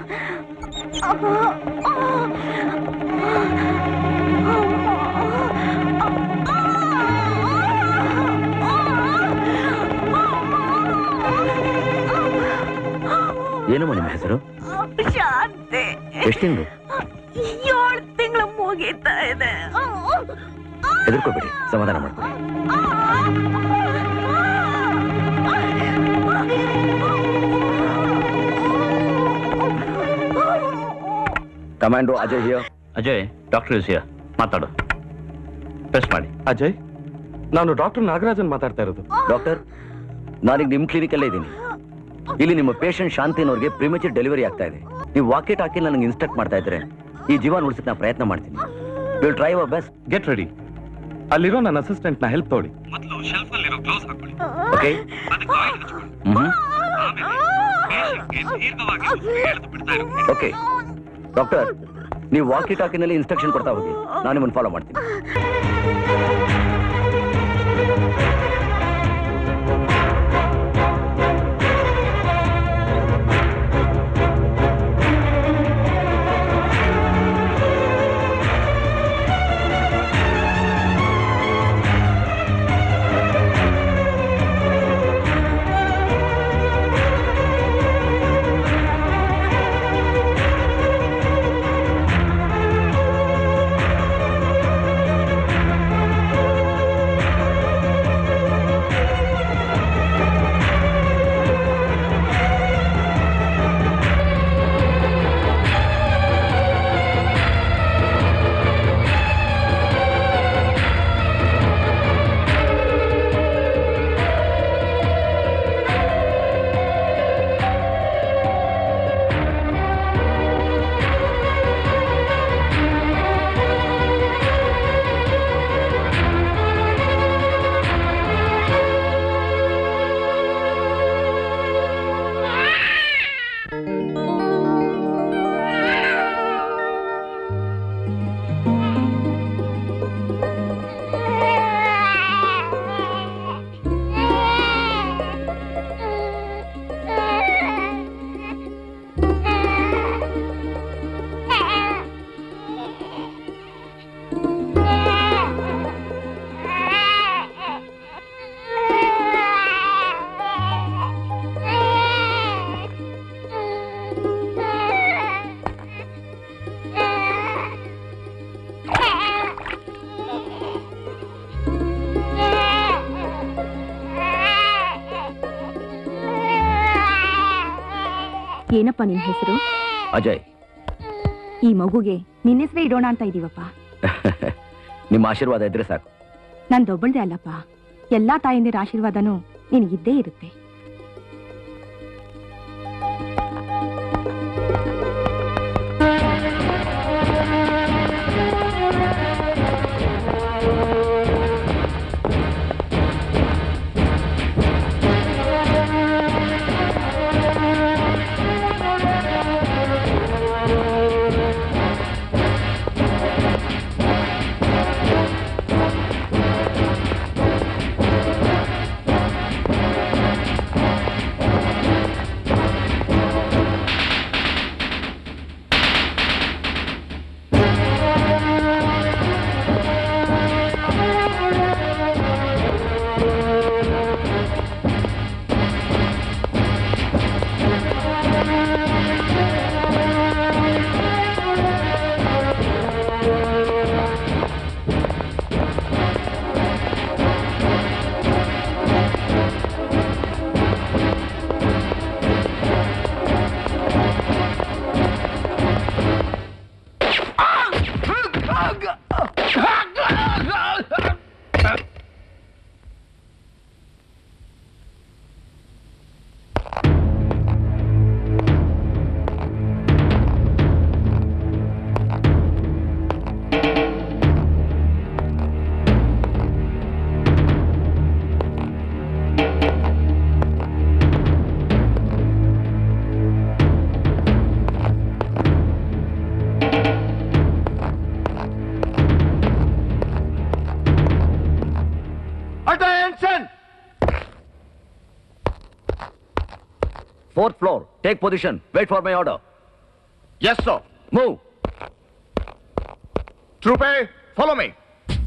ಏನಮ್ಮ ನಿಮ್ಮ ಹೆಸರು ಶಾಂತಿ ಎಷ್ಟು ತಿಂಗಳು ಏಳು ತಿಂಗಳು ಮುಗೀತಾ ಇದೆ ಹೆದರ್ಕೋಬೇಡಿ ಸಮಾಧಾನ ಮಾಡ್ಕೊಳ್ಳಿ commando Ajay here Ajay doctor is here ಮಾತಾಡು ಟೆಸ್ಟ್ ಮಾಡಿ ಅಜಯ್ ನಾನು ಡಾಕ್ಟರ್ ನಾಗರಾಜನ್ ಮಾತಾಡ್ತಾ ಇರೋದು ಡಾಕ್ಟರ್ ನಾನೀಗ ನಿಮ್ಮ ಕ್ಲಿನಿಕಲ್ಲೇ ಇದ್ದೀನಿ ಇಲ್ಲಿ ನಿಮ್ಮ ಪೇಷಂಟ್ ಶಾಂತಿನವ್ರಿಗೆ ಪ್ರಿಮೇಚರ್ ಡೆಲಿವರಿ ಆಗ್ತಾ ಇದೆ ನೀವು ವಾಕೆಟ್ ಹಾಕಿ ನನಗೆ ಇನ್ಸ್ಟ್ರಕ್ಟ್ ಮಾಡ್ತಾ ಇದ್ರೆ ಈ ಜೀವನ ಉಳಿಸಕ್ಕೆ ನಾನು ಪ್ರಯತ್ನ ಮಾಡ್ತೀನಿ will try our best get ready ಅಲ್ಲಿರೋ ನನ್ನ ಅಸಿಸ್ಟೆಂಟ್ ನ ಹೆಲ್ಪ್ ತಗೊಳ್ಳಿ ಮೊದಲು ಶೆಲ್ಫ್ ಅಲ್ಲಿರೋ ಗ್ಲೌಸ್ ಹಾಕೊಳ್ಳಿ ಓಕೆ ಅದಕ್ಕೆ ಆಯಿಲ್ ಹಚ್ಕೊಳ್ಳಿ ಆಮೇಲೆ ಪೇಷಂಟ್ಗೆ ದೀರ್ಘವಾಗಿ ಉಸಿರು ಎಳೆದು ಬಿಡ್ತಾ ಇರಬೇಕು ಓಕೆ ಡಾಕ್ಟರ್ ನೀವು ವಾಕಿ ಟಾಕಿನಲ್ಲಿ ಇನ್ಸ್ಟ್ರಕ್ಷನ್ ಕೊಡ್ತಾ ಹೋಗಿ ನಾನು ನಿಮ್ಮನ್ನು ಫಾಲೋ ಮಾಡ್ತೀನಿ ಏನಪ್ಪ ನಿನ್ ಹೆಸರು ಅಜಯ್ ಈ ಮಗುಗೆ ನಿನ್ನ ಹೆಸರೇ ಇಡೋಣ ಅಂತ ಇದೀವಪ್ಪ ನಿಮ್ಮ ಆಶೀರ್ವಾದ ಇದ್ರೆ ಸಾಕು ನಂದೊಬ್ಬಳ್ದೆ ಅಲ್ಲಪ್ಪ ಎಲ್ಲಾ ತಾಯಂದಿರ ಆಶೀರ್ವಾದನೂ ನಿನಗಿದ್ದೇ ಇರುತ್ತೆ fourth floor. Take position. Wait for my order. Yes, sir. Move. Trooper, follow me.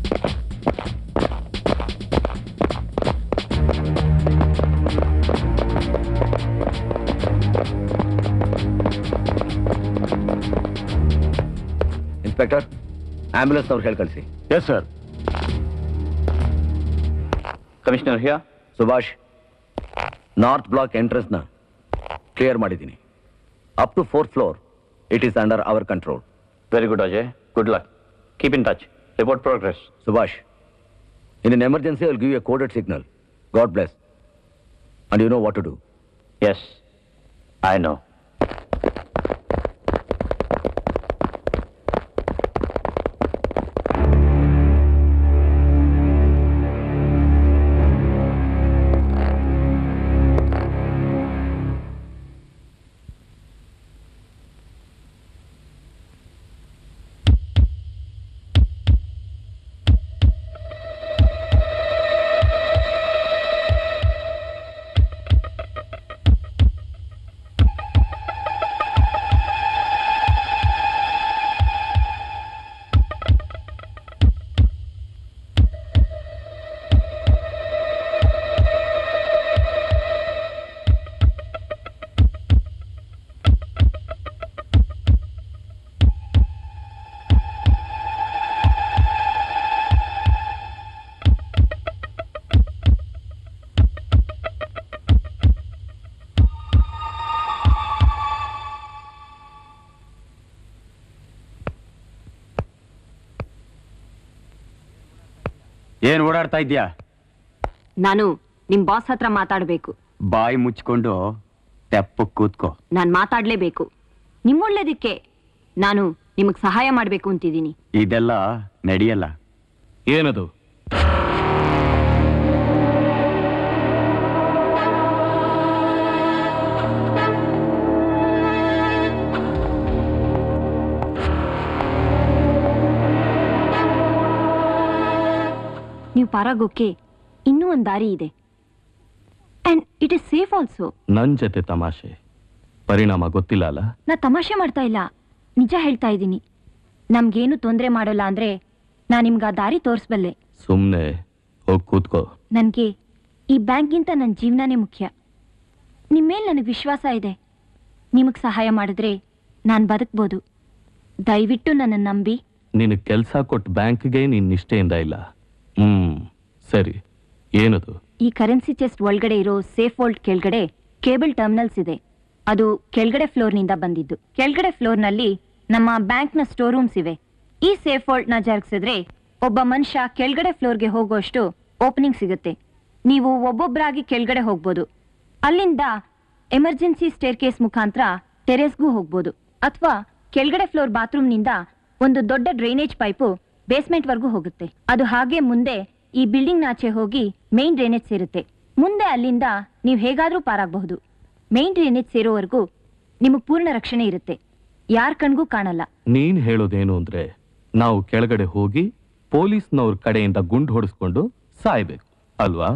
Inspector ambulance ಅವ್ರು ಹೇಳಿ ಕಳಿಸಿ yes sir commissioner here Subhash north block ಎಂಟ್ರೆನ್ಸ್ನ ಕ್ಲಿಯರ್ ಮಾಡಿದ್ದೀನಿ up to fourth floor it is under our control very good Ajay good luck keep in touch report progress Subhash in an emergency i'll give you a coded signal god bless and you know what to do yes i know ಏನ್ ಓಡಾಡ್ತಾ ಇದ್ಯಾ ನಾನು ನಿಮ್ boss ಹತ್ರ ಮಾತಾಡ್ಬೇಕು ಬಾಯಿ ಮುಚ್ಕೊಂಡು ತೆಪ್ಪ ಕೂತ್ಕೋ ನಾನ್ ಮಾತಾಡ್ಲೇಬೇಕು ನಿಮ್ಮೊಳ್ಳೇದಕ್ಕೆ ನಾನು ನಿಮಗ್ ಸಹಾಯ ಮಾಡ್ಬೇಕು ಅಂತಿದ್ದೀನಿ ಇದೆಲ್ಲ ನಡೆಯಲ್ಲ ಏನದು ನೀವು ಪಾರಾಗೋಕೆ ಇನ್ನೂ ಒಂದ್ ದಾರಿ ಇದೆ and it is safe also ನನ್ ಜೊತೆ ತಮಾಷೆ ಪರಿಣಾಮ ಗೊತ್ತಿಲ್ಲ ಅಲ್ಲ ನಾ ತಮಾಷೆ ಮಾಡ್ತಾ ಇಲ್ಲ ನಿಜ ಹೇಳ್ತಾ ಇದ್ದೀನಿ ನಮ್ಗೇನು ತೊಂದರೆ ಮಾಡೋಲ್ಲ ಅಂದ್ರೆ ನಾ ನಿಮ್ಗೆ ಆ ದಾರಿ ತೋರಿಸ್ಬಲ್ಲೆ ಸುಮ್ನೆ ಹೋಗ್ ಕೂತ್ಕೋ ನನಗೆ ಈ ಬ್ಯಾಂಕ್ಗಿಂತ ನನ್ನ ಜೀವನನೇ ಮುಖ್ಯ ನಿಮ್ಮ ಮೇಲೆ ನನಗೆ ವಿಶ್ವಾಸ ಇದೆ ನಿಮಗೆ ಸಹಾಯ ಮಾಡಿದ್ರೆ ನಾನು ಬದುಕ್ಬೋದು ದಯವಿಟ್ಟು ನನ್ನನ್ನು ನಂಬಿ ನಿನಗೆ ಕೆಲಸ ಕೊಟ್ಟು ಬ್ಯಾಂಕ್ಗೆ ನೀನ್ ನಿಷ್ಠೆಯಿಂದ ಇಲ್ಲ ಹ್ಮ್ ಸರಿ ಏನದು ಈ ಕರೆನ್ಸಿ ಚೆಸ್ಟ್ ಒಳಗಡೆ ಇರೋ ಸೇಫ್ ವೋಲ್ಟ್ ಕೆಳಗಡೆ ಕೇಬಲ್ ಟರ್ಮಿನಲ್ಸ್ ಇದೆ ಅದು ಕೆಳಗಡೆ ಫ್ಲೋರ್ನಿಂದ ಬಂದಿದ್ದು ಕೆಳಗಡೆ ಫ್ಲೋರ್ನಲ್ಲಿ ನಮ್ಮ ಬ್ಯಾಂಕ್ನ ಸ್ಟೋರ್ ರೂಮ್ಸ್ ಇವೆ ಈ ಸೇಫ್ ವೋಲ್ಟ್ನ ಜರುಗಿಸಿದ್ರೆ ಒಬ್ಬ ಮನುಷ್ಯ ಕೆಳಗಡೆ ಫ್ಲೋರ್ಗೆ ಹೋಗುವಷ್ಟು ಓಪನಿಂಗ್ ಸಿಗುತ್ತೆ ನೀವು ಒಬ್ಬೊಬ್ಬರಾಗಿ ಕೆಳಗಡೆ ಹೋಗ್ಬೋದು ಅಲ್ಲಿಂದ ಎಮರ್ಜೆನ್ಸಿ ಸ್ಟೇರ್ ಕೇಸ್ ಮುಖಾಂತರ ಟೆರೆಸ್ಗೂ ಹೋಗ್ಬೋದು ಅಥವಾ ಕೆಳಗಡೆ ಫ್ಲೋರ್ ಬಾತ್ರೂಮ್ನಿಂದ ಒಂದು ದೊಡ್ಡ ಡ್ರೈನೇಜ್ ಪೈಪು ಬೇಸ್ಮೆಂಟ್ವರೆಗೂ ಹೋಗುತ್ತೆ ಅದು ಹಾಗೆ ಮುಂದೆ ಈ ಬಿಲ್ಡಿಂಗ್ ನಾಚೆ ಹೋಗಿ ಮೇನ್ ಡ್ರೈನೇಜ್ ಸೇರುತ್ತೆ ಮುಂದೆ ಅಲ್ಲಿಂದ ನೀವು ಹೇಗಾದ್ರೂ ಪಾರಾಗಬಹುದು ಮೇನ್ ಡ್ರೈನೇಜ್ ಸೇರೋವರೆಗೂ ನಿಮಗೆ ಪೂರ್ಣ ರಕ್ಷಣೆ ಇರುತ್ತೆ ಯಾರ ಕಣ್ಗೂ ಕಾಣಲ್ಲ ನೀನ್ ಹೇಳೋದೇನು ಅಂದ್ರೆ ನಾವು ಕೆಳಗಡೆ ಹೋಗಿ ಪೊಲೀಸ್ನವ್ರ ಕಡೆಯಿಂದ ಗುಂಡು ಹೊಡೆಸ್ಕೊಂಡು ಸಾಯ್ಬೇಕು ಅಲ್ವಾ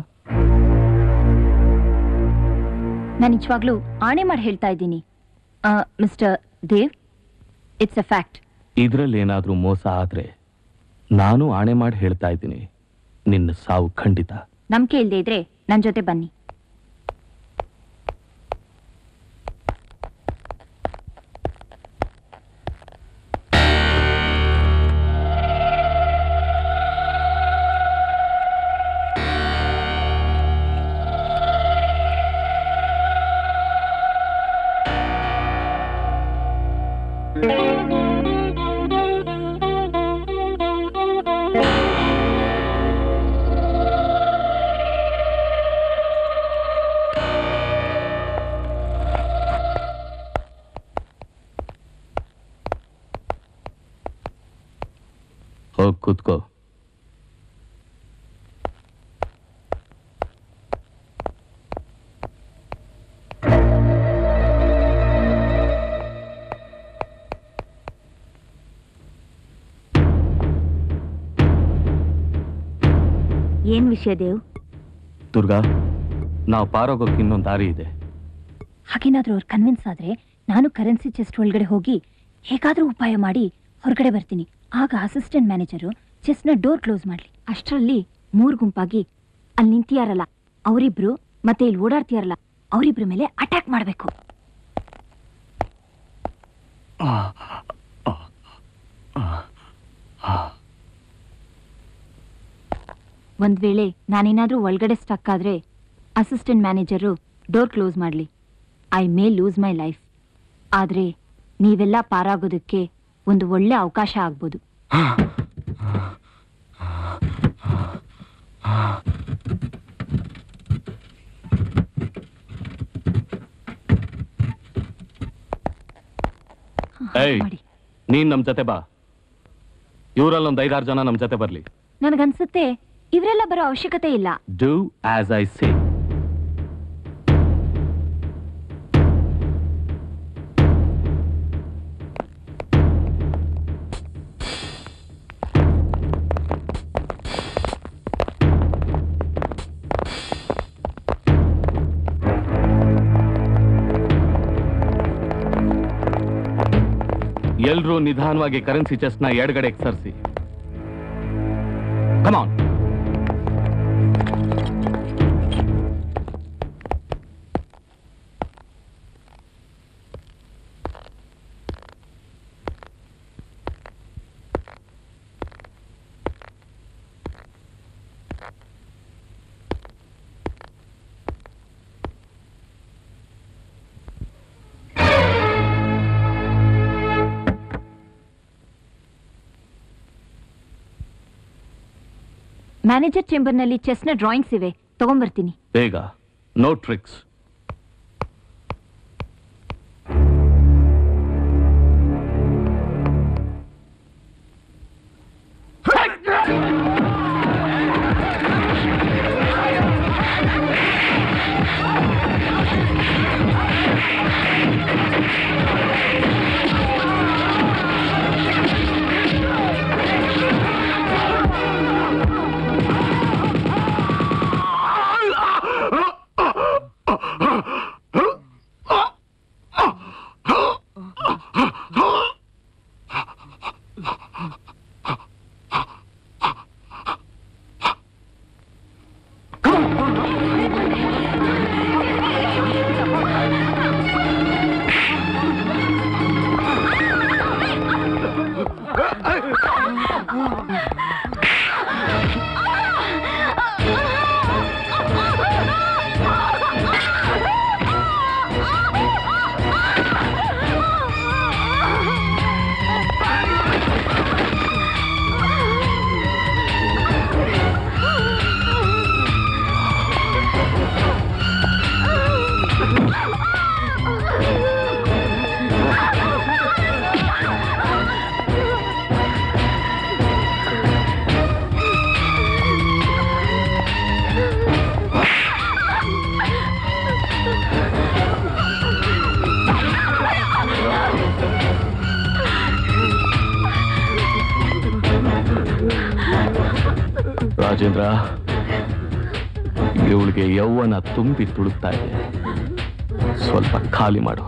ನಾನು ನಿಜವಾಗ್ಲೂ ಆಣೆ ಮಾಡಿ ಹೇಳ್ತಾ ಇದ್ದೀನಿ mister Dev it's a fact ಇದ್ರಲ್ಲಿ ಏನಾದ್ರೂ ಮೋಸ ಆದ್ರೆ ನಾನು ಆಣೆ ಮಾಡಿ ಹೇಳ್ತಾ ಇದ್ದೀನಿ ನಿನ್ನ ಸಾವು ಖಂಡಿತ ನಂಬಿಕೆ ಇಲ್ಲದೆ ಇದ್ರೆ ನನ್ನ ಜೊತೆ ಬನ್ನಿ ಹೋಗ್ ಕೂತ್ಕೋ ಏನ್ ವಿಷಯ ದೇವ್ ದುರ್ಗಾ ನಾವು ಪಾರೋಗೋಕೆ ಇನ್ನೊಂದು ದಾರಿ ಇದೆ ಹಾಗೇನಾದ್ರೂ ಅವ್ರು ಕನ್ವಿನ್ಸ್ ಆದ್ರೆ ನಾನು ಕರೆನ್ಸಿ ಚೆಸ್ಟ್ ಒಳಗಡೆ ಹೋಗಿ ಹೇಗಾದ್ರೂ ಉಪಾಯ ಮಾಡಿ ಹೊರಗಡೆ ಬರ್ತೀನಿ ಆಗ ಅಸಿಸ್ಟೆಂಟ್ ಮ್ಯಾನೇಜರು ಚೆಸ್ನ ಡೋರ್ ಕ್ಲೋಸ್ ಮಾಡ್ಲಿ ಅಷ್ಟರಲ್ಲಿ ಮೂರ್ ಗುಂಪಾಗಿ ಅಲ್ಲಿ ನಿಂತಿಯಾರಲ್ಲ ಅವರಿಬ್ರು ಮತ್ತೆ ಇಲ್ಲಿ ಓಡಾಡ್ತಿಯಾರಲ್ಲ ಅವರಿಬ್ರ ಮೇಲೆ ಅಟ್ಯಾಕ್ ಮಾಡ್ಬೇಕು ಒಂದ್ ವೇಳೆ ನಾನೇನಾದ್ರೂ ಒಳಗಡೆ ಸ್ಟಕ್ ಆದ್ರೆ ಅಸಿಸ್ಟೆಂಟ್ ಮ್ಯಾನೇಜರು ಡೋರ್ ಕ್ಲೋಸ್ ಮಾಡಲಿ I may lose my life ಆದ್ರೆ ನೀವೆಲ್ಲ ಪಾರಾಗೋದಕ್ಕೆ ಒಂದು ಒಳ್ಳೆ ಅವಕಾಶ ಆಗ್ಬೋದು ಏಯ್ ನೀನ್ ನಮ್ ಜೊತೆ ಬಾ ಇವರಲ್ಲಿ ಒಂದ್ ಐದಾರು ಜನ ನಮ್ ಜೊತೆ ಬರ್ಲಿ ನನಗನ್ಸುತ್ತೆ ಇವರೆಲ್ಲ ಬರೋ ಅವಶ್ಯಕತೆ ಇಲ್ಲ ಡೂ ಆಸ್ ಐ ಸೇ ಎಲ್ರೂ ನಿಧಾನವಾಗಿ ಕರೆನ್ಸಿ ಚೆಸ್ನ ಎಡಗಡೆಗೆ ಸರಿಸಿ ಕಮಾನ್ ಮ್ಯಾನೇಜರ್ ಚೇಂಬರ್ನಲ್ಲಿ ಚೆಸ್ನ ಡ್ರಾಯಿಂಗ್ಸ್ ಇವೆ ತಗೊಂಬರ್ತೀನಿ ಬೇಗ ನೋ ಟ್ರಿಕ್ಸ್ ರಾಜೇಂದ್ರ ಇವಳಿಗೆ ಯೌವನ ತುಂಬಿ ತುಳುಕ್ತಾ ಇದೆ ಸ್ವಲ್ಪ ಖಾಲಿ ಮಾಡು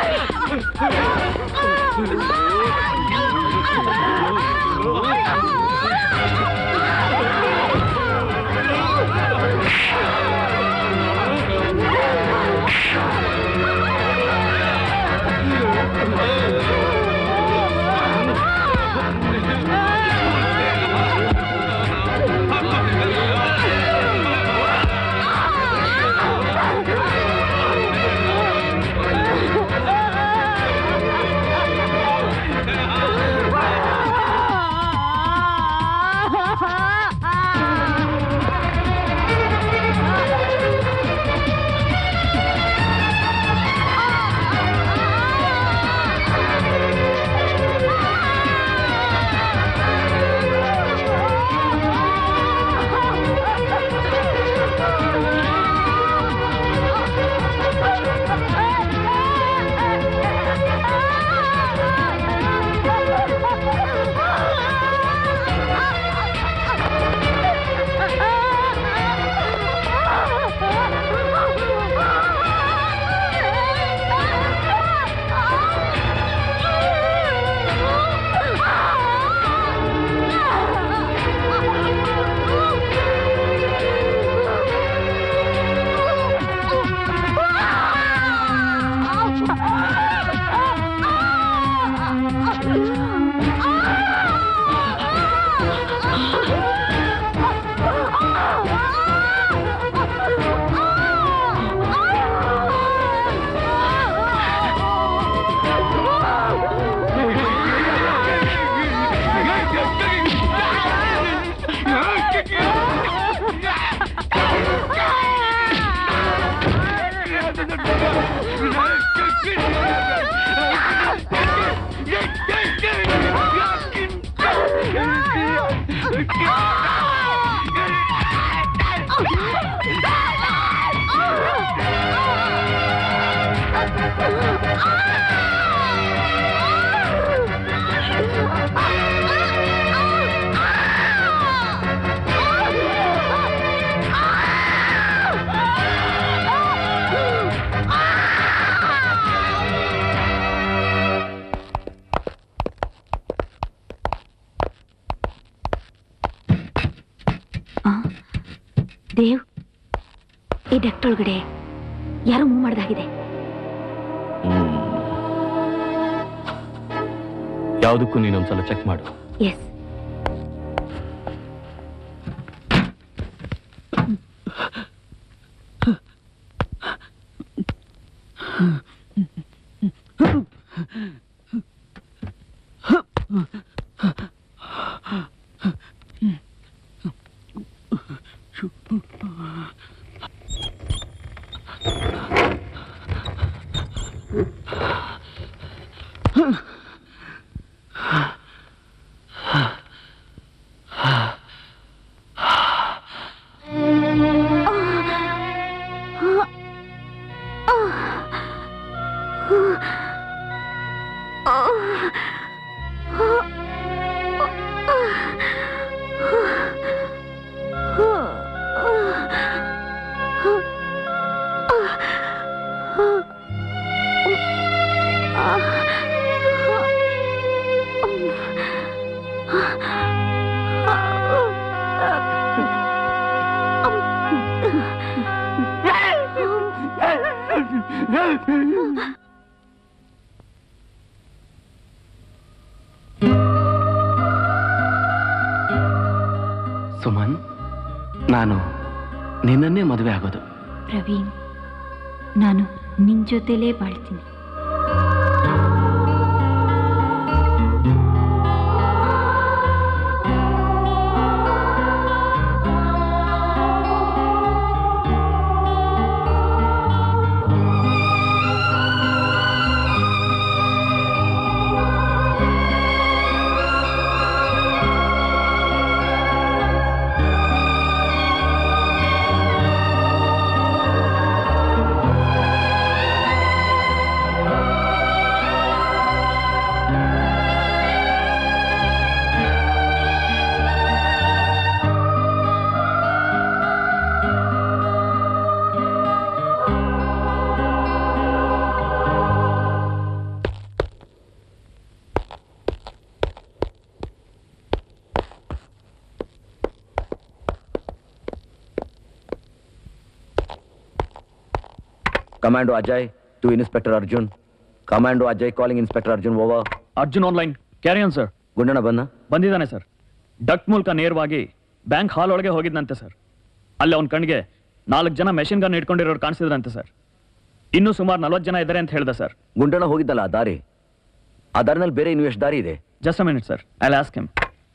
Ah! ದೇವ್ ಈ ಡಕ್ಟ್ ಒಳಗಡೆ ಯಾರೋ ಮೂವ್ ಮಾಡ್ದಾಗಿದೆ ಯಾವುದಕ್ಕೂ ನೀನೊಂದ್ಸಲ ಚೆಕ್ ಮಾಡು ಎಸ್ ಸುಮನ್ ನಾನು ನಿನ್ನನ್ನೇ ಮದುವೆ ಆಗೋದು ಪ್ರವೀಣ್ ನಾನು ನಿನ್ ಜೊತೆಲೇ ಬಾಳ್ತೀನಿ Commando Ajay to Inspector Arjun. Commando Ajay calling Inspector Arjun over. Arjun online carry on sir Gundanna ಬಂದ ಬಂದಿದ್ದಾನೆ ಸರ್ ಡಕ್ಟ್ ಮೂಲಕ ನೇರವಾಗಿ ಬ್ಯಾಂಕ್ ಹಾಲ್ ಒಳಗೆ ಹೋಗಿದ್ನಂತೆ ಸರ್ ಅಲ್ಲಿ ಅವನ ಕಣ್ಣಿಗೆ ನಾಲ್ಕು ಜನ ಮೆಷಿನ್ ಗನ್ ಇಟ್ಕೊಂಡಿರೋರು ಕಾಣಿಸಿದ್ರಂತೆ ಸರ್ ಇನ್ನೂ ಸುಮಾರು ನಲ್ವತ್ತು ಜನ ಇದ್ದಾರೆ ಅಂತ ಹೇಳ್ದೆ ಸರ್ ಗುಂಡಣ್ಣ ಹೋಗಿದ್ದಲ್ಲ ಆ ದಾರಿ ಆ ದಾರಿನಲ್ಲಿ ಬೇರೆ ಇನ್ನು ಎಷ್ಟು ದಾರಿ ಇದೆ just a minute sir I ask him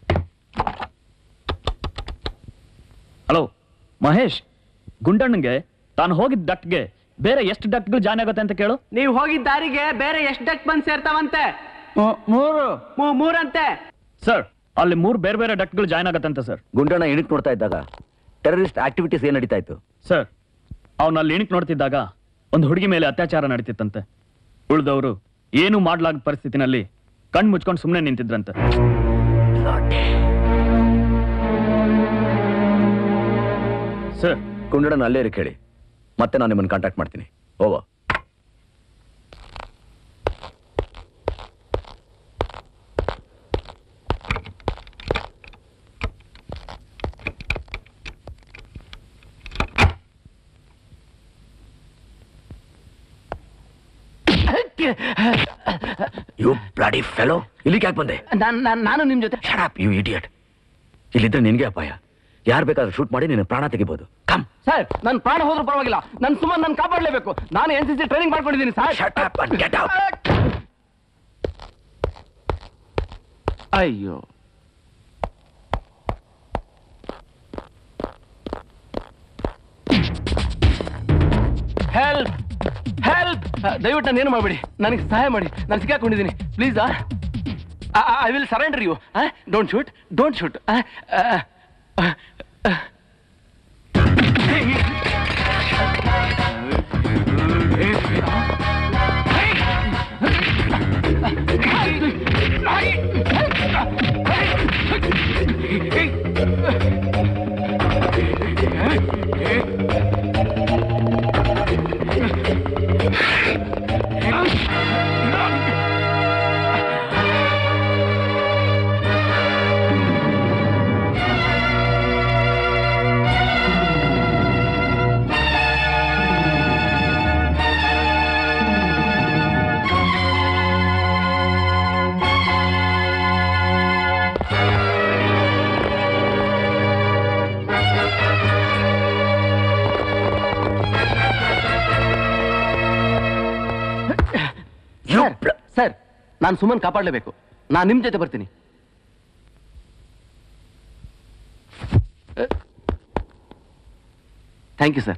hello Mahesh ಗುಂಡಣ್ಣಂಗೆ ತಾನು ಹೋಗಿದ್ದ ಡಕ್ಟ್ಗೆ ಬೇರೆ ಎಷ್ಟು ಡಕ್ಟ್ಗಳು ಜಾಯ್ನ್ ಆಗುತ್ತೆ ಅಂತ ಕೇಳು ನೀವು ಹೋಗಿದ್ದ ದಾರಿಗೆ ಬೇರೆ ಎಷ್ಟು ಡಕ್ ಬಂದ್ ಸೇರ್ತಾವಂತೆ ಮೂರು ಮೂರಂತೆ ಸರ್ ಅಲ್ಲಿ ಮೂರು ಬೇರೆ ಬೇರೆ ಡಕ್ಟ್ಗಳು ಜಾಯ್ನ್ ಆಗತ್ತಂತೆ ಸರ್ ಗುಂಡಣ್ಣ ಇಣಿಕ್ ನೋಡ್ತಾ ಇದ್ದಾಗ ಟೆರರಿಸ್ಟ್ ಆಕ್ಟಿವಿಟೀಸ್ ಏನ್ ನಡೀತಾ ಇತ್ತು ಸರ್ ಅವನ ಅಲ್ಲಿ ಇಣಿಕ್ ನೋಡ್ತಿದ್ದಾಗ ಒಂದು ಹುಡುಗಿ ಮೇಲೆ ಅತ್ಯಾಚಾರ ನಡೀತಿತ್ತಂತೆ ಉಳಿದವರು ಏನು ಮಾಡ್ಲಾಗ ಪರಿಸ್ಥಿತಿನಲ್ಲಿ ಕಣ್ ಮುಚ್ಕೊಂಡು ಸುಮ್ಮನೆ ನಿಂತಿದ್ರಂತೆ ಸರ್ ಗುಂಡಣ್ಣ ಅಲ್ಲೇ ಇರಿ ಕೇಳಿ ಮತ್ತೆ ನಾನು ನಿಮ್ಮನ್ನು ಕಾಂಟ್ಯಾಕ್ಟ್ ಮಾಡ್ತೀನಿ ಓವ ಯು ಬ್ಲಡಿ ಫೆಲೋ ಇಲ್ಲಿಗೆ ಯಾಕೆ ಬಂದೆ ನಾನು ನಿಮ್ ಜೊತೆ ಯು ಇಡಿಯಟ್ ಇಲ್ಲಿದ್ರೆ ನಿನ್ಗೆ ಅಪಾಯ ಯಾರು ಬೇಕಾದ್ರೂ ಶೂಟ್ ಮಾಡಿ ನಿನ್ನ ಪ್ರಾಣ ತೆಗಿಬಹುದು ಸರ್ ನನ್ ಪ್ರಾಣ ಹೋದ್ರೂ ಪರವಾಗಿಲ್ಲ ನನ್ ಸುಮ್ಮನೆ ನನ್ ಕಾಪಾಡ್ಲೇಬೇಕು ನಾನು ಎನ್ ಸಿ ಸಿ ಟ್ರೈನಿಂಗ್ ಮಾಡ್ಕೊಂಡಿದ್ದೀನಿ ಸರ್ ಅಯ್ಯೋ ಹೆಲ್ಪ್ ಹೆಲ್ಪ್ ದಯವಿಟ್ಟು ನಾನು ಏನು ಮಾಡಬೇಡಿ ನನಗೆ ಸಹಾಯ ಮಾಡಿ ನಾನು ಸಿಕ್ಕಾಕೊಂಡಿದ್ದೀನಿ please I will surrender you don't shoot don't shoot sir sir ನಾನು ಸುಮ್ಮನೆ ಕಾಪಾಡಲೇಬೇಕು ನಾನು ನಿಮ್ಮ ಜೊತೆ ಬರ್ತೀನಿ thank you sir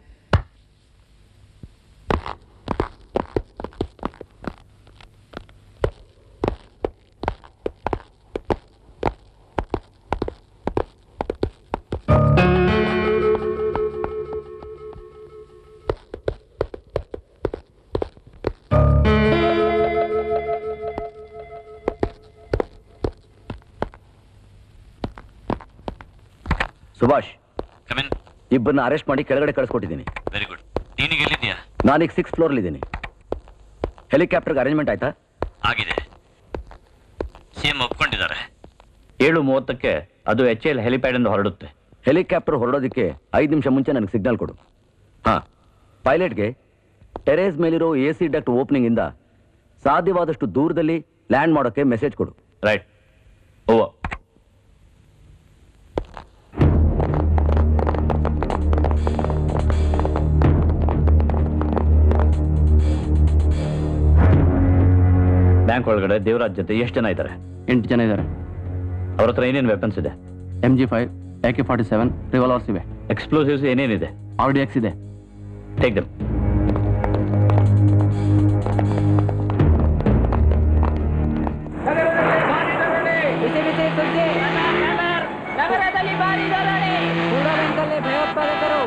Subhash come in ಇಬ್ಬರನ್ನ ಅರೆಸ್ಟ್ ಮಾಡಿ ಕೆಳಗಡೆ ಕಳಿಸ್ಕೊಟ್ಟಿದ್ದೀನಿ ವೆರಿ ಗುಡ್ ನೀನೀಗ ಎಲ್ಲಿದ್ಯಾ ನಾನೀಗ ಸಿಕ್ಸ್ ಫ್ಲೋರ್ ಇದ್ದೀನಿ ಹೆಲಿಕಾಪ್ಟರ್ಗೆ ಅರೇಂಜ್ಮೆಂಟ್ ಆಯ್ತಾ ಆಗಿದೆ ಸಿಎಂ ಒಪ್ಕೊಂಡಿದ್ದಾರೆ ಏಳು ಮೂವತ್ತಕ್ಕೆ ಅದು ಎಚ್ ಎಲ್ ಹೆಲಿಪ್ಯಾಡ್ ಇಂದ ಹೊರಡುತ್ತೆ ಹೆಲಿಕಾಪ್ಟರ್ ಹೊರಡೋದಕ್ಕೆ ಐದು ನಿಮಿಷ ಮುಂಚೆ ನನಗೆ ಸಿಗ್ನಲ್ ಕೊಡು ಹಾ ಪೈಲಟ್ಗೆ ಟೆರೇಸ್ ಮೇಲಿರೋ ಎ ಸಿ ಡಕ್ಟ್ ಓಪನಿಂಗ್ ಇಂದ ಸಾಧ್ಯವಾದಷ್ಟು ದೂರದಲ್ಲಿ ಲ್ಯಾಂಡ್ ಮಾಡೋಕ್ಕೆ ಮೆಸೇಜ್ ಕೊಡು ರೈಟ್ ಓವರ್ ಬ್ಯಾಂಕ್ ಒಳಗಡೆ ದೇವರಾಜ್ ಜೊತೆ ಎಷ್ಟು ಜನ ಇದ್ದಾರೆ ಎಂಟು ಜನ ಇದ್ದಾರೆ ಅವ್ರ ಹತ್ರ ಏನೇನು ವೆಪನ್ಸ್ ಇದೆ M G five A K forty seven revolvers ಇವೆ ಎಕ್ಸ್ಪ್ಲೋಸಿವ್ಸ್ ಏನೇನಿದೆ ಆರ್ ಡಿ ಎಕ್ಸ್ ಇದೆ ಟೇಕ್ ದಮ್ ಬಿಸಿ ಬಿಸಿ ಸುದ್ದಿ ನಗರದಲ್ಲಿ ಭಾರಿ ಧರಣಿ ಕೂಡ ಬ್ಯಾಂಕಲ್ಲಿ ಭಯೋತ್ಪಾದಕರು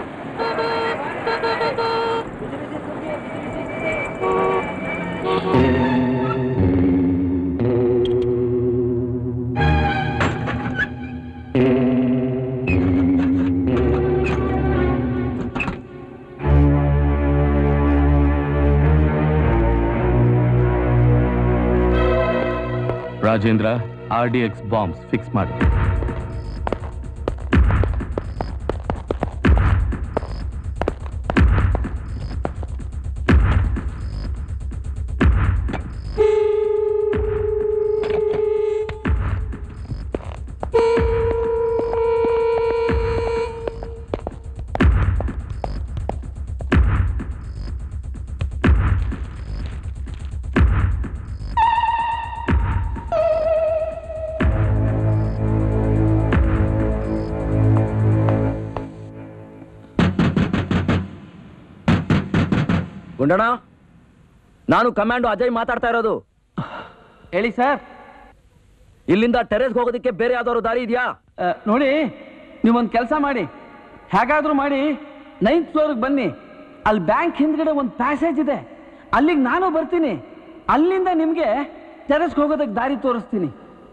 Rajendra R D X bombs fix ಮಾಡಿ ಗುಂಡಣ್ಣ ನಾನು ಕಮಾಂಡೋ ಅಜಯ್ ಮಾತಾಡ್ತಾ ಇರೋದು ಹೇಳಿ ಸರ್ ಇಲ್ಲಿಂದ ಟೆರೇಸ್ಗೆ ಹೋಗೋದಕ್ಕೆ ಬೇರೆ ಯಾವ್ದಾದ್ರು ದಾರಿ ಇದೆಯಾ ನೋಡಿ ನೀವೊಂದು ಕೆಲಸ ಮಾಡಿ ಹೇಗಾದ್ರೂ ಮಾಡಿ ನೈನ್ತ್ ಫ್ಲೋರ್ಗೆ ಬನ್ನಿ ಅಲ್ಲಿ ಬ್ಯಾಂಕ್ ಹಿಂದ್ಗಡೆ ಒಂದು ಪ್ಯಾಸೇಜ್ ಇದೆ ಅಲ್ಲಿಗೆ ನಾನು ಬರ್ತೀನಿ ಅಲ್ಲಿಂದ ನಿಮಗೆ ಟೆರೆಸ್ಗೆ ಹೋಗೋದಕ್ಕೆ ದಾರಿ ತೋರಿಸ್ತೀನಿ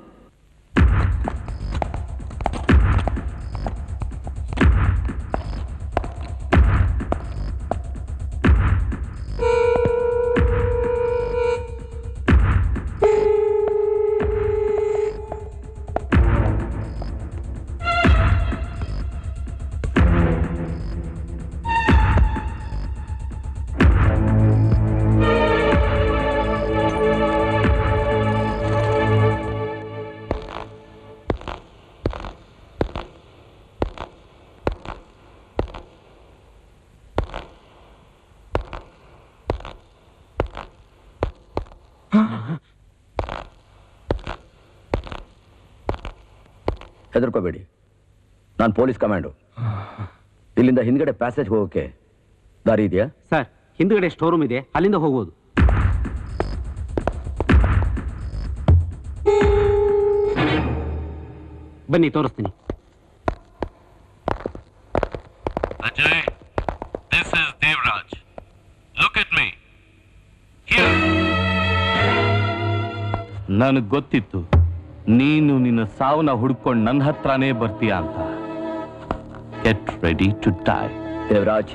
ಹೆದರ್ಕೋಬೇಡಿ ನಾನು ಪೊಲೀಸ್ ಕಮಾಂಡು ಇಲ್ಲಿಂದ ಹಿಂದ್ಗಡೆ ಪ್ಯಾಸೇಜ್ ಹೋಗೋಕೆ ದಾರಿ ಇದೆಯಾ ಸರ್ ಹಿಂದ್ಗಡೆ ಸ್ಟೋರ್ ರೂಮ್ ಇದೆ ಅಲ್ಲಿಂದ ಹೋಗ್ಬೋದು ಬನ್ನಿ ತೋರಿಸ್ತೀನಿ Ajay, this is Devraj. Look at me. ನನಗೆ ಗೊತ್ತಿತ್ತು ನೀನು ನಿನ್ನ ಸಾವನ್ನ ಹುಡ್ಕೊಂಡು ನನ್ನ ಹತ್ರನೇ ಬರ್ತೀಯ ಅಂತ get ready to die Devaraj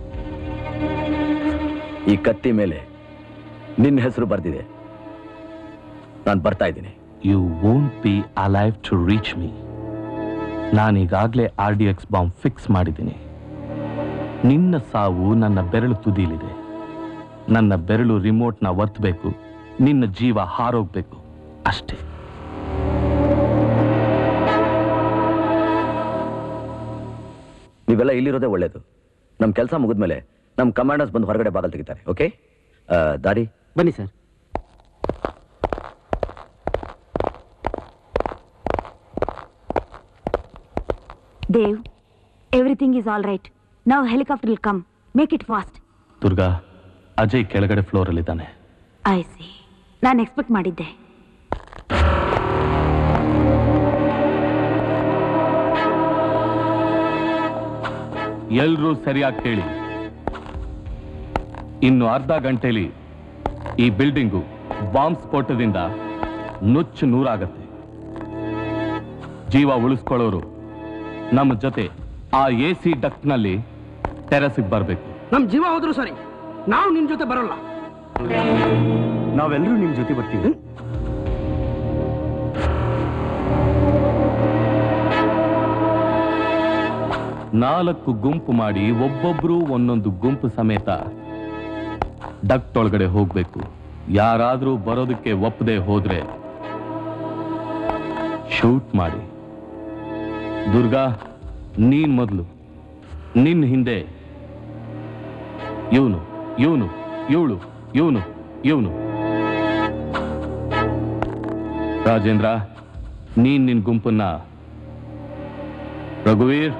ಈ ಕತ್ತಿ ಮೇಲೆ ನಿನ್ನ ಹೆಸರು ಬರ್ದಿದೆ ನಾನು ಬರ್ತಾ ಇದ್ದೀನಿ you won't be alive to reach me ನಾನೀಗಾಗಲೇ R D X bomb fix ಮಾಡಿದ್ದೀನಿ ನಿನ್ನ ಸಾವು ನನ್ನ ಬೆರಳು ತುದೀಲಿದೆ ನನ್ನ ಬೆರಳು ರಿಮೋಟ್ನ ಒತ್ತಬೇಕು ನಿನ್ನ ಜೀವ ಹಾರೋಗ್ಬೇಕು ಅಷ್ಟೇ ನೀವೆಲ್ಲ ಇಲ್ಲಿರೋದೇ ಒಳ್ಳೇದು ನಮ್ಮ ಕೆಲಸ ಮುಗಿದ್ಮೇಲೆ ನಮ್ಮ ಕಮಾಂಡರ್ಸ್ ಬಂದು ಹೊರಗಡೆ ಬಾಗಲ್ ತೆಗಿತಾರೆ ಓಕೆ ದಾರಿ ಬನ್ನಿ sir Dev everything is all right ನಾವು helicopter will come make it fast Durga Ajay ಕೆಳಗಡೆ ಫ್ಲೋರಲ್ಲಿದ್ದಾನೆ ಐ ಸಿ ನಾನು ಎಕ್ಸ್ಪೆಕ್ಟ್ ಮಾಡಿದ್ದೆ ಎಲ್ರೂ ಸರಿಯಾಗಿ ಕೇಳಿ ಇನ್ನು ಅರ್ಧ ಗಂಟೆಲಿ ಈ ಬಿಲ್ಡಿಂಗು ಬಾಂಬ್ ಸ್ಫೋಟದಿಂದ ನುಚ್ಚು ನೂರಾಗತ್ತೆ ಜೀವ ಉಳಿಸ್ಕೊಳ್ಳೋರು ನಮ್ಮ ಜೊತೆ ಆ ಎ ಸಿ ಡಕ್ಟ್ನಲ್ಲಿ ಟೆರಸಿಗೆ ಬರಬೇಕು ನಮ್ ಜೀವ ಹೋದ್ರು ಸರಿ ನಾವು ನಿನ್ ಜೊತೆ ಬರೋಲ್ಲ ನಾವೆಲ್ಲರೂ ನಿಮ್ ಜೊತೆ ಬರ್ತೀವಿ ನಾಲ್ಕು ಗುಂಪು ಮಾಡಿ ಒಬ್ಬೊಬ್ರು ಒಂದೊಂದು ಗುಂಪು ಸಮೇತ ಡಕ್ಟ್ ಒಳಗಡೆ ಹೋಗ್ಬೇಕು ಯಾರಾದ್ರೂ ಬರೋದಕ್ಕೆ ಒಪ್ಪದೆ ಹೋದ್ರೆ ಶೂಟ್ ಮಾಡಿ ದುರ್ಗಾ ನೀನ್ ಮೊದಲು ನಿನ್ ಹಿಂದೆ ಇವನು ಇವನು ಇವಳು ಇವನು ಇವನು ರಾಜೇಂದ್ರ ನೀನ್ ನಿನ್ ಗುಂಪನ್ನ ರಘುವೀರ್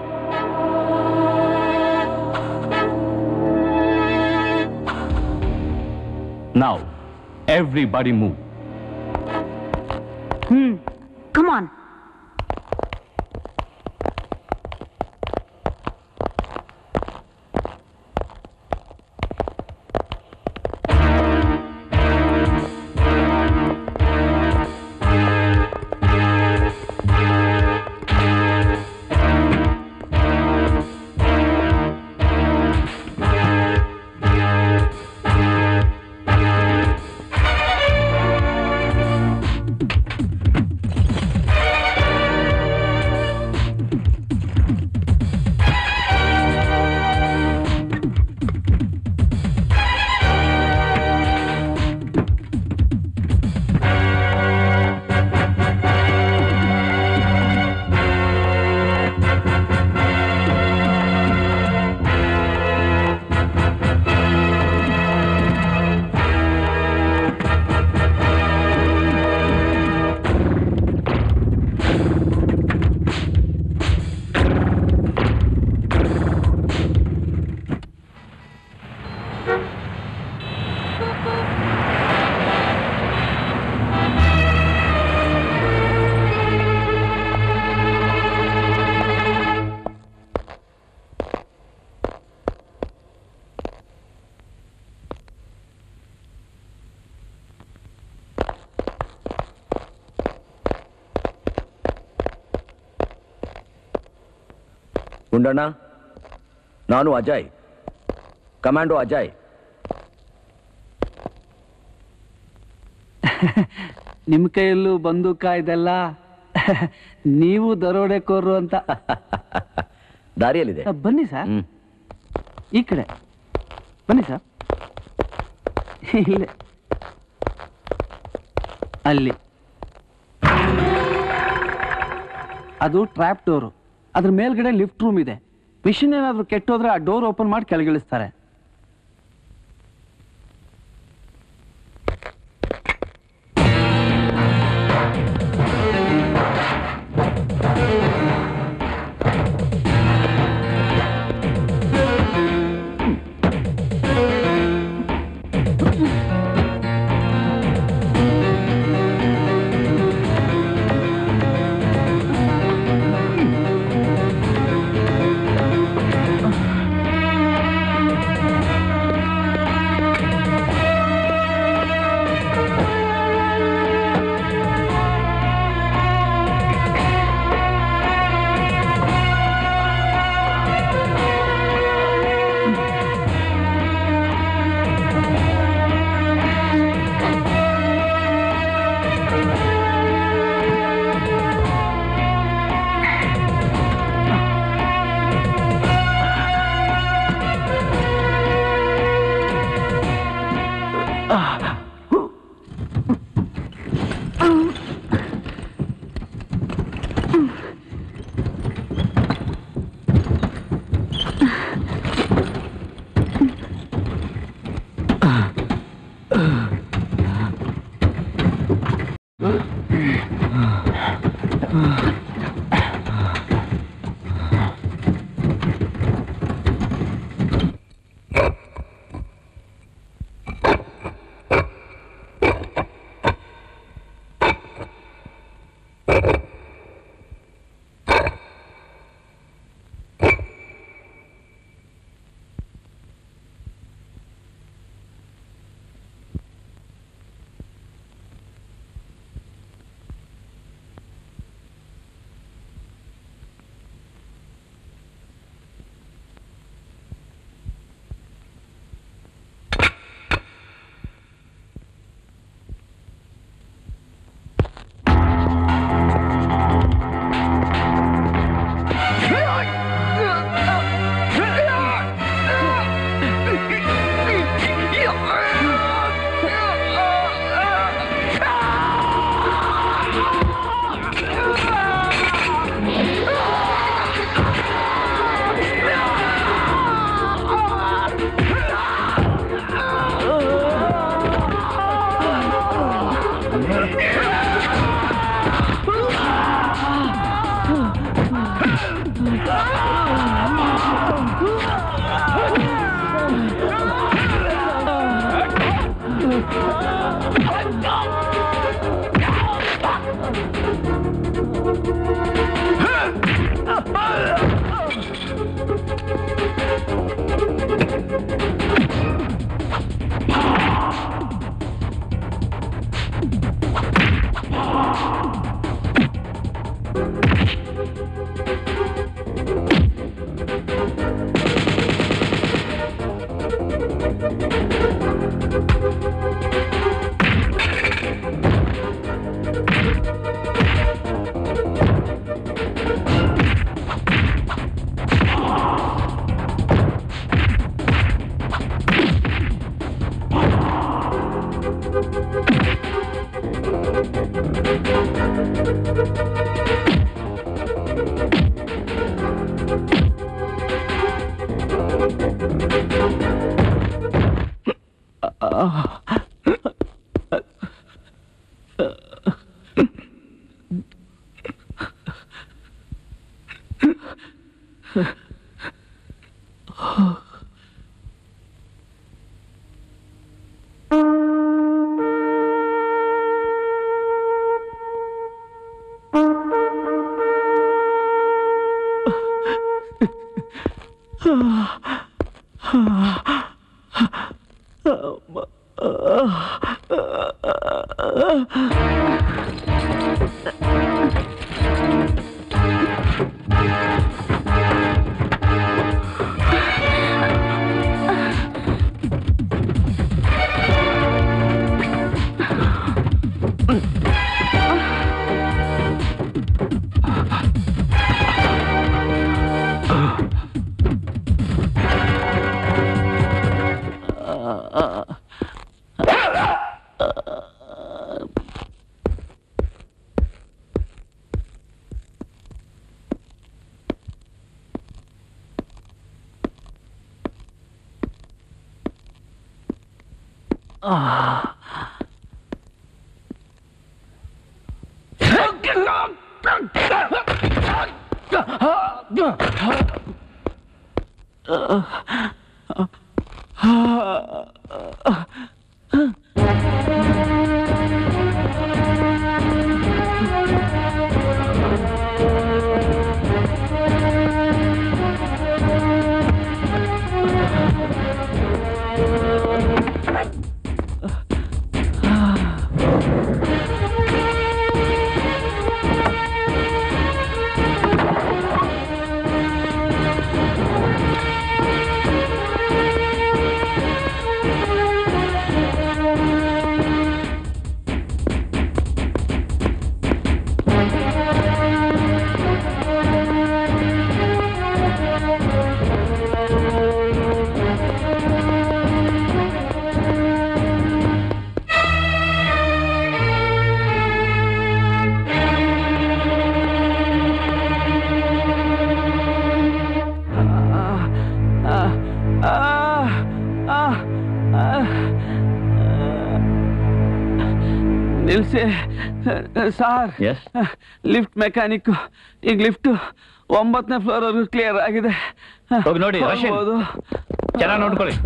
Now, everybody move. Hmm come on Gundanna ನಾನು ಅಜಯ್ ಕಮಾಂಡೋ ಅಜಯ್ ನಿಮ್ ಕೈಯಲ್ಲೂ ಬಂದೂಕ ಇದೆಲ್ಲ ನೀವು ದರೋಡೆಕೋರು ಅಂತ ದಾರಿಯಲ್ಲಿದೆ ಬನ್ನಿ ಸರ್ ಈ ಕಡೆ ಬನ್ನಿ ಸರ್ ಇಲ್ಲೇ ಅಲ್ಲಿ ಅದು ಟ್ರ್ಯಾಪ್ ಡೋರು ಅದ್ರ ಮೇಲ್ಗಡೆ ಲಿಫ್ಟ್ ರೂಮ್ ಇದೆ ಮಿಷಿನ್ ಏನಾದ್ರು ಕೆಟ್ಟೋದ್ರೆ ಆ ಡೋರ್ ಓಪನ್ ಮಾಡಿ ಕೆಳಗಿಳಿಸ್ತಾರೆ ನಿಲ್ಸಿ ಸಾರ್ Yes? ಲಿಫ್ಟ್ ಮೆಕ್ಯಾನಿಕ್ ಈಗ ಲಿಫ್ಟ್ ಒಂಬತ್ತನೇ ಫ್ಲೋರ್ ವರೆಗೂ ಕ್ಲಿಯರ್ ಆಗಿದೆ ಹೋಗಿ ನೋಡಿ, ರಶೀದ್. ಹೋಗ್ಬೋದು. ಚೆನ್ನಾಗಿ ನೋಡ್ಕೊಳ್ಳಿ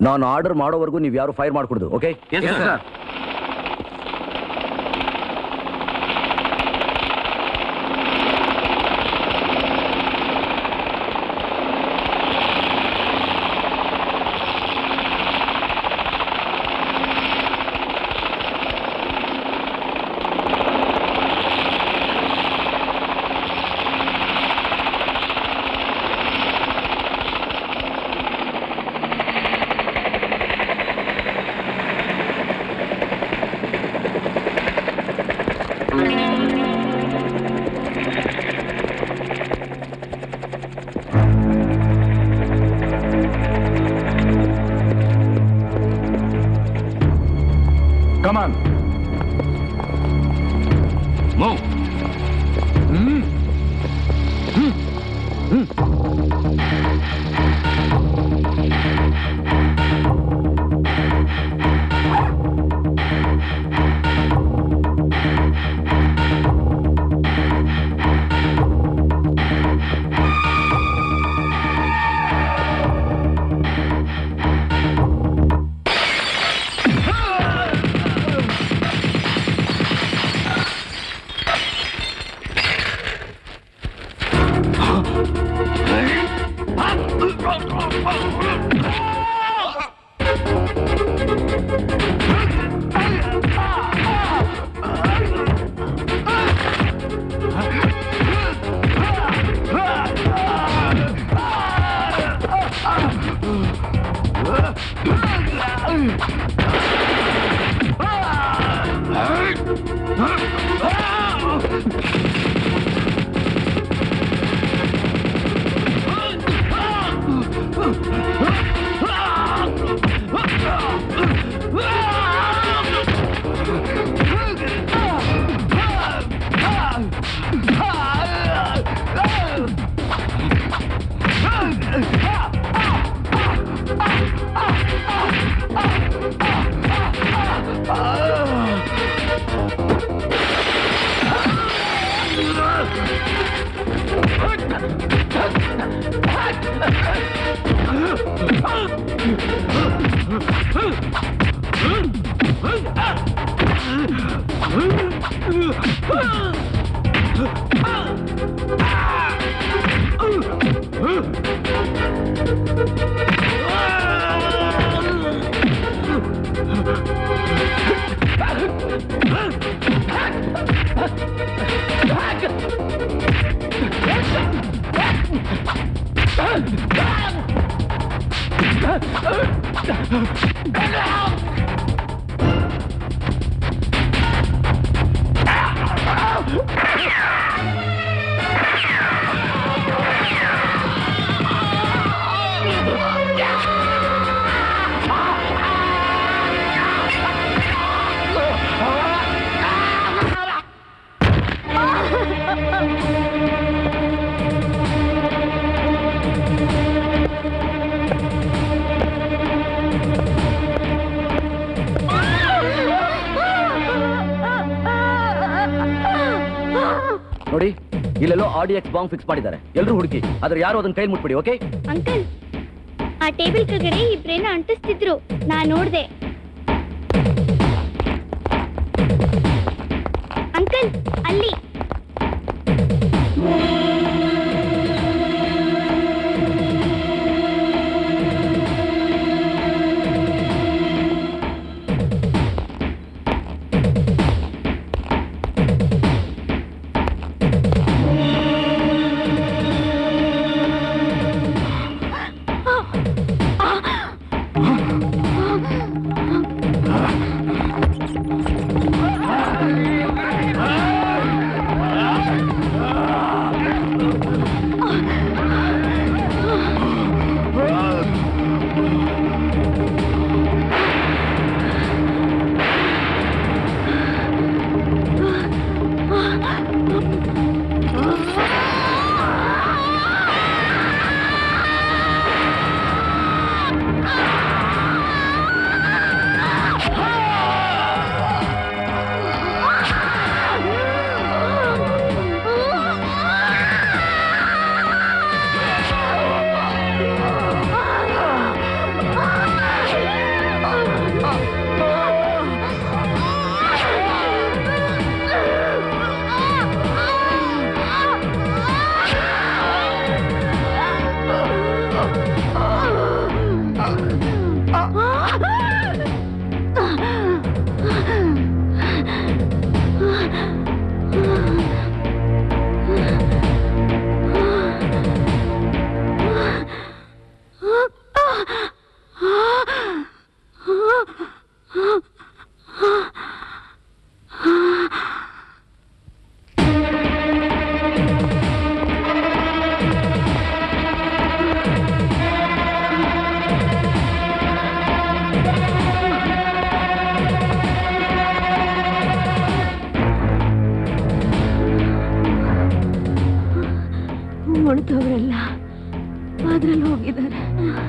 ನಾನು ಆರ್ಡರ್ ಮಾಡೋವರೆಗೂ ನೀವು ಯಾರು ಫೈರ್ ಮಾಡ್ಕೊಡುದು ಓಕೆ ಕಮಾನ್ ಮೂವ್ ನೋಡಿ ಇಲ್ಲೆಲ್ಲೋ R D X bomb fix ಮಾಡಿದ್ದಾರೆ ಎಲ್ಲರೂ ಹುಡುಕಿ ಆದ್ರೆ ಯಾರು ಅದನ್ನ ಕೈ ಮುಟ್ಬಿಡಿ ಓಕೆ ಅಂಕಲ್ ಆ ಟೇಬಲ್ ಕೆಳಗಡೆ ಇಬ್ರೇನ ಅಂಟಿಸ್ತಿದ್ರು ನಾ ನೋಡ್ದೆ ಅಂಕಲ್ ಅಲ್ಲಿ Ah! ಉಳಿದವರೆಲ್ಲ ಅದ್ರಲ್ಲಿ ಹೋಗಿದ್ದಾರೆ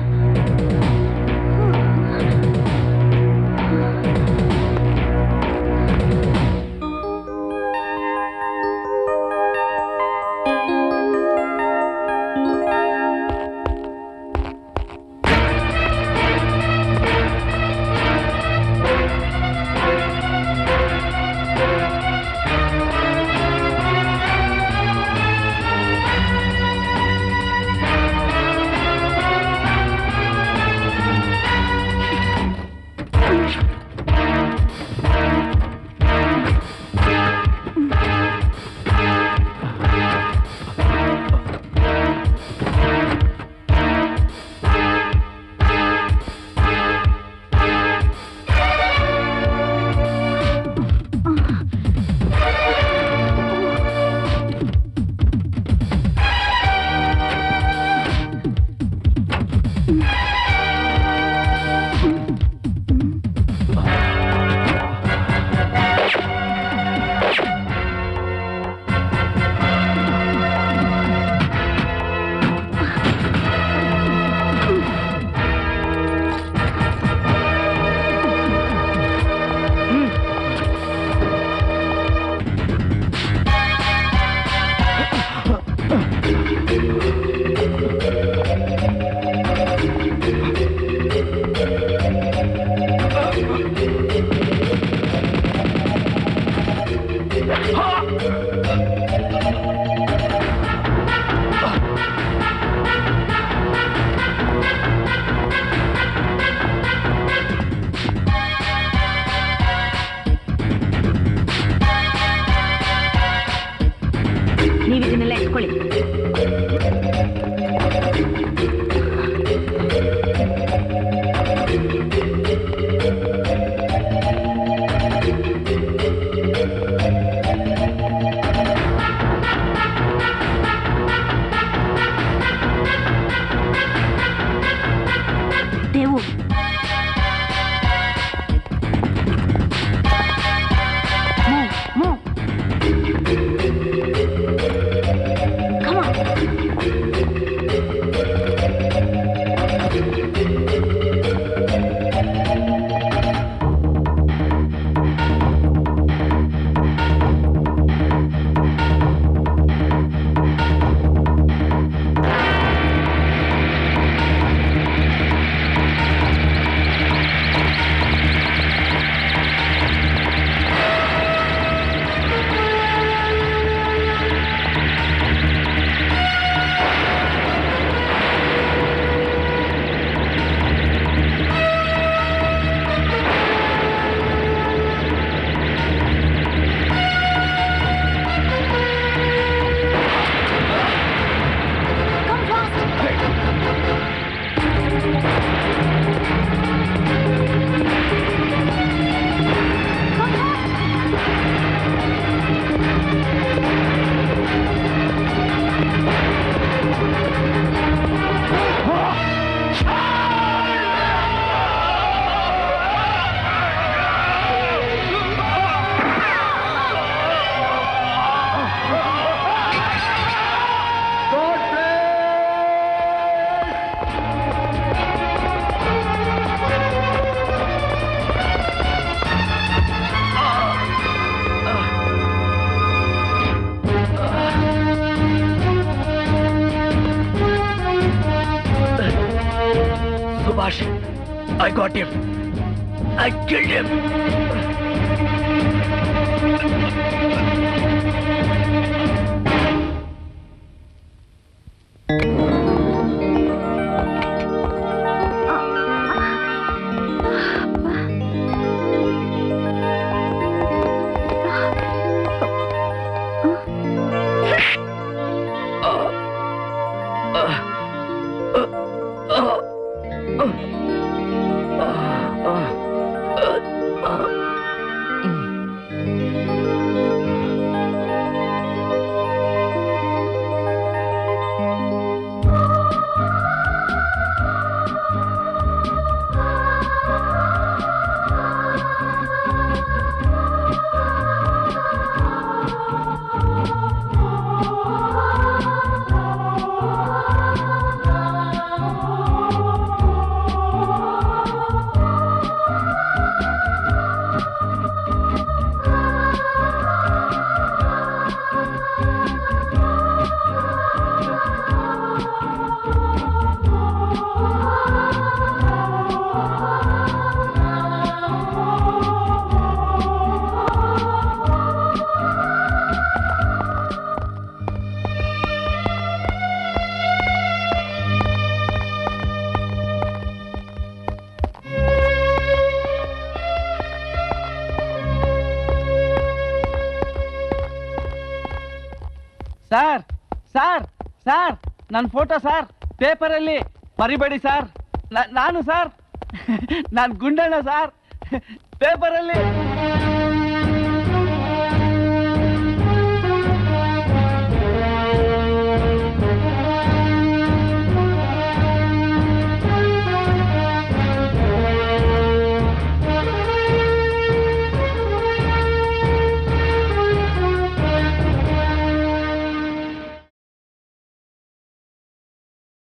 ನೀವು ಇದನ್ನೆಲ್ಲ ಇಟ್ಕೊಳ್ಳಿ Devu Move, move. Come on. Subhash, I got him. I killed him. Uh, sir sir sir ನನ್ನ ಫೋಟೋ ಸರ್ ಪೇಪರಲ್ಲಿ ಮರಿಬೇಡಿ ಸರ್ ನ- ನಾನು ಸರ್ ನಾನು ಗುಂಡಣ್ಣ ಸರ್ ಪೇಪರಲ್ಲಿ